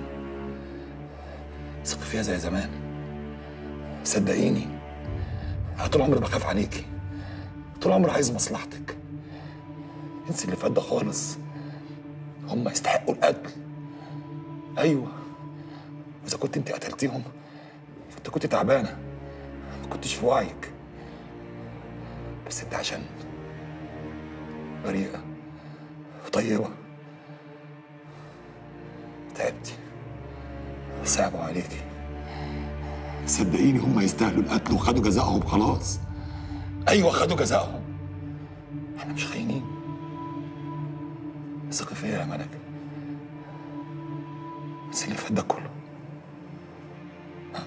ثقي فيا زي زمان صدقيني انا طول عمري بخاف عليكي طول عمري عايز مصلحتك انسي اللي فات ده خالص هم يستحقوا القتل ايوه واذا كنت انت قتلتيهم فانت كنت تعبانه ما كنتش في وعيك بس انت عشان بريئه وطيبه تعبتي صعبوا عليكي صدقيني هم يستاهلوا القتل وخدوا جزائهم خلاص ايوه خدوا جزائهم احنا مش خاينين ثقي فيا يا ملك بس اللي فات ده كله ها؟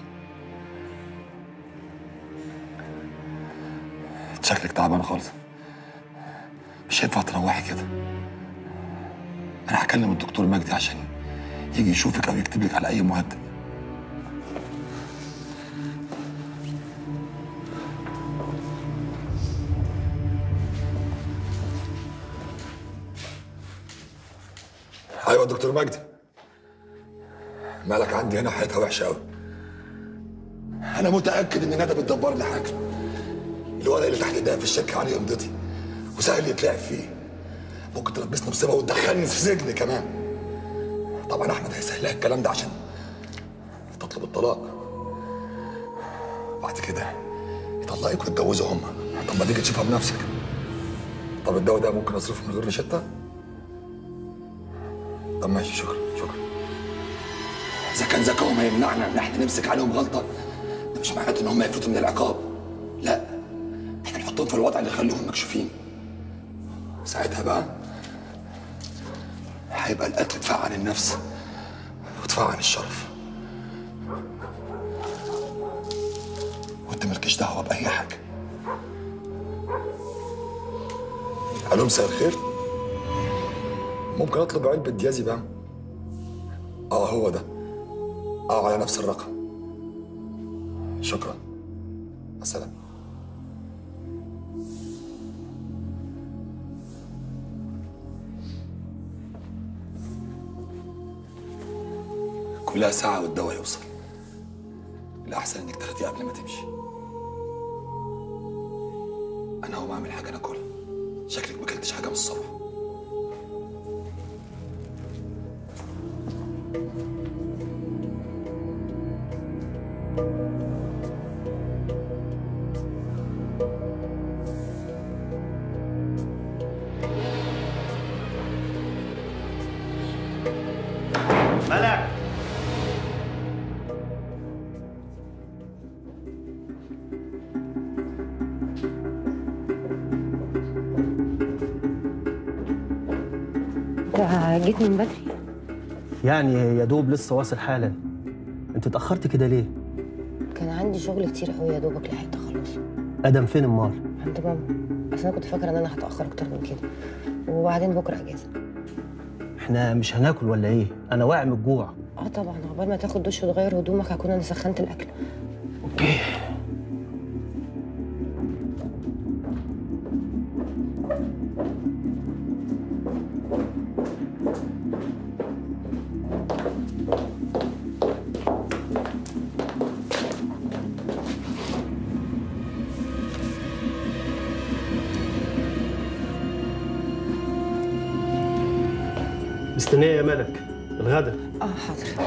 شكلك تعبانه خالص مش هينفع تروحي كده انا هكلم الدكتور مجدي عشان يجي يشوفك او يكتب لك على اي مهدئ ايوه دكتور مجدي مالك عندي هنا حياتها وحشه قوي انا متاكد ان ندى بتدبر لي حاجه الورق اللي تحت ايديها في الشك عليه امضتي وسهل يتلعب فيه ممكن تلبسنا مصيبه وتدخلني في سجن كمان طبعا احمد هيسهل لها الكلام ده عشان تطلب الطلاق بعد كده يطلقك ويتجوزوا هما طب ما تيجي تشوفها بنفسك طب الدواء ده ممكن اصرفه من غير روشته طب ماشي شكرا شكرا اذا كان ذكائهم هيمنعنا ان احنا نمسك عليهم غلطه ده مش معناته ان هم يفلتوا من العقاب لا احنا نحطهم في الوضع اللي يخليهم مكشوفين ساعتها بقى هيبقى القتل دفاع عن النفس ودفاع عن الشرف وانت مالكش دعوه باي حاجه الو مساء الخير ممكن اطلب علبه ديازيبام اه هو ده اه على نفس الرقم شكرا السلام كلها ساعة والدواء يوصل الأحسن إنك تاخديه قبل ما تمشي أنا هقوم أعمل حاجة ناكلها شكلك ما أكلتش حاجة من الصبح ملك انت جيت من بدري يعني يا دوب لسه واصل حالا انت اتاخرت كده ليه كان عندي شغل كتير قوي يا دوبك لحقت اخلصه ادم فين امال عند ماما بس انا كنت فاكره ان انا هتاخر اكتر من كده وبعدين بكره اجازه احنا مش هناكل ولا ايه انا واقع من الجوع اه طبعا عقبال ما تاخد دش وتغير هدومك هكون انا سخنت الاكل اوكي مستنيه يا ملك الغدا اه حاضر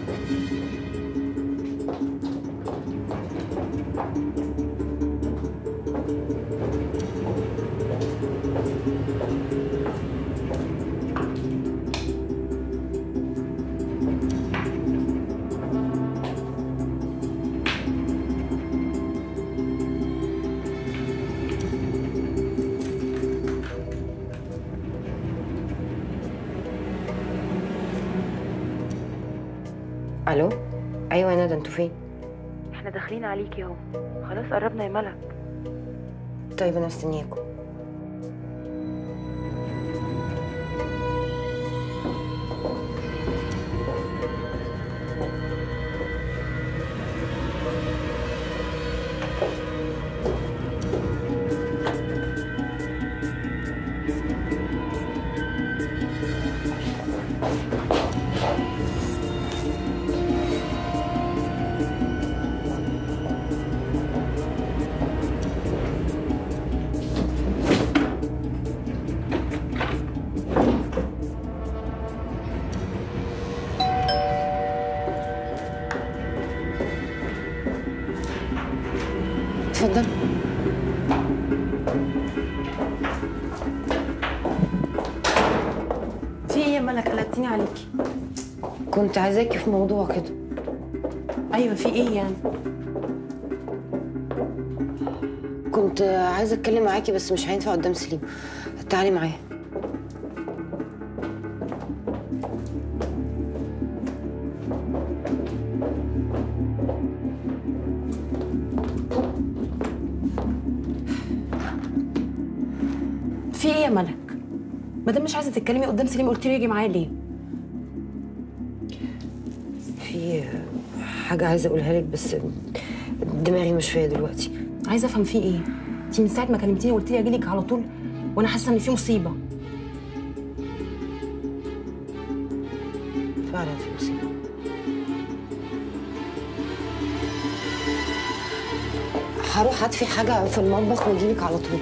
الو ايوه يا ندى انتوا فين احنا داخلين عليكي اهو خلاص قربنا يا ملك طيب انا مستنياكم اتفضل في ايه يا ملك قلقتيني عليكي كنت عايزاكي في موضوع كده ايوه في ايه يعني كنت عايزه اتكلم معاكي بس مش هينفع قدام سليم تعالي معايا في ايه يا ملك ما دام مش عايزه تتكلمي قدام سليم قلت له يجي معايا ليه في حاجه عايزه اقولها لك بس دماغي مش فيا دلوقتي عايزه افهم في ايه انت من ساعه ما كلمتيني وقلت لي اجي لك على طول وانا حاسه ان في مصيبه فعلا في مصيبه هروح اطفي حاجه في المطبخ واجيلك على طول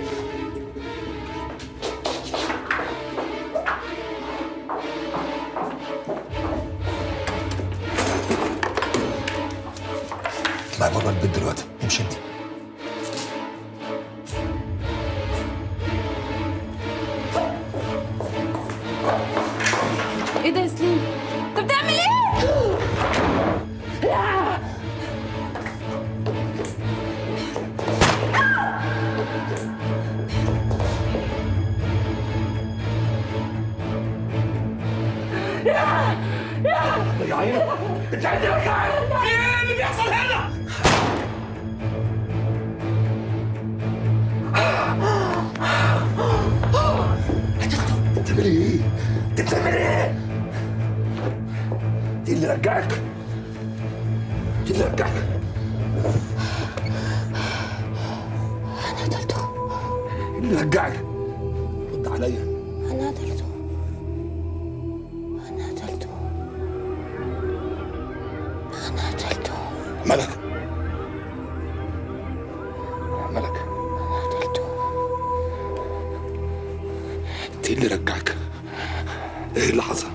اطلعي بره البيت دلوقتي امشي انت ايه ده يا سليم انت بتعمل ايه لا يا عيني انت عندك مكان في ايه اللي بيحصل هنا؟ بتعملي ايه؟ انت بتعملي ايه؟ دي اللي رجعك دي اللي رجعك انا قتلته إيه اللي رجعك رد عليا انا قتلته انا قتلته انا قتلته ملك ملك انت ايه اللي رجعك؟ ايه اللي حصل؟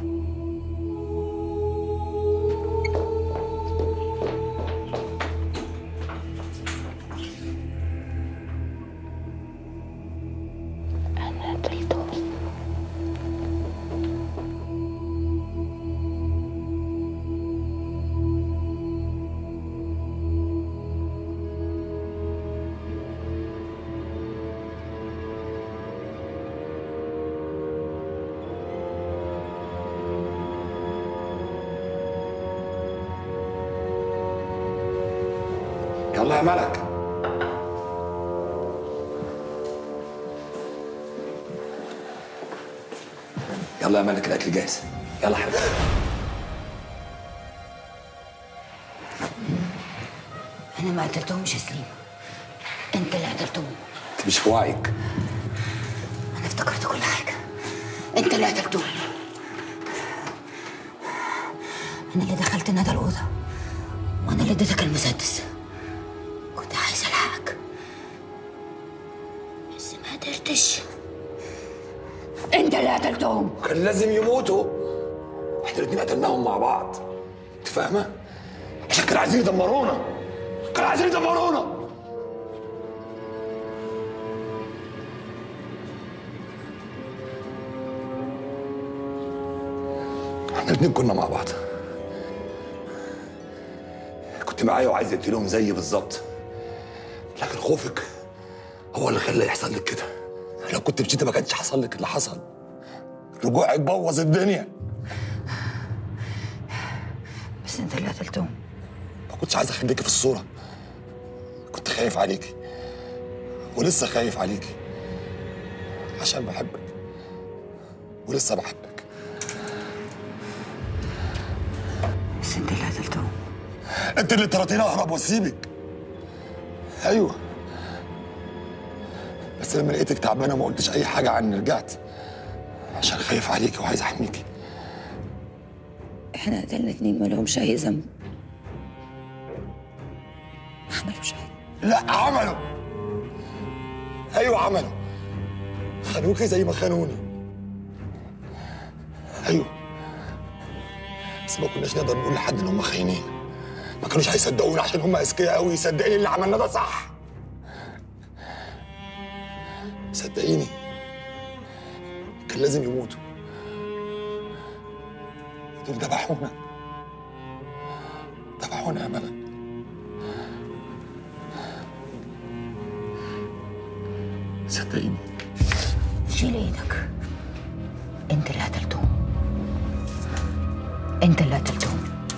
انا قتلته يلا يا ملك يلا يا ملك الاكل جاهز يلا يا حبيبي انا ما قتلتهمش يا سليم انت اللي قتلتهم انت مش في وعيك انا افتكرت كل حاجه انت اللي قتلتهم انا اللي دخلت ندى الاوضه وانا اللي اديتك المسدس كنت عايزه الحقك بس ما قدرتش انت اللي قتلتهم كان لازم يموتوا احنا الاتنين قتلناهم مع بعض انت فاهمه عشان كانوا عايزين يدمرونا كانوا عايزين يدمرونا احنا الاتنين كنا مع بعض كنت معايا وعايز اقتلهم زيي بالظبط لكن خوفك هو اللي خلى يحصل لك كده لو كنت مشيت ما كانش حصل لك اللي حصل رجوعك بوظ الدنيا بس انت اللي قتلتهم ما كنتش عايز اخليكي في الصوره كنت خايف عليكي ولسه خايف عليكي عشان بحبك ولسه بحبك بس انت اللي قتلتهم انت اللي اضطريتيني اهرب واسيبك ايوه بس لما لقيتك تعبانه ما قلتش اي حاجه عني رجعت عشان خايف عليكي وعايز احميكي احنا قتلنا اتنين ما لهمش اي ذنب ما عملوش حاجه لا عملوا ايوه عملوا خانوكي زي ما خانوني ايوه بس ما كناش نقدر نقول لحد ان هم خاينين ما كانوش هيصدقونا عشان هم اذكياء قوي صدقيني اللي عملناه ده صح صدقيني كان لازم يموتوا دول ذبحونا ذبحونا يا ملك صدقيني شيل ايدك انت اللي قتلتهم انت اللي قتلتهم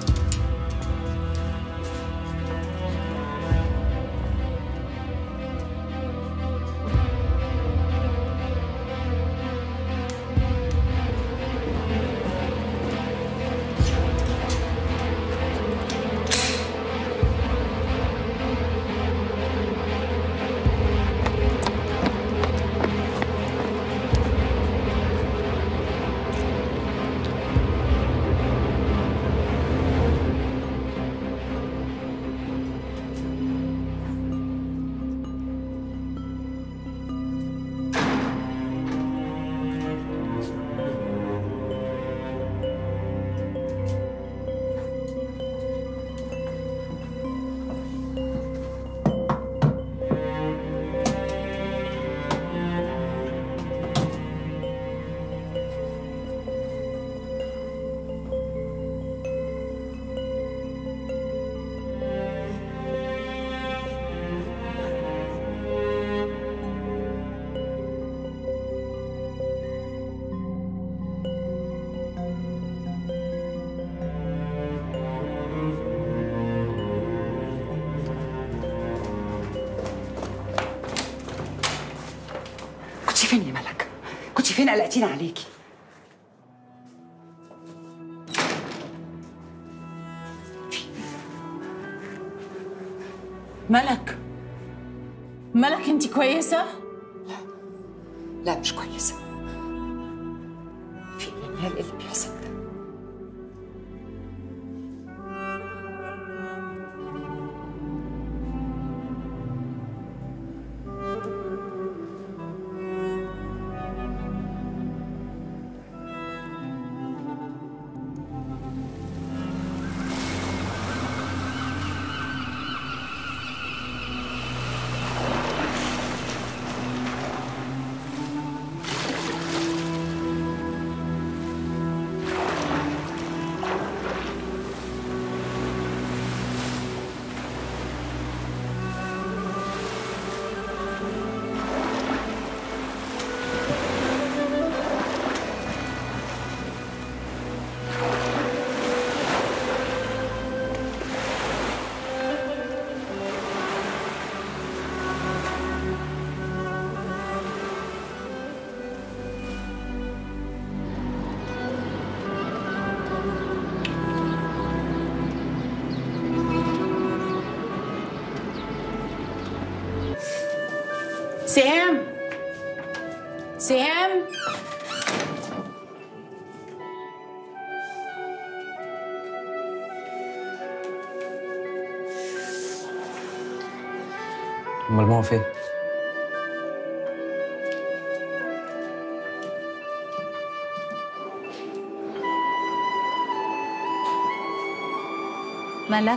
كنت فين يا ملك؟ كنت فين قلقتيني عليكي؟ ملك ملك انت كويسه لا مش كويسة في ايه مال اللي بيحصل ده؟ سهام سهام امال ماما فين؟ مالك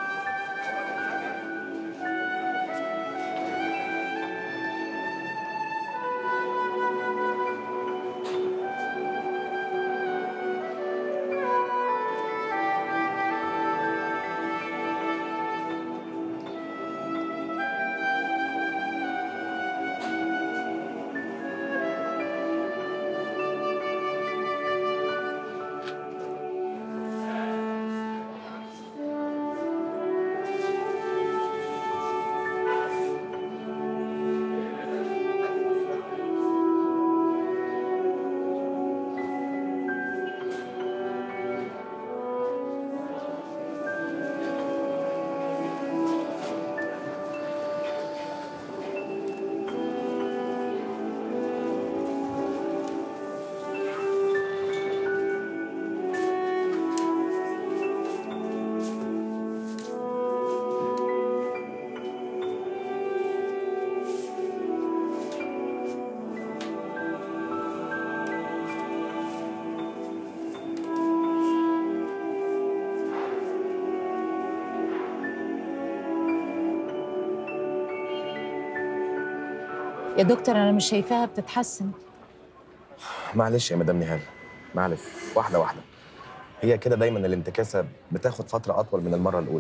يا دكتور انا مش شايفاها بتتحسن معلش يا مدام نهال معلش واحده واحده هي كده دايما الانتكاسه بتاخد فتره اطول من المره الاولى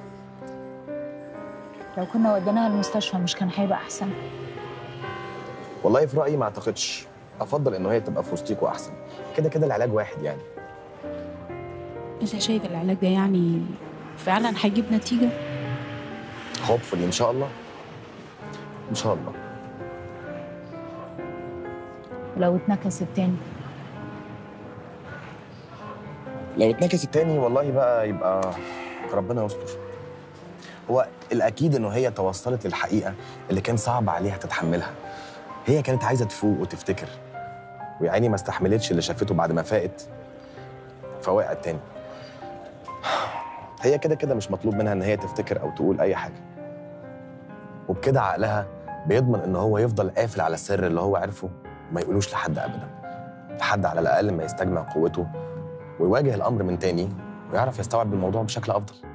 لو كنا وديناها المستشفى مش كان هيبقى احسن والله في رايي ما اعتقدش افضل ان هي تبقى في وسطيكوا احسن كده كده العلاج واحد يعني انت شايف العلاج ده يعني فعلا هيجيب نتيجه هوبفully ان شاء الله ان شاء الله ولو اتنكست تاني لو اتنكست تاني والله بقى يبقى ربنا يستر هو الاكيد انه هي توصلت للحقيقه اللي كان صعب عليها تتحملها هي كانت عايزه تفوق وتفتكر ويا عيني ما استحملتش اللي شافته بعد ما فاقت فوقعت تاني هي كده كده مش مطلوب منها ان هي تفتكر او تقول اي حاجه وبكده عقلها بيضمن ان هو يفضل قافل على السر اللي هو عرفه وما يقولوش لحد ابدا لحد على الاقل ما يستجمع قوته ويواجه الامر من تاني ويعرف يستوعب الموضوع بشكل افضل